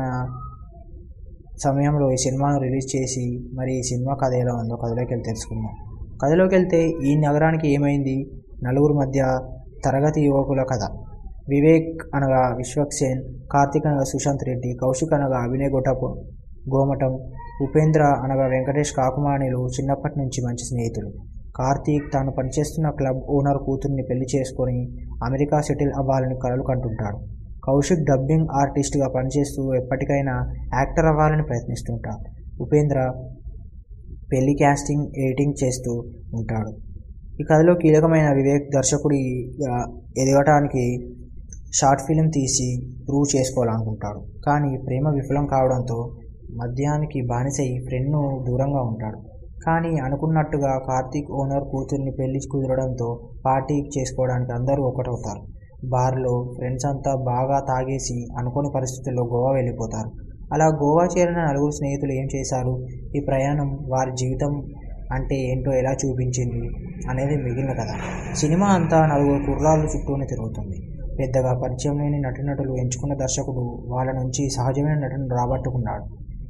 సమయంలో ఈ సినిమాను రిలీజ్ చేసి మరి ఈ సినిమా కథ ఎలా ఉందో కథలోకి వెళ్ళి తెలుసుకుందాం కథలోకి వెళ్తే ఈ నగరానికి ఏమైంది నలుగురు మధ్య తరగతి యువకుల కథ వివేక్ అనగా విశ్వక్సేన్ కార్తిక్ అనగా సుశాంత్ రెడ్డి కౌశిక్ అనగా అభినయ్ గొటపు గోమటం ఉపేంద్ర అనగా వెంకటేష్ కాకుమాణిలు చిన్నప్పటి నుంచి మంచి స్నేహితులు కార్తీక్ తాను పనిచేస్తున్న క్లబ్ ఓనర్ కూతుర్ని పెళ్లి చేసుకొని అమెరికా సెటిల్ అవ్వాలని కలలు కంటుంటాడు కౌశిక్ డబ్బింగ్ ఆర్టిస్ట్గా పనిచేస్తూ ఎప్పటికైనా యాక్టర్ అవ్వాలని ప్రయత్నిస్తుంటాడు ఉపేంద్ర పెళ్లి క్యాస్టింగ్ ఎడిటింగ్ చేస్తూ ఉంటాడు ఈ కథలో కీలకమైన వివేక్ దర్శకుడిగా ఎదగటానికి షార్ట్ ఫిలిం తీసి ప్రూవ్ చేసుకోవాలనుకుంటాడు కానీ ప్రేమ విఫలం కావడంతో మద్యానికి బానిసై ఫ్రెండ్ను దూరంగా ఉంటాడు కానీ అనుకున్నట్టుగా కార్తీక్ ఓనర్ కూతుర్ని పెళ్లి కుదరడంతో పార్టీ చేసుకోవడానికి అందరూ ఒకటవుతారు బార్లో ఫ్రెండ్స్ అంతా బాగా తాగేసి అనుకోని పరిస్థితుల్లో గోవా వెళ్ళిపోతారు అలా గోవా చేరిన నలుగురు స్నేహితులు ఏం చేశారు ఈ ప్రయాణం వారి జీవితం అంటే ఏంటో ఎలా చూపించింది అనేది మిగిలిన కథ సినిమా అంతా నలుగురు కుర్రాళ్ళు చుట్టూనే తిరుగుతుంది పెద్దగా పరిచయం లేని నటీనటులు ఎంచుకున్న దర్శకుడు వాళ్ళ నుంచి సహజమైన నటన రాబట్టుకున్నాడు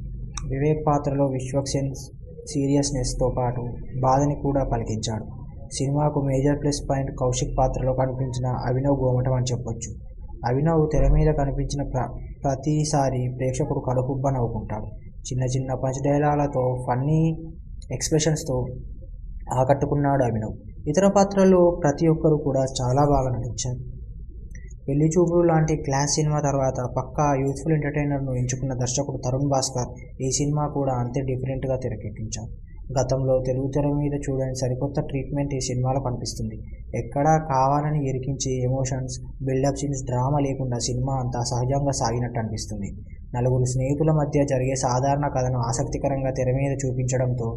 వివేక్ పాత్రలో విశ్వక్సేన్ సీరియస్నెస్తో పాటు బాధని కూడా పలికించాడు సినిమాకు మేజర్ ప్లస్ పాయింట్ కౌశిక్ పాత్రలో కనిపించిన అభినవ్ గోమటం అని చెప్పొచ్చు అభినవ్ తెర మీద కనిపించిన ప్ర ప్రతిసారి ప్రేక్షకుడు కడుపుబ్బ నవ్వుకుంటాడు చిన్న చిన్న పంచ్ డైలాలతో ఫన్నీ ఎక్స్ప్రెషన్స్తో ఆకట్టుకున్నాడు అభినవ్ ఇతర పాత్రల్లో ప్రతి ఒక్కరు కూడా చాలా బాగా నటించారు పెళ్లి చూపులు లాంటి క్లాస్ సినిమా తర్వాత పక్కా యూత్ఫుల్ ఎంటర్టైనర్ను ఎంచుకున్న దర్శకుడు తరుణ్ భాస్కర్ ఈ సినిమా కూడా అంతే డిఫరెంట్గా తెరకెక్కించారు గతంలో తెలుగు తెర మీద చూడని సరికొత్త ట్రీట్మెంట్ ఈ సినిమాలో కనిపిస్తుంది ఎక్కడా కావాలని ఇరికించే ఎమోషన్స్ బిల్డప్ సీన్స్ డ్రామా లేకుండా సినిమా అంతా సహజంగా సాగినట్టు అనిపిస్తుంది నలుగురు స్నేహితుల మధ్య జరిగే సాధారణ కథను ఆసక్తికరంగా తెర మీద చూపించడంతో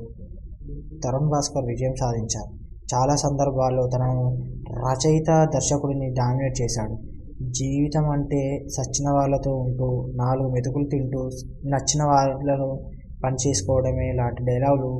తరుణ్ భాస్కర్ విజయం సాధించారు చాలా సందర్భాల్లో తనను రచయిత దర్శకుడిని డామినేట్ చేశాడు జీవితం అంటే సచ్చిన వాళ్ళతో ఉంటూ నాలుగు మెతుకులు తింటూ నచ్చిన వాళ్ళను పని చేసుకోవడమే లాంటి డైలాగులు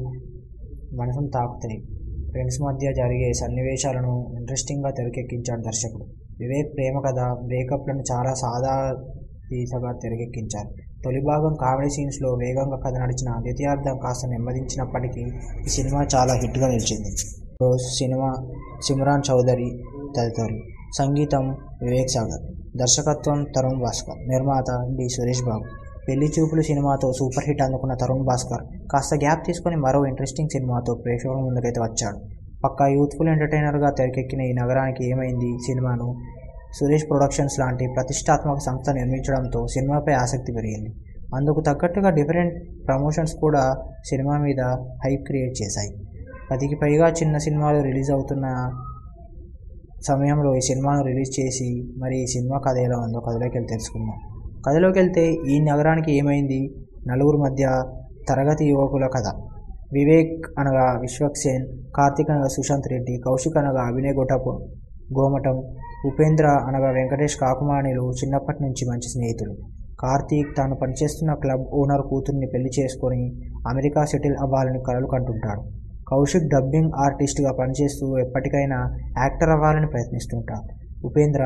మనసును తాకుతాయి ఫ్రెండ్స్ మధ్య జరిగే సన్నివేశాలను ఇంట్రెస్టింగ్గా తెరకెక్కించాడు దర్శకుడు వివేక్ ప్రేమ కథ బ్రేకప్లను చాలా సాదా తీసగా తెరకెక్కించారు తొలి భాగం కామెడీ సీన్స్లో వేగంగా కథ నడిచిన ద్వితీయార్థం కాస్త నెమ్మదించినప్పటికీ ఈ సినిమా చాలా హిట్గా నిలిచింది రోజ్ సినిమా సిమ్రాన్ చౌదరి తదితరులు సంగీతం వివేక్ సాగర్ దర్శకత్వం తరుణ్ భాస్కర్ నిర్మాత డి సురేష్ బాబు పెళ్లి చూపులు సినిమాతో సూపర్ హిట్ అందుకున్న తరుణ్ భాస్కర్ కాస్త గ్యాప్ తీసుకొని మరో ఇంట్రెస్టింగ్ సినిమాతో ప్రేక్షకుల ముందుకైతే వచ్చాడు పక్కా యూత్ఫుల్ ఎంటర్టైనర్గా తెరకెక్కిన ఈ నగరానికి ఏమైంది సినిమాను సురేష్ ప్రొడక్షన్స్ లాంటి ప్రతిష్టాత్మక సంస్థ నిర్మించడంతో సినిమాపై ఆసక్తి పెరిగింది అందుకు తగ్గట్టుగా డిఫరెంట్ ప్రమోషన్స్ కూడా సినిమా మీద హైప్ క్రియేట్ చేశాయి పదికి పైగా చిన్న సినిమాలు రిలీజ్ అవుతున్న సమయంలో ఈ సినిమాను రిలీజ్ చేసి మరి ఈ సినిమా కథ ఎలా ఉందో కథలోకి వెళ్ళి తెలుసుకుందాం కథలోకి వెళ్తే ఈ నగరానికి ఏమైంది నలుగురు మధ్య తరగతి యువకుల కథ వివేక్ అనగా విశ్వక్సేన్ కార్తిక్ అనగా సుశాంత్ రెడ్డి కౌశిక్ అనగా అభినయ్ గొటపు గోమటం ఉపేంద్ర అనగా వెంకటేష్ కాకుమాణిలు చిన్నప్పటి నుంచి మంచి స్నేహితులు కార్తీక్ తాను పనిచేస్తున్న క్లబ్ ఓనర్ కూతుర్ని పెళ్లి చేసుకొని అమెరికా సెటిల్ అవ్వాలని కలలు కంటుంటాడు కౌశిక్ డబ్బింగ్ ఆర్టిస్ట్గా పనిచేస్తూ ఎప్పటికైనా యాక్టర్ అవ్వాలని ప్రయత్నిస్తుంటాడు ఉపేంద్ర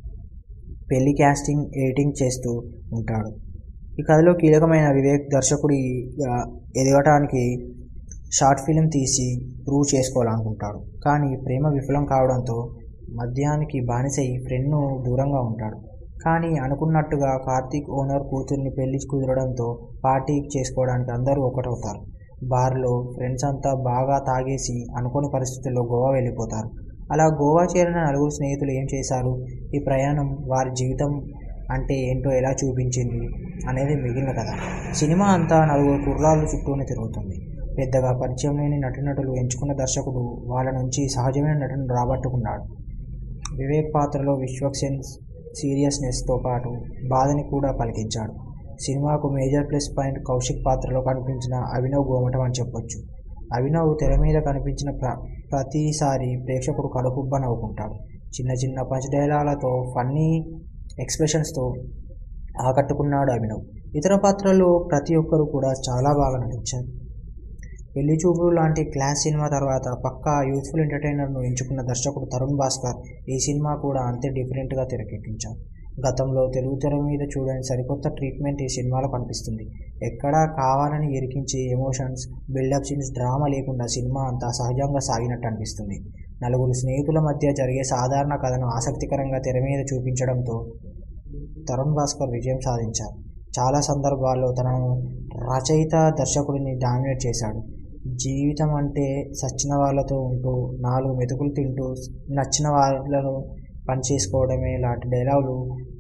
పెళ్లి క్యాస్టింగ్ ఎడిటింగ్ చేస్తూ ఉంటాడు ఈ కథలో కీలకమైన వివేక్ దర్శకుడిగా ఎదగటానికి షార్ట్ ఫిలిం తీసి ప్రూవ్ చేసుకోవాలనుకుంటాడు కానీ ప్రేమ విఫలం కావడంతో మద్యానికి బానిసై ఫ్రెండ్ను దూరంగా ఉంటాడు కానీ అనుకున్నట్టుగా కార్తీక్ ఓనర్ కూతుర్ని పెళ్లి కుదరడంతో పార్టీ చేసుకోవడానికి అందరూ ఒకటవుతారు బార్లో ఫ్రెండ్స్ అంతా బాగా తాగేసి అనుకోని పరిస్థితుల్లో గోవా వెళ్ళిపోతారు అలా గోవా చేరిన నలుగురు స్నేహితులు ఏం చేశారు ఈ ప్రయాణం వారి జీవితం అంటే ఏంటో ఎలా చూపించింది అనేది మిగిలిన కథ సినిమా అంతా నలుగురు కుర్రాళ్ళు చుట్టూనే తిరుగుతుంది పెద్దగా పరిచయం లేని నటీనటులు ఎంచుకున్న దర్శకుడు వాళ్ళ నుంచి సహజమైన నటన రాబట్టుకున్నాడు వివేక్ పాత్రలో విశ్వక్సేన్ సీరియస్నెస్తో పాటు బాధని కూడా పలికించాడు సినిమాకు మేజర్ ప్లస్ పాయింట్ కౌశిక్ పాత్రలో కనిపించిన అభినవ్ గోమటం అని చెప్పొచ్చు అభినవ్ తెర మీద కనిపించిన ప్ర ప్రతిసారి ప్రేక్షకుడు కడుపుబ్బ నవ్వుకుంటాడు చిన్న చిన్న పంచ్ డైలాలతో ఫన్నీ ఎక్స్ప్రెషన్స్తో ఆకట్టుకున్నాడు అభినవ్ ఇతర పాత్రల్లో ప్రతి ఒక్కరు కూడా చాలా బాగా నటించారు పెళ్లి చూపులు లాంటి క్లాస్ సినిమా తర్వాత పక్కా యూత్ఫుల్ ఎంటర్టైనర్ను ఎంచుకున్న దర్శకుడు తరుణ్ భాస్కర్ ఈ సినిమా కూడా అంతే డిఫరెంట్గా తెరకెక్కించారు గతంలో తెలుగు తెర మీద చూడని సరికొత్త ట్రీట్మెంట్ ఈ సినిమాలో కనిపిస్తుంది ఎక్కడా కావాలని ఇరికించే ఎమోషన్స్ బిల్డప్ సీన్స్ డ్రామా లేకుండా సినిమా అంతా సహజంగా సాగినట్టు అనిపిస్తుంది నలుగురు స్నేహితుల మధ్య జరిగే సాధారణ కథను ఆసక్తికరంగా తెర మీద చూపించడంతో తరుణ్ భాస్కర్ విజయం సాధించారు చాలా సందర్భాల్లో తనను రచయిత దర్శకుడిని డామినేట్ చేశాడు జీవితం అంటే సచ్చిన వాళ్ళతో ఉంటూ నాలుగు మెతుకులు తింటూ నచ్చిన వాళ్ళను పని చేసుకోవడమే లాంటి డైలాగులు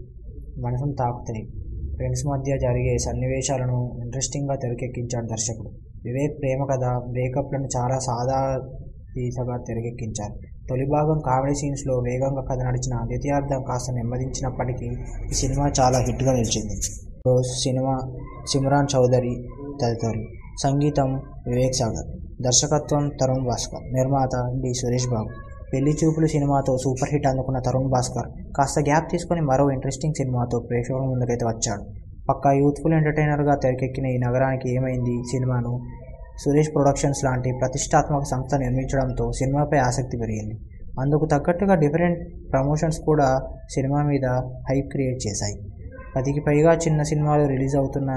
మనసును తాకుతాయి ఫ్రెండ్స్ మధ్య జరిగే సన్నివేశాలను ఇంట్రెస్టింగ్గా తెరకెక్కించాడు దర్శకుడు వివేక్ ప్రేమ కథ బ్రేకప్లను చాలా సాదా తీసగా తెరకెక్కించారు తొలి భాగం కామెడీ సీన్స్లో వేగంగా కథ నడిచిన ద్వితీయార్థం కాస్త నెమ్మదించినప్పటికీ ఈ సినిమా చాలా హిట్గా నిలిచింది రోజ్ సినిమా సిమ్రాన్ చౌదరి తదితరులు సంగీతం వివేక్ సాగర్ దర్శకత్వం తరుణ్ భాస్కర్ నిర్మాత డి సురేష్ బాబు పెళ్లి చూపులు సినిమాతో సూపర్ హిట్ అందుకున్న తరుణ్ భాస్కర్ కాస్త గ్యాప్ తీసుకొని మరో ఇంట్రెస్టింగ్ సినిమాతో ప్రేక్షకుల ముందుకైతే వచ్చాడు పక్కా యూత్ఫుల్ ఎంటర్టైనర్గా తెరకెక్కిన ఈ నగరానికి ఏమైంది సినిమాను సురేష్ ప్రొడక్షన్స్ లాంటి ప్రతిష్టాత్మక సంస్థ నిర్మించడంతో సినిమాపై ఆసక్తి పెరిగింది అందుకు తగ్గట్టుగా డిఫరెంట్ ప్రమోషన్స్ కూడా సినిమా మీద హైప్ క్రియేట్ చేశాయి పదికి పైగా చిన్న సినిమాలు రిలీజ్ అవుతున్న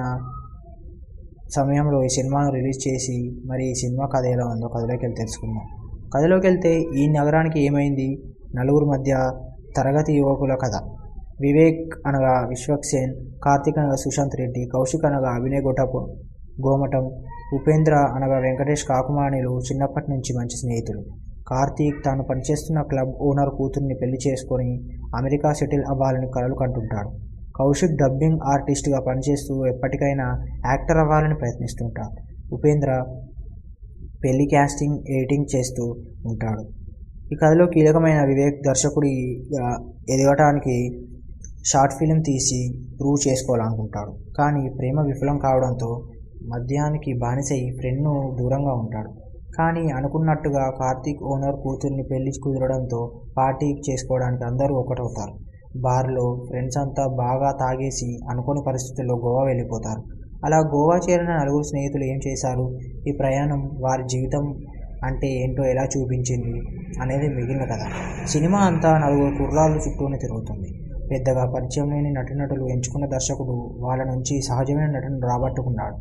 సమయంలో ఈ సినిమాను రిలీజ్ చేసి మరి ఈ సినిమా కథ ఎలా ఉందో కథలోకి వెళ్ళి తెలుసుకుందాం కథలోకి వెళ్తే ఈ నగరానికి ఏమైంది నలుగురు మధ్య తరగతి యువకుల కథ వివేక్ అనగా విశ్వక్సేన్ కార్తిక్ అనగా సుశాంత్ రెడ్డి కౌశిక్ అనగా అభినయ్ గొటపు గోమటం ఉపేంద్ర అనగా వెంకటేష్ కాకుమాణిలు చిన్నప్పటి నుంచి మంచి స్నేహితులు కార్తీక్ తాను పనిచేస్తున్న క్లబ్ ఓనర్ కూతుర్ని పెళ్లి చేసుకొని అమెరికా సెటిల్ అవ్వాలని కలలు కంటుంటాడు కౌశిక్ డబ్బింగ్ ఆర్టిస్ట్గా పనిచేస్తూ ఎప్పటికైనా యాక్టర్ అవ్వాలని ప్రయత్నిస్తుంటాడు ఉపేంద్ర పెళ్లి క్యాస్టింగ్ ఎడిటింగ్ చేస్తూ ఉంటాడు ఈ కథలో కీలకమైన వివేక్ దర్శకుడిగా ఎదగటానికి షార్ట్ ఫిలిం తీసి ప్రూవ్ చేసుకోవాలనుకుంటాడు కానీ ప్రేమ విఫలం కావడంతో మద్యానికి బానిసై ఫ్రెండ్ను దూరంగా ఉంటాడు కానీ అనుకున్నట్టుగా కార్తీక్ ఓనర్ కూతుర్ని పెళ్లి కుదరడంతో పార్టీ చేసుకోవడానికి అందరూ ఒకటవుతారు బార్లో ఫ్రెండ్స్ అంతా బాగా తాగేసి అనుకోని పరిస్థితుల్లో గోవా వెళ్ళిపోతారు అలా గోవా చేరిన నలుగురు స్నేహితులు ఏం చేశారు ఈ ప్రయాణం వారి జీవితం అంటే ఏంటో ఎలా చూపించింది అనేది మిగిలిన కథ సినిమా అంతా నలుగురు కుర్రాళ్ళు చుట్టూనే తిరుగుతుంది పెద్దగా పరిచయం లేని నటీనటులు ఎంచుకున్న దర్శకుడు వాళ్ళ నుంచి సహజమైన నటన రాబట్టుకున్నాడు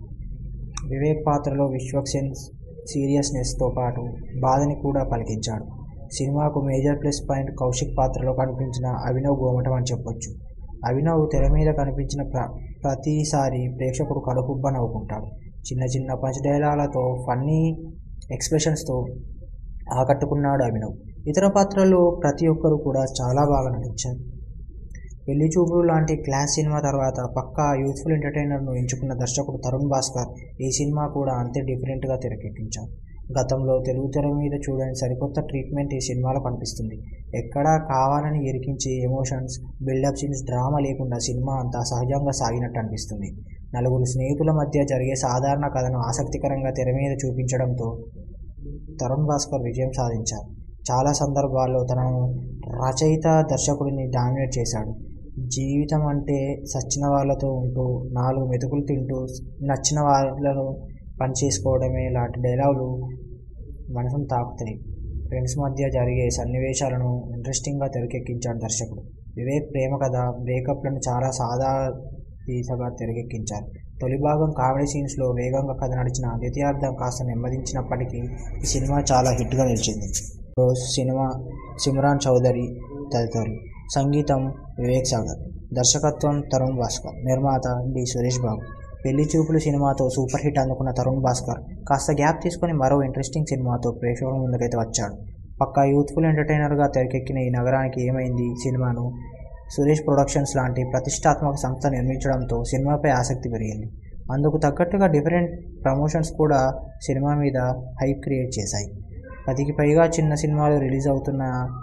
వివేక్ పాత్రలో విశ్వక్సేన్ సీరియస్నెస్తో పాటు బాధని కూడా పలికించాడు సినిమాకు మేజర్ ప్లస్ పాయింట్ కౌశిక్ పాత్రలో కనిపించిన అభినవ్ గోమటం అని చెప్పొచ్చు అభినవ్ తెర మీద కనిపించిన ప్ర ప్రతిసారి ప్రేక్షకుడు కడుపుబ్బ నవ్వుకుంటాడు చిన్న చిన్న పంచ్ డైలాలతో ఫన్నీ ఎక్స్ప్రెషన్స్తో ఆకట్టుకున్నాడు అభినవ్ ఇతర పాత్రల్లో ప్రతి ఒక్కరు కూడా చాలా బాగా నటించారు పెళ్లి చూపులు లాంటి క్లాస్ సినిమా తర్వాత పక్కా యూత్ఫుల్ ఎంటర్టైనర్ను ఎంచుకున్న దర్శకుడు తరుణ్ భాస్కర్ ఈ సినిమా కూడా అంతే డిఫరెంట్గా తెరకెక్కించారు గతంలో తెలుగు తెర మీద చూడని సరికొత్త ట్రీట్మెంట్ ఈ సినిమాలో కనిపిస్తుంది ఎక్కడా కావాలని ఇరికించే ఎమోషన్స్ బిల్డప్ సీన్స్ డ్రామా లేకుండా సినిమా అంతా సహజంగా సాగినట్టు అనిపిస్తుంది నలుగురు స్నేహితుల మధ్య జరిగే సాధారణ కథను ఆసక్తికరంగా తెర మీద చూపించడంతో తరుణ్ భాస్కర్ విజయం సాధించారు చాలా సందర్భాల్లో తనను రచయిత దర్శకుడిని డామినేట్ చేశాడు జీవితం అంటే సచ్చిన వాళ్ళతో ఉంటూ నాలుగు మెతుకులు తింటూ నచ్చిన వాళ్ళను పని చేసుకోవడమే లాంటి డైలాగులు మనసును తాకుతాయి ఫ్రెండ్స్ మధ్య జరిగే సన్నివేశాలను ఇంట్రెస్టింగ్గా తెరకెక్కించాడు దర్శకుడు వివేక్ ప్రేమ కథ బ్రేకప్లను చాలా సాదా తీసగా తెరకెక్కించారు తొలి భాగం కామెడీ సీన్స్లో వేగంగా కథ నడిచిన ద్వితీయార్థం కాస్త నెమ్మదించినప్పటికీ ఈ సినిమా చాలా హిట్గా నిలిచింది రోజ్ సినిమా సిమ్రాన్ చౌదరి తదితరులు సంగీతం వివేక్ సాగర్ దర్శకత్వం తరుణ్ భాస్కర్ నిర్మాత డి సురేష్ బాబు పెళ్లి చూపులు సినిమాతో సూపర్ హిట్ అందుకున్న తరుణ్ భాస్కర్ కాస్త గ్యాప్ తీసుకొని మరో ఇంట్రెస్టింగ్ సినిమాతో ప్రేక్షకుల ముందుకైతే వచ్చాడు పక్కా యూత్ఫుల్ ఎంటర్టైనర్గా తెరకెక్కిన ఈ నగరానికి ఏమైంది సినిమాను సురేష్ ప్రొడక్షన్స్ లాంటి ప్రతిష్టాత్మక సంస్థ నిర్మించడంతో సినిమాపై ఆసక్తి పెరిగింది అందుకు తగ్గట్టుగా డిఫరెంట్ ప్రమోషన్స్ కూడా సినిమా మీద హైప్ క్రియేట్ చేశాయి పదికి పైగా చిన్న సినిమాలు రిలీజ్ అవుతున్న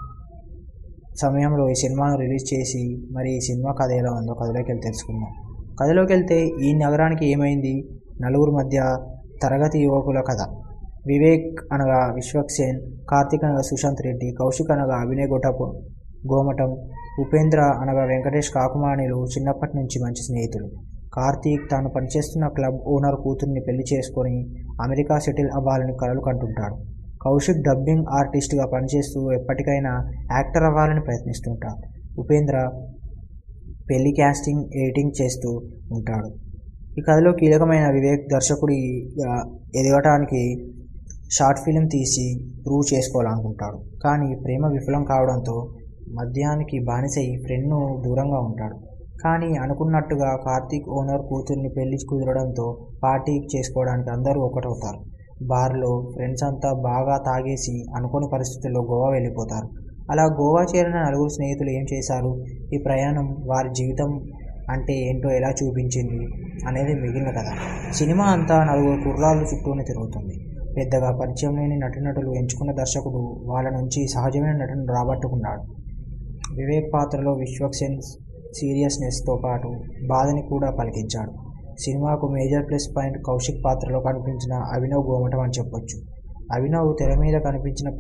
సమయంలో ఈ సినిమాను రిలీజ్ చేసి మరి ఈ సినిమా కథ ఎలా ఉందో కథలోకి వెళ్ళి తెలుసుకుందాం కథలోకి వెళ్తే ఈ నగరానికి ఏమైంది నలుగురు మధ్య తరగతి యువకుల కథ వివేక్ అనగా విశ్వక్సేన్ కార్తిక్ అనగా సుశాంత్ రెడ్డి కౌశిక్ అనగా అభినయ్ గొటపు గోమటం ఉపేంద్ర అనగా వెంకటేష్ కాకుమాణిలు చిన్నప్పటి నుంచి మంచి స్నేహితులు కార్తీక్ తాను పనిచేస్తున్న క్లబ్ ఓనర్ కూతుర్ని పెళ్లి చేసుకొని అమెరికా సెటిల్ అవ్వాలని కలలు కంటుంటాడు కౌశిక్ డబ్బింగ్ ఆర్టిస్ట్గా పనిచేస్తూ ఎప్పటికైనా యాక్టర్ అవ్వాలని ప్రయత్నిస్తుంటాడు ఉపేంద్ర పెళ్లి క్యాస్టింగ్ ఎడిటింగ్ చేస్తూ ఉంటాడు ఈ కథలో కీలకమైన వివేక్ దర్శకుడిగా ఎదగటానికి షార్ట్ ఫిలిం తీసి ప్రూవ్ చేసుకోవాలనుకుంటాడు కానీ ప్రేమ విఫలం కావడంతో మద్యానికి బానిసై ఫ్రెండ్ను దూరంగా ఉంటాడు కానీ అనుకున్నట్టుగా కార్తీక్ ఓనర్ కూతుర్ని పెళ్లి కుదరడంతో పార్టీ చేసుకోవడానికి అందరూ ఒకటవుతారు బార్లో ఫ్రెండ్స్ అంతా బాగా తాగేసి అనుకోని పరిస్థితుల్లో గోవా వెళ్ళిపోతారు అలా గోవా చేరిన నలుగురు స్నేహితులు ఏం చేశారు ఈ ప్రయాణం వారి జీవితం అంటే ఏంటో ఎలా చూపించింది అనేది మిగిలిన కథ సినిమా అంతా నలుగురు కుర్రాళ్ళు చుట్టూనే తిరుగుతుంది పెద్దగా పరిచయం లేని నటీనటులు ఎంచుకున్న దర్శకుడు వాళ్ళ నుంచి సహజమైన నటన రాబట్టుకున్నాడు వివేక్ పాత్రలో విశ్వక్సేన్ సీరియస్నెస్తో పాటు బాధని కూడా పలికించాడు సినిమాకు మేజర్ ప్లస్ పాయింట్ కౌశిక్ పాత్రలో కనిపించిన అభినవ్ గోమటం అని చెప్పొచ్చు అభినవ్ తెర మీద కనిపించిన ప్ర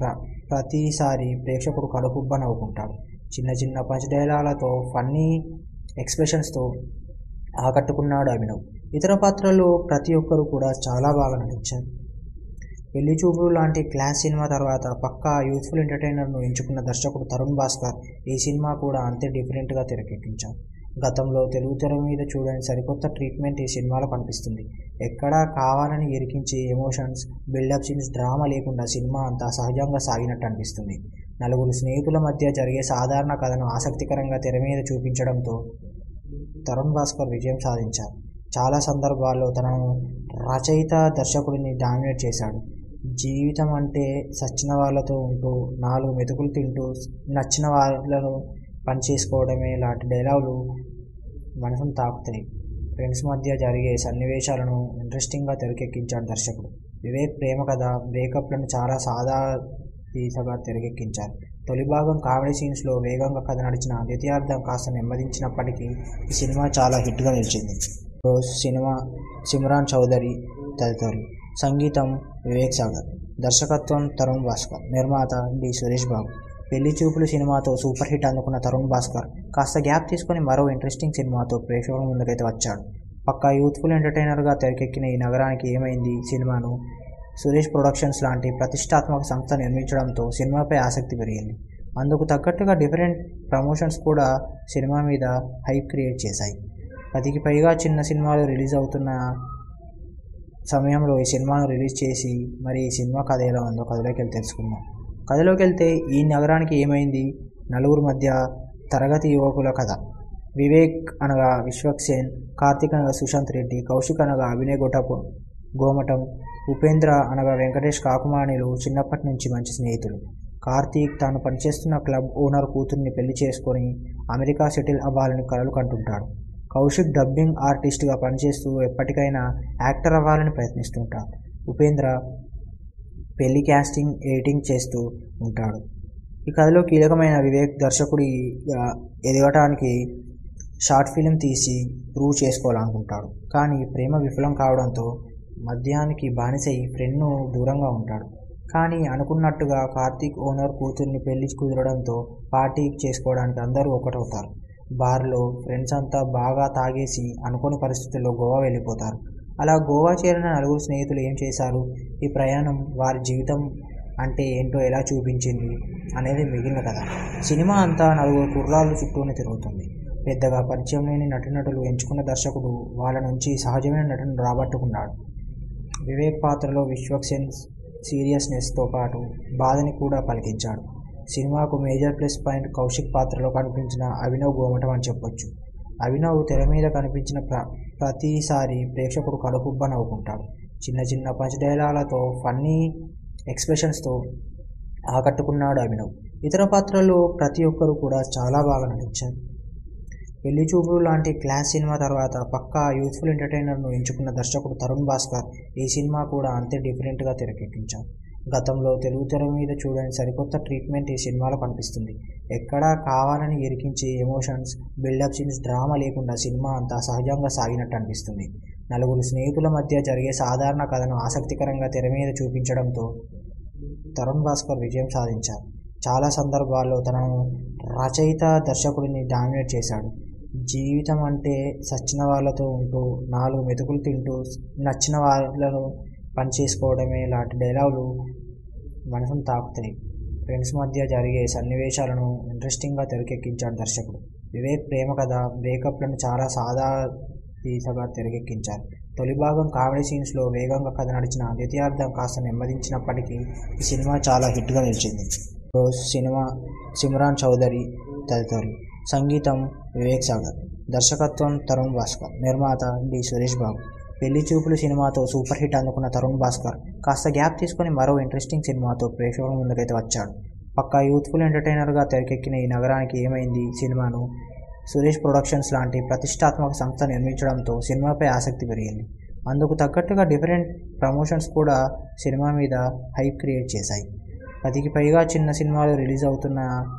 ప్రతిసారి ప్రేక్షకుడు కడుపుబ్బ నవ్వుకుంటాడు చిన్న చిన్న పంచ్ డైలాలతో ఫన్నీ ఎక్స్ప్రెషన్స్తో ఆకట్టుకున్నాడు అభినవ్ ఇతర పాత్రల్లో ప్రతి ఒక్కరు కూడా చాలా బాగా నటించారు పెళ్లి చూపులు లాంటి క్లాస్ సినిమా తర్వాత పక్కా యూత్ఫుల్ ఎంటర్టైనర్ను ఎంచుకున్న దర్శకుడు తరుణ్ భాస్కర్ ఈ సినిమా కూడా అంతే డిఫరెంట్గా తెరకెక్కించారు గతంలో తెలుగు తెర మీద చూడని సరికొత్త ట్రీట్మెంట్ ఈ సినిమాలో కనిపిస్తుంది ఎక్కడా కావాలని ఇరికించి ఎమోషన్స్ బిల్డప్ సీన్స్ డ్రామా లేకుండా సినిమా అంతా సహజంగా సాగినట్టు అనిపిస్తుంది నలుగురు స్నేహితుల మధ్య జరిగే సాధారణ కథను ఆసక్తికరంగా తెర మీద చూపించడంతో తరుణ్ భాస్కర్ విజయం సాధించారు చాలా సందర్భాల్లో తనను రచయిత దర్శకుడిని డామినేట్ చేశాడు జీవితం అంటే సచ్చిన వాళ్ళతో ఉంటూ నాలుగు మెతుకులు తింటూ నచ్చిన వాళ్ళను పని చేసుకోవడమే లాంటి డైలాగులు మనసును తాకుతాయి ఫ్రెండ్స్ మధ్య జరిగే సన్నివేశాలను ఇంట్రెస్టింగ్గా తెరకెక్కించాడు దర్శకుడు వివేక్ ప్రేమ కథ బ్రేకప్లను చాలా సాదా తీసగా తెరకెక్కించారు తొలి భాగం కామెడీ సీన్స్లో వేగంగా కథ నడిచిన ద్వితీయార్థం కాస్త నెమ్మదించినప్పటికీ ఈ సినిమా చాలా హిట్గా నిలిచింది రోజ్ సినిమా సిమ్రాన్ చౌదరి తదితరులు సంగీతం వివేక్ సాగర్ దర్శకత్వం తరుణ్ భాస్కర్ నిర్మాత డి సురేష్ బాబు పెళ్లి చూపులు సినిమాతో సూపర్ హిట్ అందుకున్న తరుణ్ భాస్కర్ కాస్త గ్యాప్ తీసుకొని మరో ఇంట్రెస్టింగ్ సినిమాతో ప్రేక్షకుల ముందుకైతే వచ్చాడు పక్కా యూత్ఫుల్ ఎంటర్టైనర్గా తెరకెక్కిన ఈ నగరానికి ఏమైంది సినిమాను సురేష్ ప్రొడక్షన్స్ లాంటి ప్రతిష్టాత్మక సంస్థ నిర్మించడంతో సినిమాపై ఆసక్తి పెరిగింది అందుకు తగ్గట్టుగా డిఫరెంట్ ప్రమోషన్స్ కూడా సినిమా మీద హైప్ క్రియేట్ చేశాయి పదికి పైగా చిన్న సినిమాలు రిలీజ్ అవుతున్న సమయంలో ఈ సినిమాను రిలీజ్ చేసి మరి ఈ సినిమా కథ ఎలా ఉందో కథలోకి వెళ్ళి తెలుసుకుందాం కథలోకి వెళ్తే ఈ నగరానికి ఏమైంది నలుగురు మధ్య తరగతి యువకుల కథ వివేక్ అనగా విశ్వక్సేన్ కార్తిక్ అనగా సుశాంత్ రెడ్డి కౌశిక్ అనగా అభినయ్ గొటపు గోమటం ఉపేంద్ర అనగా వెంకటేష్ కాకుమాణిలు చిన్నప్పటి నుంచి మంచి స్నేహితులు కార్తీక్ తాను పనిచేస్తున్న క్లబ్ ఓనర్ కూతుర్ని పెళ్లి చేసుకొని అమెరికా సెటిల్ అవ్వాలని కలలు కంటుంటాడు కౌశిక్ డబ్బింగ్ ఆర్టిస్ట్గా పనిచేస్తూ ఎప్పటికైనా యాక్టర్ అవ్వాలని ప్రయత్నిస్తుంటాడు ఉపేంద్ర పెళ్లి క్యాస్టింగ్ ఎడిటింగ్ చేస్తూ ఉంటాడు ఈ కథలో కీలకమైన వివేక్ దర్శకుడిగా ఎదగటానికి షార్ట్ ఫిలిం తీసి ప్రూవ్ చేసుకోవాలనుకుంటాడు కానీ ప్రేమ విఫలం కావడంతో మద్యానికి బానిసై ఫ్రెండ్ను దూరంగా ఉంటాడు కానీ అనుకున్నట్టుగా కార్తీక్ ఓనర్ కూతుర్ని పెళ్లి కుదరడంతో పార్టీ చేసుకోవడానికి అందరూ ఒకటవుతారు బార్లో ఫ్రెండ్స్ అంతా బాగా తాగేసి అనుకోని పరిస్థితుల్లో గోవా వెళ్ళిపోతారు అలా గోవా చేరిన నలుగురు స్నేహితులు ఏం చేశారు ఈ ప్రయాణం వారి జీవితం అంటే ఏంటో ఎలా చూపించింది అనేది మిగిలిన కథ సినిమా అంతా నలుగురు కుర్రాళ్ళు చుట్టూనే తిరుగుతుంది పెద్దగా పరిచయం లేని నటీనటులు ఎంచుకున్న దర్శకుడు వాళ్ళ నుంచి సహజమైన నటన రాబట్టుకున్నాడు వివేక్ పాత్రలో విశ్వక్సేన్ సీరియస్నెస్తో పాటు బాధని కూడా పలికించాడు సినిమాకు మేజర్ ప్లస్ పాయింట్ కౌశిక్ పాత్రలో కనిపించిన అభినవ్ గోమటం అని చెప్పొచ్చు అభినవ్ తెర మీద కనిపించిన ప్ర ప్రతిసారి ప్రేక్షకుడు కడుపుబ్బ నవ్వుకుంటాడు చిన్న చిన్న పంచ్ డైలాలతో ఫన్నీ ఎక్స్ప్రెషన్స్తో ఆకట్టుకున్నాడు అభినవ్ ఇతర పాత్రల్లో ప్రతి ఒక్కరు కూడా చాలా బాగా నటించారు పెళ్లి చూపులు లాంటి క్లాస్ సినిమా తర్వాత పక్కా యూత్ఫుల్ ఎంటర్టైనర్ను ఎంచుకున్న దర్శకుడు తరుణ్ భాస్కర్ ఈ సినిమా కూడా అంతే డిఫరెంట్గా తెరకెక్కించారు గతంలో తెలుగు తెర మీద చూడని సరికొత్త ట్రీట్మెంట్ ఈ సినిమాలో కనిపిస్తుంది ఎక్కడా కావాలని ఇరికించి ఎమోషన్స్ బిల్డప్ సీన్స్ డ్రామా లేకుండా సినిమా అంతా సహజంగా సాగినట్టు అనిపిస్తుంది నలుగురు స్నేహితుల మధ్య జరిగే సాధారణ కథను ఆసక్తికరంగా తెర మీద చూపించడంతో తరుణ్ భాస్కర్ విజయం సాధించారు చాలా సందర్భాల్లో తనను రచయిత దర్శకుడిని డామినేట్ చేశాడు జీవితం అంటే సచ్చిన వాళ్ళతో ఉంటూ నాలుగు మెతుకులు తింటూ నచ్చిన వాళ్ళను పని చేసుకోవడమే లాంటి డైలాగులు మనసును తాకుతాయి ఫ్రెండ్స్ మధ్య జరిగే సన్నివేశాలను ఇంట్రెస్టింగ్గా తెరకెక్కించాడు దర్శకుడు వివేక్ ప్రేమ కథ బ్రేకప్లను చాలా సాదా తీసగా తెరకెక్కించారు తొలి భాగం కామెడీ సీన్స్లో వేగంగా కథ నడిచిన ద్వితీయార్థం కాస్త నెమ్మదించినప్పటికీ ఈ సినిమా చాలా హిట్గా నిలిచింది రోజ్ సినిమా సిమ్రాన్ చౌదరి తదితరులు సంగీతం వివేక్ సాగర్ దర్శకత్వం తరుణ్ భాస్కర్ నిర్మాత డి సురేష్ బాబు పెళ్లి చూపులు సినిమాతో సూపర్ హిట్ అందుకున్న తరుణ్ భాస్కర్ కాస్త గ్యాప్ తీసుకొని మరో ఇంట్రెస్టింగ్ సినిమాతో ప్రేక్షకుల ముందుకైతే వచ్చాడు పక్కా యూత్ఫుల్ ఎంటర్టైనర్గా తెరకెక్కిన ఈ నగరానికి ఏమైంది సినిమాను సురేష్ ప్రొడక్షన్స్ లాంటి ప్రతిష్టాత్మక సంస్థ నిర్మించడంతో సినిమాపై ఆసక్తి పెరిగింది అందుకు తగ్గట్టుగా డిఫరెంట్ ప్రమోషన్స్ కూడా సినిమా మీద హైప్ క్రియేట్ చేశాయి పదికి పైగా చిన్న సినిమాలు రిలీజ్ అవుతున్న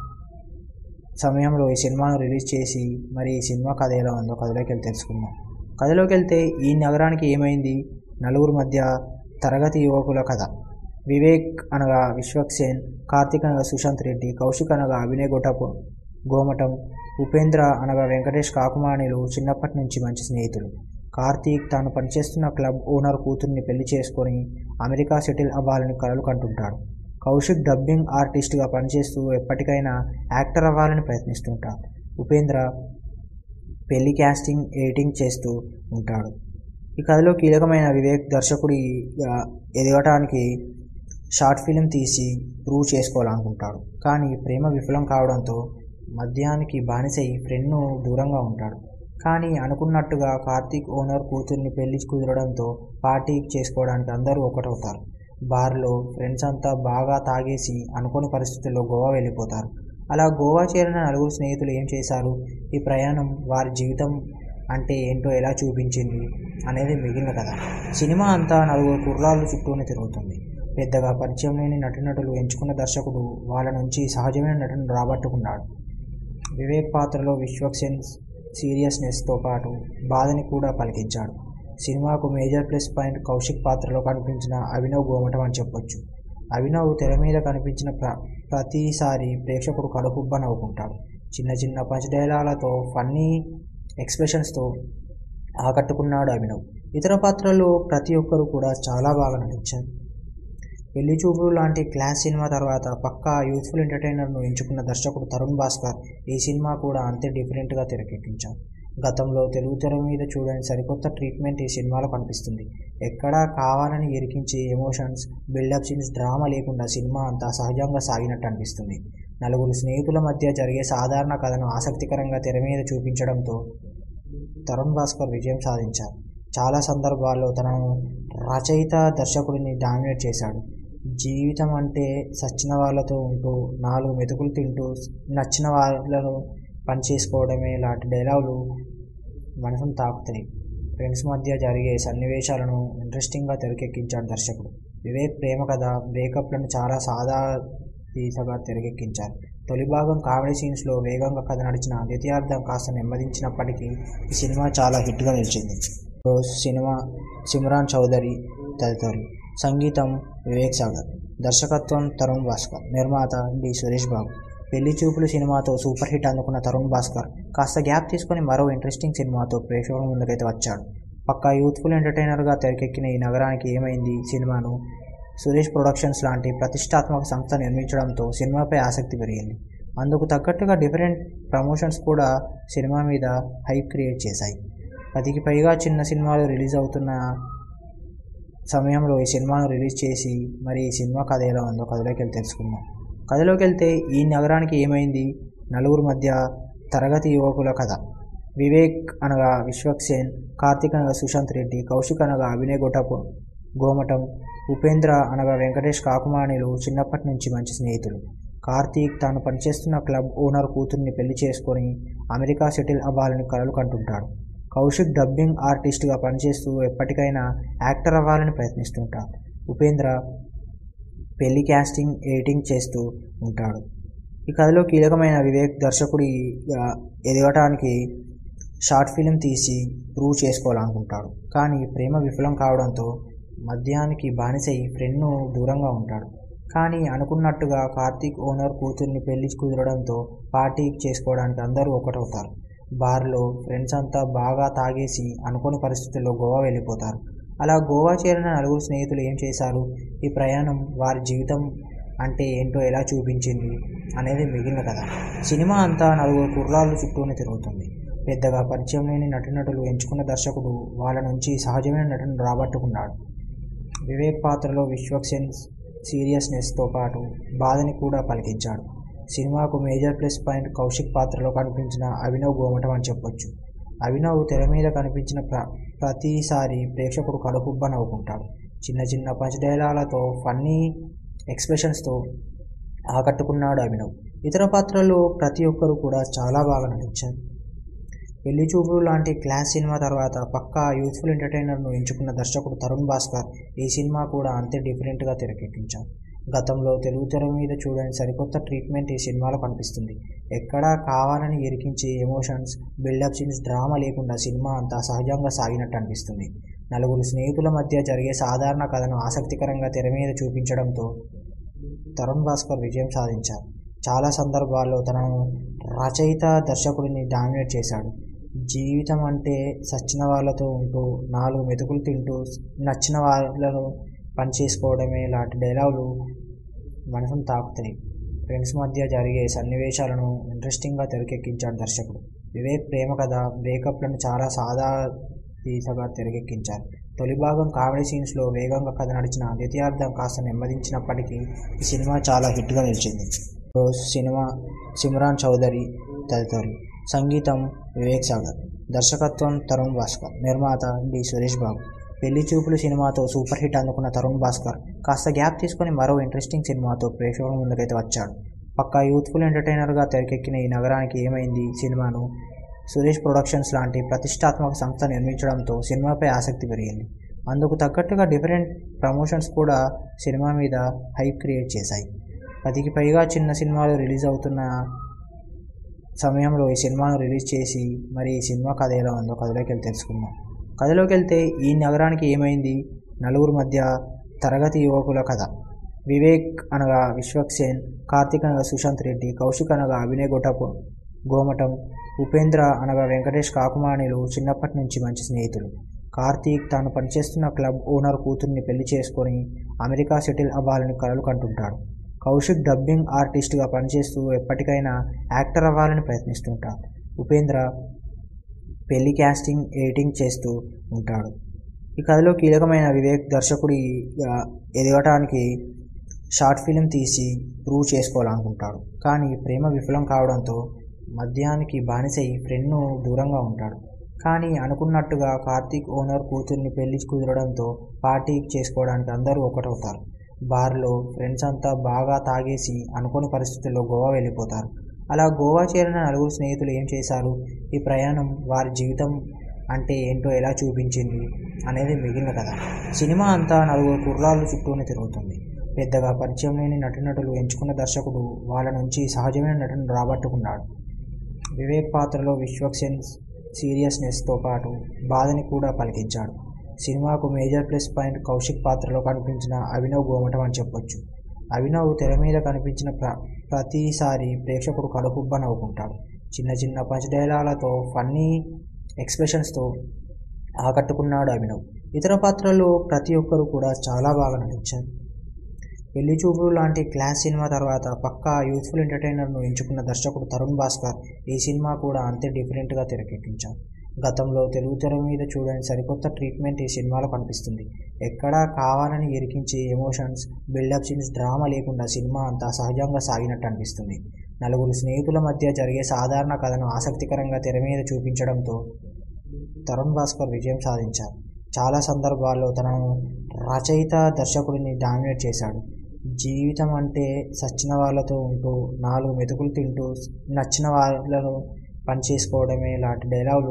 సమయంలో ఈ సినిమాను రిలీజ్ చేసి మరి ఈ సినిమా కథ ఎలా ఉందో కథలోకి వెళ్ళి తెలుసుకుందాం కథలోకి వెళ్తే ఈ నగరానికి ఏమైంది నలుగురు మధ్య తరగతి యువకుల కథ వివేక్ అనగా విశ్వక్సేన్ కార్తిక్ అనగా సుశాంత్ రెడ్డి కౌశిక్ అనగా అభినయ్ గొటపు గోమటం ఉపేంద్ర అనగా వెంకటేష్ కాకుమాణిలు చిన్నప్పటి నుంచి మంచి స్నేహితులు కార్తీక్ తాను పనిచేస్తున్న క్లబ్ ఓనర్ కూతుర్ని పెళ్లి చేసుకొని అమెరికా సెటిల్ అవ్వాలని కలలు కంటుంటాడు కౌశిక్ డబ్బింగ్ ఆర్టిస్ట్గా పనిచేస్తూ ఎప్పటికైనా యాక్టర్ అవ్వాలని ప్రయత్నిస్తుంటాడు ఉపేంద్ర పెళ్లి క్యాస్టింగ్ ఎడిటింగ్ చేస్తూ ఉంటాడు ఈ కథలో కీలకమైన వివేక్ దర్శకుడిగా ఎదగటానికి షార్ట్ ఫిలిం తీసి ప్రూవ్ చేసుకోవాలనుకుంటాడు కానీ ప్రేమ విఫలం కావడంతో మద్యానికి బానిసై ఫ్రెండ్ను దూరంగా ఉంటాడు కానీ అనుకున్నట్టుగా కార్తీక్ ఓనర్ కూతుర్ని పెళ్లి కుదరడంతో పార్టీ చేసుకోవడానికి అందరూ ఒకటవుతారు బార్లో ఫ్రెండ్స్ అంతా బాగా తాగేసి అనుకోని పరిస్థితుల్లో గోవా వెళ్ళిపోతారు అలా గోవా చేరిన నలుగురు స్నేహితులు ఏం చేశారు ఈ ప్రయాణం వారి జీవితం అంటే ఏంటో ఎలా చూపించింది అనేది మిగిలిన కథ సినిమా అంతా నలుగురు కుర్రాళ్ళు చుట్టూనే తిరుగుతుంది పెద్దగా పరిచయం లేని నటీనటులు ఎంచుకున్న దర్శకుడు వాళ్ళ నుంచి సహజమైన నటన రాబట్టుకున్నాడు వివేక్ పాత్రలో విశ్వక్సేన్ సీరియస్నెస్తో పాటు బాధని కూడా పలికించాడు సినిమాకు మేజర్ ప్లస్ పాయింట్ కౌశిక్ పాత్రలో కనిపించిన అభినవ్ గోమటం అని చెప్పొచ్చు అభినవ్ తెర మీద కనిపించిన ప్ర ప్రతిసారి ప్రేక్షకుడు కడుపుబ్బ నవ్వుకుంటాడు చిన్న చిన్న పంచ్ డైలాలతో ఫన్నీ ఎక్స్ప్రెషన్స్తో ఆకట్టుకున్నాడు అభినవ్ ఇతర పాత్రల్లో ప్రతి ఒక్కరు కూడా చాలా బాగా నటించారు పెళ్లి చూపులు లాంటి క్లాస్ సినిమా తర్వాత పక్కా యూత్ఫుల్ ఎంటర్టైనర్ను ఎంచుకున్న దర్శకుడు తరుణ్ భాస్కర్ ఈ సినిమా కూడా అంతే డిఫరెంట్గా తెరకెక్కించారు గతంలో తెలుగు తెర మీద చూడని సరికొత్త ట్రీట్మెంట్ ఈ సినిమాలో కనిపిస్తుంది ఎక్కడా కావాలని ఇరికించే ఎమోషన్స్ బిల్డప్ సీన్స్ డ్రామా లేకుండా సినిమా అంతా సహజంగా సాగినట్టు అనిపిస్తుంది నలుగురు స్నేహితుల మధ్య జరిగే సాధారణ కథను ఆసక్తికరంగా తెర మీద చూపించడంతో తరుణ్ భాస్కర్ విజయం సాధించారు చాలా సందర్భాల్లో తనను రచయిత దర్శకుడిని డామినేట్ చేశాడు జీవితం అంటే సచ్చిన వాళ్ళతో ఉంటూ నాలుగు మెతుకులు తింటూ నచ్చిన వాళ్ళను పని చేసుకోవడమే లాంటి డైలాగులు మనసును తాకుతాయి ఫ్రెండ్స్ మధ్య జరిగే సన్నివేశాలను ఇంట్రెస్టింగ్గా తెరకెక్కించాడు దర్శకుడు వివేక్ ప్రేమ కథ బ్రేకప్లను చాలా సాదా తీసగా తెరకెక్కించారు తొలి భాగం కామెడీ సీన్స్లో వేగంగా కథ నడిచిన ద్వితీయార్థం కాస్త నెమ్మదించినప్పటికీ ఈ సినిమా చాలా హిట్గా నిలిచింది రోజ్ సినిమా సిమ్రాన్ చౌదరి తదితరులు సంగీతం వివేక్ సాగర్ దర్శకత్వం తరుణ్ భాస్కర్ నిర్మాత డి సురేష్ బాబు పెళ్లి చూపులు సినిమాతో సూపర్ హిట్ అందుకున్న తరుణ్ భాస్కర్ కాస్త గ్యాప్ తీసుకొని మరో ఇంట్రెస్టింగ్ సినిమాతో ప్రేక్షకుల ముందుకైతే వచ్చాడు పక్కా యూత్ఫుల్ ఎంటర్టైనర్గా తెరకెక్కిన ఈ నగరానికి ఏమైంది సినిమాను సురేష్ ప్రొడక్షన్స్ లాంటి ప్రతిష్టాత్మక సంస్థ నిర్మించడంతో సినిమాపై ఆసక్తి పెరిగింది అందుకు తగ్గట్టుగా డిఫరెంట్ ప్రమోషన్స్ కూడా సినిమా మీద హైప్ క్రియేట్ చేశాయి పదికి పైగా చిన్న సినిమాలు రిలీజ్ అవుతున్న సమయంలో ఈ సినిమాను రిలీజ్ చేసి మరి ఈ సినిమా కథ ఎలా ఉందో కథలోకి వెళ్ళి తెలుసుకుందాం కథలోకి వెళ్తే ఈ నగరానికి ఏమైంది నలుగురు మధ్య తరగతి యువకుల కథ వివేక్ అనగా విశ్వక్సేన్ కార్తిక్ అనగా సుశాంత్ రెడ్డి కౌశిక్ అనగా అభినయ్ గొటపు గోమటం ఉపేంద్ర అనగా వెంకటేష్ కాకుమాణిలు చిన్నప్పటి నుంచి మంచి స్నేహితులు కార్తీక్ తాను పనిచేస్తున్న క్లబ్ ఓనర్ కూతుర్ని పెళ్లి చేసుకొని అమెరికా సెటిల్ అవ్వాలని కలలు కంటుంటాడు కౌశిక్ డబ్బింగ్ ఆర్టిస్ట్గా పనిచేస్తూ ఎప్పటికైనా యాక్టర్ అవ్వాలని ప్రయత్నిస్తుంటాడు ఉపేంద్ర పెళ్లి క్యాస్టింగ్ ఎడిటింగ్ చేస్తూ ఉంటాడు ఈ కథలో కీలకమైన వివేక్ దర్శకుడిగా ఎదగటానికి షార్ట్ ఫిలిం తీసి ప్రూవ్ చేసుకోవాలనుకుంటాడు కానీ ప్రేమ విఫలం కావడంతో మద్యానికి బానిసై ఫ్రెండ్ను దూరంగా ఉంటాడు కానీ అనుకున్నట్టుగా కార్తీక్ ఓనర్ కూతుర్ని పెళ్లి కుదరడంతో పార్టీ చేసుకోవడానికి అందరూ ఒకటవుతారు బార్లో ఫ్రెండ్స్ అంతా బాగా తాగేసి అనుకోని పరిస్థితుల్లో గోవా వెళ్ళిపోతారు అలా గోవా చేరిన నలుగురు స్నేహితులు ఏం చేశారు ఈ ప్రయాణం వారి జీవితం అంటే ఏంటో ఎలా చూపించింది అనేది మిగిలిన కథ సినిమా అంతా నలుగురు కుర్రాళ్ళు చుట్టూనే తిరుగుతుంది పెద్దగా పరిచయం లేని నటీనటులు ఎంచుకున్న దర్శకుడు వాళ్ళ నుంచి సహజమైన నటన రాబట్టుకున్నాడు వివేక్ పాత్రలో విశ్వక్సేన్ సీరియస్నెస్తో పాటు బాధని కూడా పలికించాడు సినిమాకు మేజర్ ప్లస్ పాయింట్ కౌశిక్ పాత్రలో కనిపించిన అభినవ్ గోమటం అని చెప్పొచ్చు అభినవ్ తెర మీద కనిపించిన ప్ర ప్రతిసారి ప్రేక్షకుడు కడుపుబ్బ నవ్వుకుంటాడు చిన్న చిన్న పంచ్ డైలాలతో ఫన్నీ ఎక్స్ప్రెషన్స్తో ఆకట్టుకున్నాడు అభినవ్ ఇతర పాత్రల్లో ప్రతి ఒక్కరు కూడా చాలా బాగా నటించారు పెళ్లి చూపులు లాంటి క్లాస్ సినిమా తర్వాత పక్కా యూత్ఫుల్ ఎంటర్టైనర్ను ఎంచుకున్న దర్శకుడు తరుణ్ భాస్కర్ ఈ సినిమా కూడా అంతే డిఫరెంట్గా తెరకెక్కించారు గతంలో తెలుగు తెర మీద చూడని సరికొత్త ట్రీట్మెంట్ ఈ సినిమాలో కనిపిస్తుంది ఎక్కడా కావాలని ఇరికించే ఎమోషన్స్ బిల్డప్ సీన్స్ డ్రామా లేకుండా సినిమా అంతా సహజంగా సాగినట్టు అనిపిస్తుంది నలుగురు స్నేహితుల మధ్య జరిగే సాధారణ కథను ఆసక్తికరంగా తెర మీద చూపించడంతో తరుణ్ భాస్కర్ విజయం సాధించారు చాలా సందర్భాల్లో తనను రచయిత దర్శకుడిని డామినేట్ చేశాడు జీవితం అంటే సచ్చిన వాళ్ళతో ఉంటూ నాలుగు మెతుకులు తింటూ నచ్చిన వాళ్ళను పని చేసుకోవడమే లాంటి డైలాగులు మనసును తాకుతాయి ఫ్రెండ్స్ మధ్య జరిగే సన్నివేశాలను ఇంట్రెస్టింగ్గా తెరకెక్కించాడు దర్శకుడు వివేక్ ప్రేమ కథ బ్రేకప్లను చాలా సాదా తీసగా తెరకెక్కించారు తొలి భాగం కామెడీ సీన్స్లో వేగంగా కథ నడిచిన ద్వితీయార్థం కాస్త నెమ్మదించినప్పటికీ ఈ సినిమా చాలా హిట్గా నిలిచింది రోజ్ సినిమా సిమ్రాన్ చౌదరి తదితరులు సంగీతం వివేక్ సాగర్ దర్శకత్వం తరుణ్ భాస్కర్ నిర్మాత డి సురేష్ బాబు పెళ్లి చూపులు సినిమాతో సూపర్ హిట్ అందుకున్న తరుణ్ భాస్కర్ కాస్త గ్యాప్ తీసుకొని మరో ఇంట్రెస్టింగ్ సినిమాతో ప్రేక్షకుల ముందుకైతే వచ్చాడు పక్కా యూత్ఫుల్ ఎంటర్టైనర్గా తెరకెక్కిన ఈ నగరానికి ఏమైంది సినిమాను సురేష్ ప్రొడక్షన్స్ లాంటి ప్రతిష్టాత్మక సంస్థ నిర్మించడంతో సినిమాపై ఆసక్తి పెరిగింది అందుకు తగ్గట్టుగా డిఫరెంట్ ప్రమోషన్స్ కూడా సినిమా మీద హైప్ క్రియేట్ చేశాయి పదికి పైగా చిన్న సినిమాలు రిలీజ్ అవుతున్న సమయంలో ఈ సినిమాను రిలీజ్ చేసి మరి ఈ సినిమా కథ ఎలా ఉందో కథలోకి వెళ్ళి తెలుసుకుందాం కథలోకి వెళ్తే ఈ నగరానికి ఏమైంది నలుగురు మధ్య తరగతి యువకుల కథ వివేక్ అనగా విశ్వక్సేన్ కార్తిక్ అనగా సుశాంత్ రెడ్డి కౌశిక్ అనగా అభినయ్ గొటపు గోమటం ఉపేంద్ర అనగా వెంకటేష్ కాకుమాణిలు చిన్నప్పటి నుంచి మంచి స్నేహితులు కార్తీక్ తాను పనిచేస్తున్న క్లబ్ ఓనర్ కూతుర్ని పెళ్లి చేసుకొని అమెరికా సెటిల్ అవ్వాలని కలలు కంటుంటాడు కౌశిక్ డబ్బింగ్ ఆర్టిస్ట్గా పనిచేస్తూ ఎప్పటికైనా యాక్టర్ అవ్వాలని ప్రయత్నిస్తుంటాడు ఉపేంద్ర పెళ్లి క్యాస్టింగ్ ఎడిటింగ్ చేస్తూ ఉంటాడు ఈ కథలో కీలకమైన వివేక్ దర్శకుడిగా ఎదగటానికి షార్ట్ ఫిలిం తీసి ప్రూవ్ చేసుకోవాలనుకుంటాడు కానీ ప్రేమ విఫలం కావడంతో మద్యానికి బానిసై ఫ్రెండ్ను దూరంగా ఉంటాడు కానీ అనుకున్నట్టుగా కార్తీక్ ఓనర్ కూతుర్ని పెళ్లి కుదరడంతో పార్టీ చేసుకోవడానికి అందరూ ఒకటవుతారు బార్లో ఫ్రెండ్స్ అంతా బాగా తాగేసి అనుకోని పరిస్థితుల్లో గోవా వెళ్ళిపోతారు అలా గోవా చేరిన నలుగురు స్నేహితులు ఏం చేశారు ఈ ప్రయాణం వారి జీవితం అంటే ఏంటో ఎలా చూపించింది అనేది మిగిలిన కథ సినిమా అంతా నలుగురు కుర్రాళ్ళు చుట్టూనే తిరుగుతుంది పెద్దగా పరిచయం లేని నటీనటులు ఎంచుకున్న దర్శకుడు వాళ్ళ నుంచి సహజమైన నటన రాబట్టుకున్నాడు వివేక్ పాత్రలో విశ్వక్సేన్ సీరియస్నెస్తో పాటు బాధని కూడా పలికించాడు సినిమాకు మేజర్ ప్లస్ పాయింట్ కౌశిక్ పాత్రలో కనిపించిన అభినవ్ గోమటం అని చెప్పొచ్చు అభినవ్ తెర మీద కనిపించిన ప్ర ప్రతిసారి ప్రేక్షకుడు కడుపుబ్బ నవ్వుకుంటాడు చిన్న చిన్న పంచ్ డైలాలతో ఫన్నీ ఎక్స్ప్రెషన్స్తో ఆకట్టుకున్నాడు అభినవ్ ఇతర పాత్రల్లో ప్రతి ఒక్కరు కూడా చాలా బాగా నటించారు పెళ్లి చూపులు లాంటి క్లాస్ సినిమా తర్వాత పక్కా యూత్ఫుల్ ఎంటర్టైనర్ను ఎంచుకున్న దర్శకుడు తరుణ్ భాస్కర్ ఈ సినిమా కూడా అంతే డిఫరెంట్గా తెరకెక్కించారు గతంలో తెలుగు తెర మీద చూడని సరికొత్త ట్రీట్మెంట్ ఈ సినిమాలో కనిపిస్తుంది ఎక్కడా కావాలని ఇరికించే ఎమోషన్స్ బిల్డప్ సీన్స్ డ్రామా లేకుండా సినిమా అంతా సహజంగా సాగినట్టు అనిపిస్తుంది నలుగురు స్నేహితుల మధ్య జరిగే సాధారణ కథను ఆసక్తికరంగా తెర మీద చూపించడంతో తరుణ్ భాస్కర్ విజయం సాధించారు చాలా సందర్భాల్లో తనను రచయిత దర్శకుడిని డామినేట్ చేశాడు జీవితం అంటే సచ్చిన వాళ్ళతో ఉంటూ నాలుగు మెతుకులు తింటూ నచ్చిన వాళ్ళను పని చేసుకోవడమే లాంటి డైలాగులు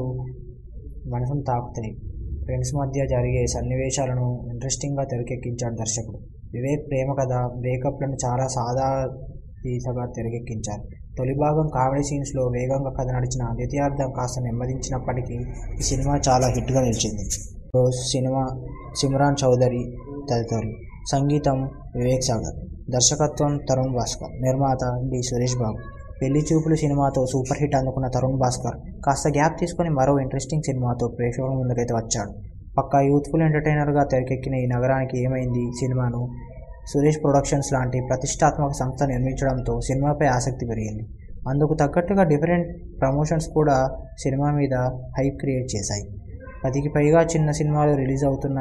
మనసును తాకుతాయి ఫ్రెండ్స్ మధ్య జరిగే సన్నివేశాలను ఇంట్రెస్టింగ్గా తెరకెక్కించాడు దర్శకుడు వివేక్ ప్రేమ కథ బ్రేకప్లను చాలా సాదా తీసగా తెరకెక్కించారు తొలి భాగం కామెడీ సీన్స్లో వేగంగా కథ నడిచిన ద్వితీయార్థం కాస్త నెమ్మదించినప్పటికీ ఈ సినిమా చాలా హిట్గా నిలిచింది రోజ్ సినిమా సిమ్రాన్ చౌదరి తదితరులు సంగీతం వివేక్ సాగర్ దర్శకత్వం తరుణ్ భాస్కర్ నిర్మాత డి సురేష్ బాబు పెళ్లి చూపులు సినిమాతో సూపర్ హిట్ అందుకున్న తరుణ్ భాస్కర్ కాస్త గ్యాప్ తీసుకొని మరో ఇంట్రెస్టింగ్ సినిమాతో ప్రేక్షకుల ముందుకైతే వచ్చాడు పక్కా యూత్ఫుల్ ఎంటర్టైనర్గా తెరకెక్కిన ఈ నగరానికి ఏమైంది సినిమాను సురేష్ ప్రొడక్షన్స్ లాంటి ప్రతిష్టాత్మక సంస్థ నిర్మించడంతో సినిమాపై ఆసక్తి పెరిగింది అందుకు తగ్గట్టుగా డిఫరెంట్ ప్రమోషన్స్ కూడా సినిమా మీద హైప్ క్రియేట్ చేశాయి పదికి పైగా చిన్న సినిమాలు రిలీజ్ అవుతున్న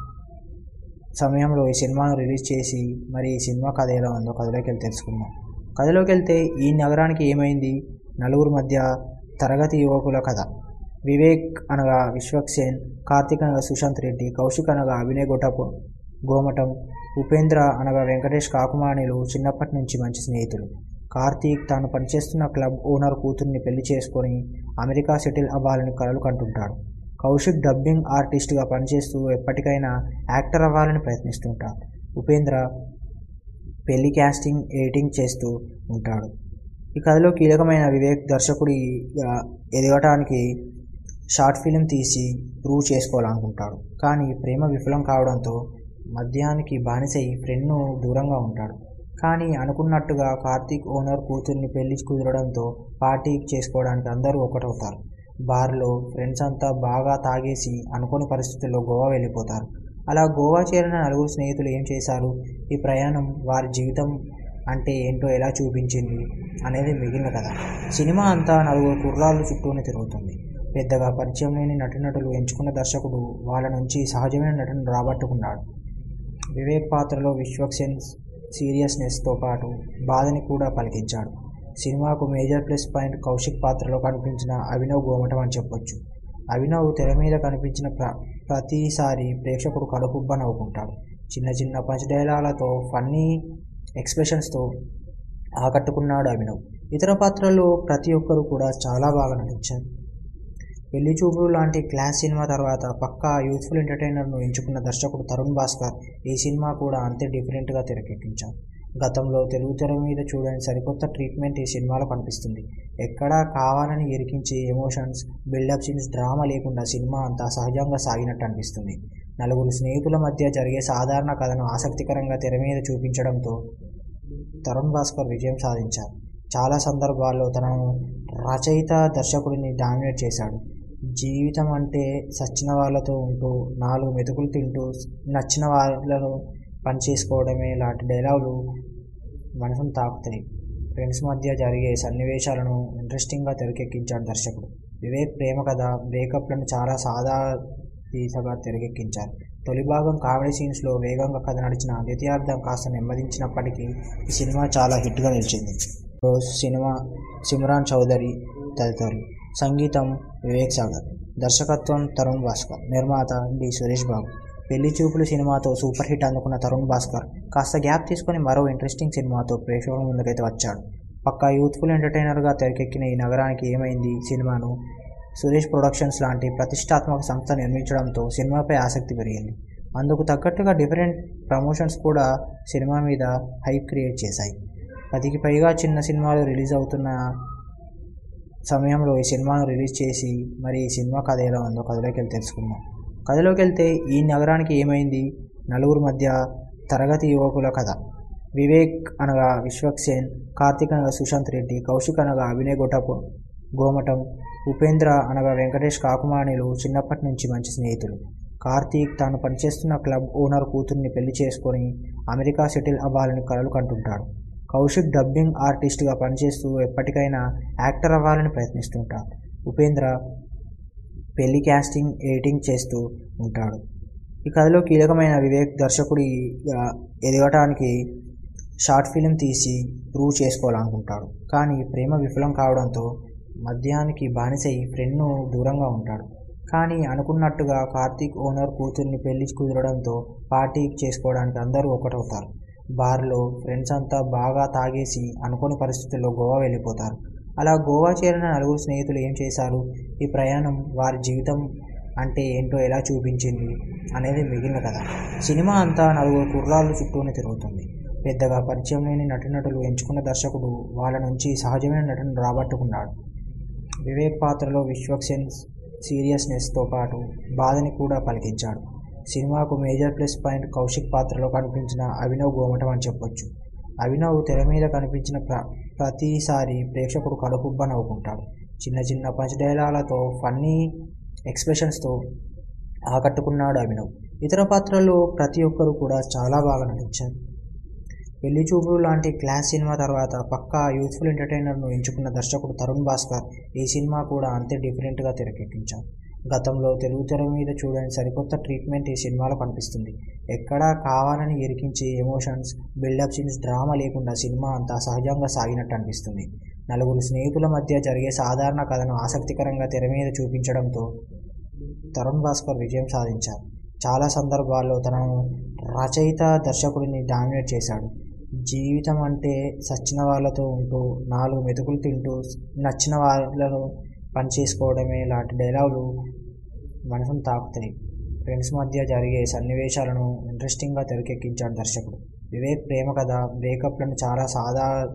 సమయంలో ఈ సినిమాను రిలీజ్ చేసి మరి ఈ సినిమా కథ ఎలా ఉందో కథలోకి వెళ్ళి తెలుసుకుందాం కథలోకి వెళ్తే ఈ నగరానికి ఏమైంది నలుగురు మధ్య తరగతి యువకుల కథ వివేక్ అనగా విశ్వక్సేన్ కార్తిక్ అనగా సుశాంత్ రెడ్డి కౌశిక్ అనగా అభినయ్ గొటపు గోమటం ఉపేంద్ర అనగా వెంకటేష్ కాకుమాణిలు చిన్నప్పటి నుంచి మంచి స్నేహితులు కార్తీక్ తాను పనిచేస్తున్న క్లబ్ ఓనర్ కూతుర్ని పెళ్లి చేసుకొని అమెరికా సెటిల్ అవ్వాలని కలలు కంటుంటాడు కౌశిక్ డబ్బింగ్ ఆర్టిస్ట్గా పనిచేస్తూ ఎప్పటికైనా యాక్టర్ అవ్వాలని ప్రయత్నిస్తుంటాడు ఉపేంద్ర పెళ్లి క్యాస్టింగ్ ఎడిటింగ్ చేస్తూ ఉంటాడు ఈ కథలో కీలకమైన వివేక్ దర్శకుడిగా ఎదగటానికి షార్ట్ ఫిలిం తీసి ప్రూవ్ చేసుకోవాలనుకుంటాడు కానీ ప్రేమ విఫలం కావడంతో మద్యానికి బానిసై ఫ్రెండ్ను దూరంగా ఉంటాడు కానీ అనుకున్నట్టుగా కార్తీక్ ఓనర్ కూతుర్ని పెళ్లి కుదరడంతో పార్టీ చేసుకోవడానికి అందరూ ఒకటవుతారు బార్లో ఫ్రెండ్స్ అంతా బాగా తాగేసి అనుకోని పరిస్థితుల్లో గోవా వెళ్ళిపోతారు అలా గోవా చేరిన నలుగురు స్నేహితులు ఏం చేశారు ఈ ప్రయాణం వారి జీవితం అంటే ఏంటో ఎలా చూపించింది అనేది మిగిలిన కథ సినిమా అంతా నలుగురు కుర్రాళ్ళు చుట్టూనే తిరుగుతుంది పెద్దగా పరిచయం లేని నటీనటులు ఎంచుకున్న దర్శకుడు వాళ్ళ నుంచి సహజమైన నటన రాబట్టుకున్నాడు వివేక్ పాత్రలో విశ్వక్సేన్ సీరియస్నెస్తో పాటు బాధని కూడా పలికించాడు సినిమాకు మేజర్ ప్లస్ పాయింట్ కౌశిక్ పాత్రలో కనిపించిన అభినవ్ గోమటం అని చెప్పొచ్చు అభినవ్ తెర మీద కనిపించిన ప్ర ప్రతిసారి ప్రేక్షకుడు కడుపుబ్బ నవ్వుకుంటాడు చిన్న చిన్న పంచ్ డైలాలతో ఫన్నీ ఎక్స్ప్రెషన్స్తో ఆకట్టుకున్నాడు అభినవ్ ఇతర పాత్రల్లో ప్రతి ఒక్కరు కూడా చాలా బాగా నటించారు పెళ్లి చూపులు లాంటి క్లాస్ సినిమా తర్వాత పక్కా యూత్ఫుల్ ఎంటర్టైనర్ను ఎంచుకున్న దర్శకుడు తరుణ్ భాస్కర్ ఈ సినిమా కూడా అంతే డిఫరెంట్గా తెరకెక్కించారు గతంలో తెలుగు తెర మీద చూడని సరికొత్త ట్రీట్మెంట్ ఈ సినిమాలో కనిపిస్తుంది ఎక్కడా కావాలని ఇరికించే ఎమోషన్స్ బిల్డప్ సీన్స్ డ్రామా లేకుండా సినిమా అంతా సహజంగా సాగినట్టు అనిపిస్తుంది నలుగురు స్నేహితుల మధ్య జరిగే సాధారణ కథను ఆసక్తికరంగా తెర మీద చూపించడంతో తరుణ్ భాస్కర్ విజయం సాధించారు చాలా సందర్భాల్లో తనను రచయిత దర్శకుడిని డామినేట్ చేశాడు జీవితం అంటే సచ్చిన వాళ్ళతో ఉంటూ నాలుగు మెతుకులు తింటూ నచ్చిన వాళ్ళను పని చేసుకోవడమే లాంటి డైలాగులు మనసును తాకుతాయి ఫ్రెండ్స్ మధ్య జరిగే సన్నివేశాలను ఇంట్రెస్టింగ్గా తెరకెక్కించాడు దర్శకుడు వివేక్ ప్రేమ కథ బ్రేకప్లను చాలా సాదా తీసగా తెరకెక్కించారు తొలి భాగం కామెడీ సీన్స్లో వేగంగా కథ నడిచిన ద్వితీయార్థం కాస్త నెమ్మదించినప్పటికీ ఈ సినిమా చాలా హిట్గా నిలిచింది రోజ్ సినిమా సిమ్రాన్ చౌదరి తదితరులు సంగీతం వివేక్ సాగర్ దర్శకత్వం తరుణ్ భాస్కర్ నిర్మాత డి సురేష్ బాబు పెళ్లి చూపులు సినిమాతో సూపర్ హిట్ అందుకున్న తరుణ్ భాస్కర్ కాస్త గ్యాప్ తీసుకొని మరో ఇంట్రెస్టింగ్ సినిమాతో ప్రేక్షకుల ముందుకైతే వచ్చాడు పక్కా యూత్ఫుల్ ఎంటర్టైనర్గా తెరకెక్కిన ఈ నగరానికి ఏమైంది సినిమాను సురేష్ ప్రొడక్షన్స్ లాంటి ప్రతిష్టాత్మక సంస్థ నిర్మించడంతో సినిమాపై ఆసక్తి పెరిగింది అందుకు తగ్గట్టుగా డిఫరెంట్ ప్రమోషన్స్ కూడా సినిమా మీద హైప్ క్రియేట్ చేశాయి పదికి పైగా చిన్న సినిమాలు రిలీజ్ అవుతున్న సమయంలో ఈ సినిమాను రిలీజ్ చేసి మరి ఈ సినిమా కథ ఎలా ఉందో కథలోకి వెళ్ళి తెలుసుకుందాం కథలోకి వెళ్తే ఈ నగరానికి ఏమైంది నలుగురు మధ్య తరగతి యువకుల కథ వివేక్ అనగా విశ్వక్సేన్ కార్తిక్ అనగా సుశాంత్ రెడ్డి కౌశిక్ అనగా అభినయ్ గొటపు గోమటం ఉపేంద్ర అనగా వెంకటేష్ కాకుమాణిలు చిన్నప్పటి నుంచి మంచి స్నేహితులు కార్తీక్ తాను పనిచేస్తున్న క్లబ్ ఓనర్ కూతుర్ని పెళ్లి చేసుకొని అమెరికా సెటిల్ అవ్వాలని కలలు కంటుంటాడు కౌశిక్ డబ్బింగ్ ఆర్టిస్ట్గా పనిచేస్తూ ఎప్పటికైనా యాక్టర్ అవ్వాలని ప్రయత్నిస్తుంటాడు ఉపేంద్ర పెళ్లి క్యాస్టింగ్ ఎడిటింగ్ చేస్తూ ఉంటాడు ఈ కథలో కీలకమైన వివేక్ దర్శకుడిగా ఎదగటానికి షార్ట్ ఫిలిం తీసి ప్రూవ్ చేసుకోవాలనుకుంటాడు కానీ ప్రేమ విఫలం కావడంతో మద్యానికి బానిసై ఫ్రెండ్ను దూరంగా ఉంటాడు కానీ అనుకున్నట్టుగా కార్తీక్ ఓనర్ కూతుర్ని పెళ్లి కుదరడంతో పార్టీ చేసుకోవడానికి అందరూ ఒకటవుతారు బార్లో ఫ్రెండ్స్ అంతా బాగా తాగేసి అనుకోని పరిస్థితుల్లో గోవా వెళ్ళిపోతారు అలా గోవా చేరిన నలుగురు స్నేహితులు ఏం చేశారు ఈ ప్రయాణం వారి జీవితం అంటే ఏంటో ఎలా చూపించింది అనేది మిగిలిన కథ సినిమా అంతా నలుగురు కుర్రాళ్ళు చుట్టూనే తిరుగుతుంది పెద్దగా పరిచయం లేని నటీనటులు ఎంచుకున్న దర్శకుడు వాళ్ళ నుంచి సహజమైన నటన రాబట్టుకున్నాడు వివేక్ పాత్రలో విశ్వక్సేన్ సీరియస్నెస్తో పాటు బాధని కూడా పలికించాడు సినిమాకు మేజర్ ప్లస్ పాయింట్ కౌశిక్ పాత్రలో కనిపించిన అభినవ్ గోమటం అని చెప్పొచ్చు అభినవ్ తెర మీద కనిపించిన ప్ర ప్రతిసారి ప్రేక్షకుడు కడుపుబ్బ నవ్వుకుంటాడు చిన్న చిన్న పంచ్ డైలాలతో ఫన్నీ ఎక్స్ప్రెషన్స్తో ఆకట్టుకున్నాడు అభినవ్ ఇతర పాత్రల్లో ప్రతి ఒక్కరు కూడా చాలా బాగా నటించారు పెళ్లి చూపులు లాంటి క్లాస్ సినిమా తర్వాత పక్కా యూత్ఫుల్ ఎంటర్టైనర్ను ఎంచుకున్న దర్శకుడు తరుణ్ భాస్కర్ ఈ సినిమా కూడా అంతే డిఫరెంట్గా తెరకెక్కించారు గతంలో తెలుగు తెర మీద చూడని సరికొత్త ట్రీట్మెంట్ ఈ సినిమాలో కనిపిస్తుంది ఎక్కడా కావాలని ఇరికించే ఎమోషన్స్ బిల్డప్ సీన్స్ డ్రామా లేకుండా సినిమా అంతా సహజంగా సాగినట్టు అనిపిస్తుంది నలుగురు స్నేహితుల మధ్య జరిగే సాధారణ కథను ఆసక్తికరంగా తెర మీద చూపించడంతో తరుణ్ భాస్కర్ విజయం సాధించారు చాలా సందర్భాల్లో తనను రచయిత దర్శకుడిని డామినేట్ చేశాడు జీవితం అంటే సచ్చిన వాళ్ళతో ఉంటూ నాలుగు మెతుకులు తింటూ నచ్చిన వాళ్ళను పని చేసుకోవడమే లాంటి డైలాగులు మనసును తాకుతాయి ఫ్రెండ్స్ మధ్య జరిగే సన్నివేశాలను ఇంట్రెస్టింగ్గా తెరకెక్కించాడు దర్శకుడు వివేక్ ప్రేమ కథ బ్రేకప్లను చాలా సాదా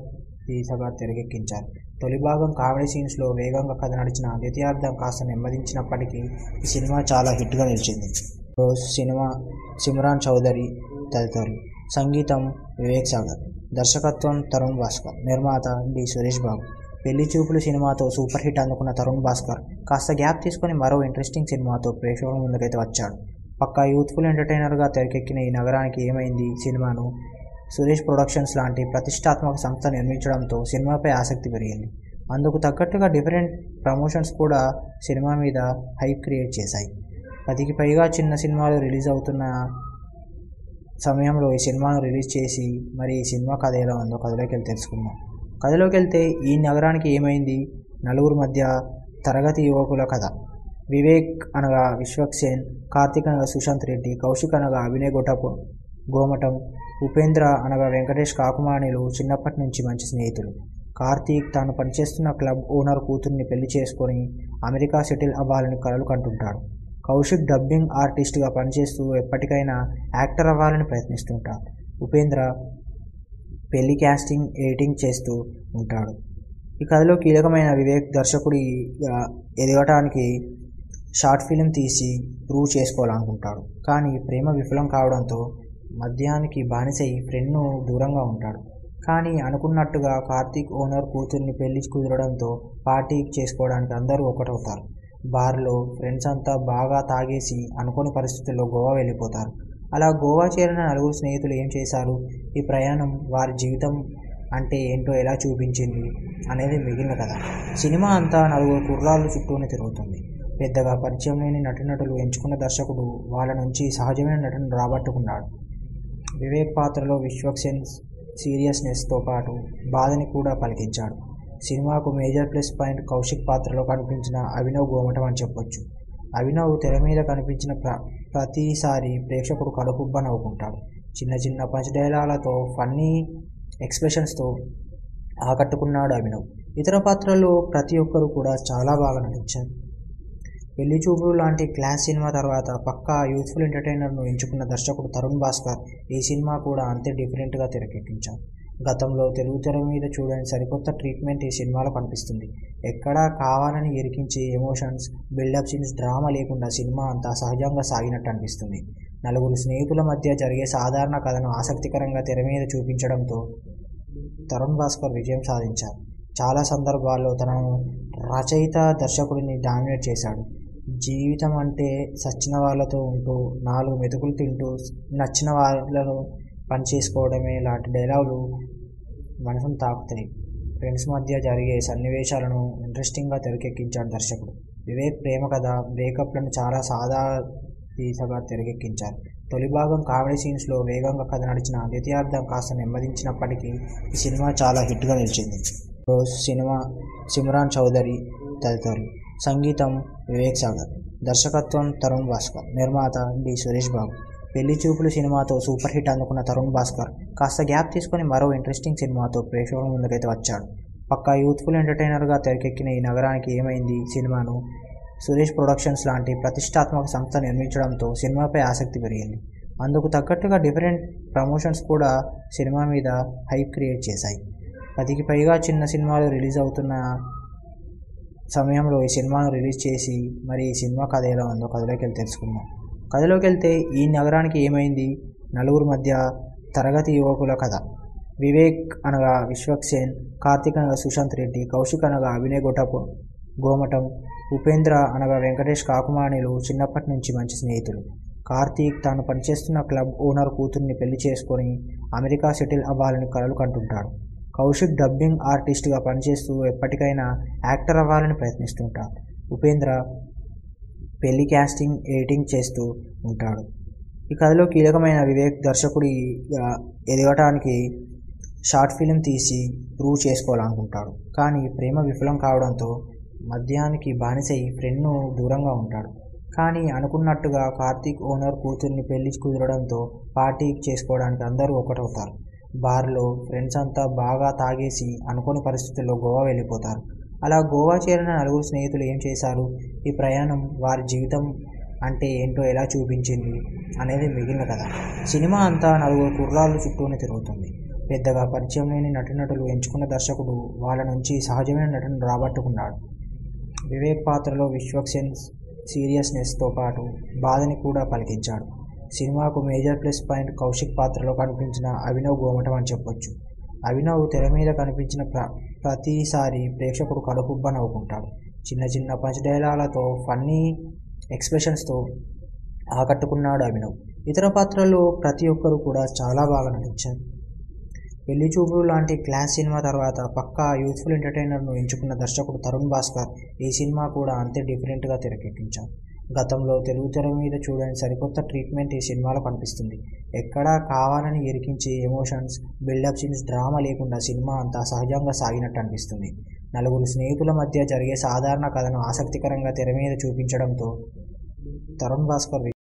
దీసగా తెరకెక్కించారు తొలి భాగం కామెడీ సీన్స్లో వేగంగా కథ నడిచిన ద్వితీయార్థం కాస్త నెమ్మదించినప్పటికీ ఈ సినిమా చాలా హిట్గా నిలిచింది రోజ్ సినిమా సిమ్రాన్ చౌదరి తదితరులు సంగీతం వివేక్ సాగర్ దర్శకత్వం తరుణ్ భాస్కర్ నిర్మాత డి సురేష్ బాబు పెళ్లి చూపులు సినిమాతో సూపర్ హిట్ అందుకున్న తరుణ్ భాస్కర్ కాస్త గ్యాప్ తీసుకొని మరో ఇంట్రెస్టింగ్ సినిమాతో ప్రేక్షకుల ముందుకైతే వచ్చాడు పక్కా యూత్ఫుల్ ఎంటర్టైనర్గా తెరకెక్కిన ఈ నగరానికి ఏమైంది సినిమాను సురేష్ ప్రొడక్షన్స్ లాంటి ప్రతిష్టాత్మక సంస్థ నిర్మించడంతో సినిమాపై ఆసక్తి పెరిగింది అందుకు తగ్గట్టుగా డిఫరెంట్ ప్రమోషన్స్ కూడా సినిమా మీద హైప్ క్రియేట్ చేశాయి పదికి పైగా చిన్న సినిమాలు రిలీజ్ అవుతున్న సమయంలో ఈ సినిమాను రిలీజ్ చేసి మరి ఈ సినిమా కథ ఎలా ఉందో కథలోకి వెళ్ళి తెలుసుకుందాం కథలోకి వెళ్తే ఈ నగరానికి ఏమైంది నలుగురు మధ్య తరగతి యువకుల కథ వివేక్ అనగా విశ్వక్సేన్ కార్తిక్ అనగా సుశాంత్ రెడ్డి కౌశిక్ అనగా అభినయ్ గొటపు గోమటం ఉపేంద్ర అనగా వెంకటేష్ కాకుమాణిలు చిన్నప్పటి నుంచి మంచి స్నేహితులు కార్తీక్ తాను పనిచేస్తున్న క్లబ్ ఓనర్ కూతుర్ని పెళ్లి చేసుకొని అమెరికా సెటిల్ అవ్వాలని కలలు కంటుంటాడు కౌశిక్ డబ్బింగ్ ఆర్టిస్ట్గా పనిచేస్తూ ఎప్పటికైనా యాక్టర్ అవ్వాలని ప్రయత్నిస్తుంటాడు ఉపేంద్ర పెళ్లి క్యాస్టింగ్ ఎడిటింగ్ చేస్తూ ఉంటాడు ఈ కథలో కీలకమైన వివేక్ దర్శకుడిగా ఎదగటానికి షార్ట్ ఫిలిం తీసి ప్రూవ్ చేసుకోవాలనుకుంటాడు కానీ ప్రేమ విఫలం కావడంతో మద్యానికి బానిసై ఫ్రెండ్ను దూరంగా ఉంటాడు కానీ అనుకున్నట్టుగా కార్తీక్ ఓనర్ కూతుర్ని పెళ్లి కుదరడంతో పార్టీ చేసుకోవడానికి అందరూ ఒకటవుతారు బార్లో ఫ్రెండ్స్ అంతా బాగా తాగేసి అనుకోని పరిస్థితుల్లో గోవా వెళ్ళిపోతారు అలా గోవా చేరిన నలుగురు స్నేహితులు ఏం చేశారు ఈ ప్రయాణం వారి జీవితం అంటే ఏంటో ఎలా చూపించింది అనేది మిగిలిన కథ సినిమా అంతా నలుగురు కుర్రాళ్ళు చుట్టూనే తిరుగుతుంది పెద్దగా పరిచయం లేని నటీనటులు ఎంచుకున్న దర్శకుడు వాళ్ళ నుంచి సహజమైన నటన రాబట్టుకున్నాడు వివేక్ పాత్రలో విశ్వక్సేన్ సీరియస్నెస్తో పాటు బాధని కూడా పలికించాడు సినిమాకు మేజర్ ప్లస్ పాయింట్ కౌశిక్ పాత్రలో కనిపించిన అభినవ్ గోమటం అని చెప్పొచ్చు అభినవ్ తెర మీద కనిపించిన ప్ర ప్రతిసారి ప్రేక్షకుడు కడుపుబ్బ నవ్వుకుంటాడు చిన్న చిన్న పంచ్ డైలాలతో ఫన్నీ ఎక్స్ప్రెషన్స్తో ఆకట్టుకున్నాడు అభినవ్ ఇతర పాత్రల్లో ప్రతి ఒక్కరు కూడా చాలా బాగా నటించారు పెళ్లి చూపులు లాంటి క్లాస్ సినిమా తర్వాత పక్కా యూత్ఫుల్ ఎంటర్టైనర్ను ఎంచుకున్న దర్శకుడు తరుణ్ భాస్కర్ ఈ సినిమా కూడా అంతే డిఫరెంట్గా తెరకెక్కించారు గతంలో తెలుగు తెర మీద చూడని సరికొత్త ట్రీట్మెంట్ ఈ సినిమాలో కనిపిస్తుంది ఎక్కడా కావాలని ఇరికించే ఎమోషన్స్ బిల్డప్ సీన్స్ డ్రామా లేకుండా సినిమా అంతా సహజంగా సాగినట్టు అనిపిస్తుంది నలుగురు స్నేహితుల మధ్య జరిగే సాధారణ కథను ఆసక్తికరంగా తెర మీద చూపించడంతో తరుణ్ భాస్కర్ విజయం సాధించారు చాలా సందర్భాల్లో తనను రచయిత దర్శకుడిని డామినేట్ చేశాడు జీవితం అంటే సచ్చిన వాళ్ళతో ఉంటూ నాలుగు మెతుకులు తింటూ నచ్చిన వాళ్ళను పని చేసుకోవడమే లాంటి డైలాగులు మనసును తాకుతాయి ఫ్రెండ్స్ మధ్య జరిగే సన్నివేశాలను ఇంట్రెస్టింగ్గా తెరకెక్కించాడు దర్శకుడు వివేక్ ప్రేమ కథ బ్రేకప్లను చాలా సాదా తీసగా తెరకెక్కించారు తొలి భాగం కామెడీ సీన్స్లో వేగంగా కథ నడిచిన ద్వితీయార్థం కాస్త నెమ్మదించినప్పటికీ ఈ సినిమా చాలా హిట్గా నిలిచింది రోజ్ సినిమా సిమ్రాన్ చౌదరి తదితరులు సంగీతం వివేక్ సాగర్ దర్శకత్వం తరుణ్ భాస్కర్ నిర్మాత డి సురేష్ బాబు పెళ్లి చూపులు సినిమాతో సూపర్ హిట్ అందుకున్న తరుణ్ భాస్కర్ కాస్త గ్యాప్ తీసుకొని మరో ఇంట్రెస్టింగ్ సినిమాతో ప్రేక్షకుల ముందుకైతే వచ్చాడు పక్కా యూత్ఫుల్ ఎంటర్టైనర్గా తెరకెక్కిన ఈ నగరానికి ఏమైంది సినిమాను సురేష్ ప్రొడక్షన్స్ లాంటి ప్రతిష్టాత్మక సంస్థ నిర్మించడంతో సినిమాపై ఆసక్తి పెరిగింది అందుకు తగ్గట్టుగా డిఫరెంట్ ప్రమోషన్స్ కూడా సినిమా మీద హైప్ క్రియేట్ చేశాయి పదికి పైగా చిన్న సినిమాలు రిలీజ్ అవుతున్న సమయంలో ఈ సినిమాను రిలీజ్ చేసి మరి ఈ సినిమా కథ ఎలా ఉందో కథలోకి వెళ్ళి తెలుసుకుందాం కథలోకి వెళ్తే ఈ నగరానికి ఏమైంది నలుగురు మధ్య తరగతి యువకుల కథ వివేక్ అనగా విశ్వక్సేన్ కార్తిక్ అనగా సుశాంత్ రెడ్డి కౌశిక్ అనగా అభినయ్ గొటపు గోమటం ఉపేంద్ర అనగా వెంకటేష్ కాకుమాణిలు చిన్నప్పటి నుంచి మంచి స్నేహితులు కార్తీక్ తాను పనిచేస్తున్న క్లబ్ ఓనర్ కూతుర్ని పెళ్లి చేసుకొని అమెరికా సెటిల్ అవ్వాలని కలలు కంటుంటాడు కౌశిక్ డబ్బింగ్ ఆర్టిస్ట్గా పనిచేస్తూ ఎప్పటికైనా యాక్టర్ అవ్వాలని ప్రయత్నిస్తుంటాడు ఉపేంద్ర పెళ్లి క్యాస్టింగ్ ఎడిటింగ్ చేస్తూ ఉంటాడు ఈ కథలో కీలకమైన వివేక్ దర్శకుడిగా ఎదగటానికి షార్ట్ ఫిలిం తీసి ప్రూవ్ చేసుకోవాలనుకుంటాడు కానీ ప్రేమ విఫలం కావడంతో మద్యానికి బానిసై ఫ్రెండ్ను దూరంగా ఉంటాడు కానీ అనుకున్నట్టుగా కార్తీక్ ఓనర్ కూతుర్ని పెళ్లి కుదరడంతో పార్టీ చేసుకోవడానికి అందరూ ఒకటవుతారు బార్లో ఫ్రెండ్స్ అంతా బాగా తాగేసి అనుకోని పరిస్థితుల్లో గోవా వెళ్ళిపోతారు అలా గోవా చేరిన నలుగురు స్నేహితులు ఏం చేశారు ఈ ప్రయాణం వారి జీవితం అంటే ఏంటో ఎలా చూపించింది అనేది మిగిలిన కథ సినిమా అంతా నలుగురు కుర్రాళ్ళు చుట్టూనే తిరుగుతుంది పెద్దగా పరిచయం లేని నటీనటులు ఎంచుకున్న దర్శకుడు వాళ్ళ నుంచి సహజమైన నటన రాబట్టుకున్నాడు వివేక్ పాత్రలో విశ్వక్సేన్ సీరియస్నెస్తో పాటు బాధని కూడా పలికించాడు సినిమాకు మేజర్ ప్లస్ పాయింట్ కౌశిక్ పాత్రలో కనిపించిన అభినవ్ గోమటం అని చెప్పొచ్చు అభినవ్ తెర మీద కనిపించిన ప్ర ప్రతిసారి ప్రేక్షకుడు కడుపుబ్బ నవ్వుకుంటాడు చిన్న చిన్న పంచ్ డైలాలతో ఫన్నీ ఎక్స్ప్రెషన్స్తో ఆకట్టుకున్నాడు అభినవ్ ఇతర పాత్రల్లో ప్రతి ఒక్కరు కూడా చాలా బాగా నటించారు పెళ్లి చూపులు లాంటి క్లాస్ సినిమా తర్వాత పక్కా యూత్ఫుల్ ఎంటర్టైనర్ను ఎంచుకున్న దర్శకుడు తరుణ్ భాస్కర్ ఈ సినిమా కూడా అంతే డిఫరెంట్గా తెరకెక్కించారు గతంలో తెలుగు తెర మీద చూడని సరికొత్త ట్రీట్మెంట్ ఈ సినిమాలో కనిపిస్తుంది ఎక్కడా కావాలని ఇరికించే ఎమోషన్స్ బిల్డప్ సీన్స్ డ్రామా లేకుండా సినిమా అంతా సహజంగా సాగినట్టు అనిపిస్తుంది నలుగురు స్నేహితుల మధ్య జరిగే సాధారణ కథను ఆసక్తికరంగా తెర మీద చూపించడంతో తరుణ్ భాస్కర్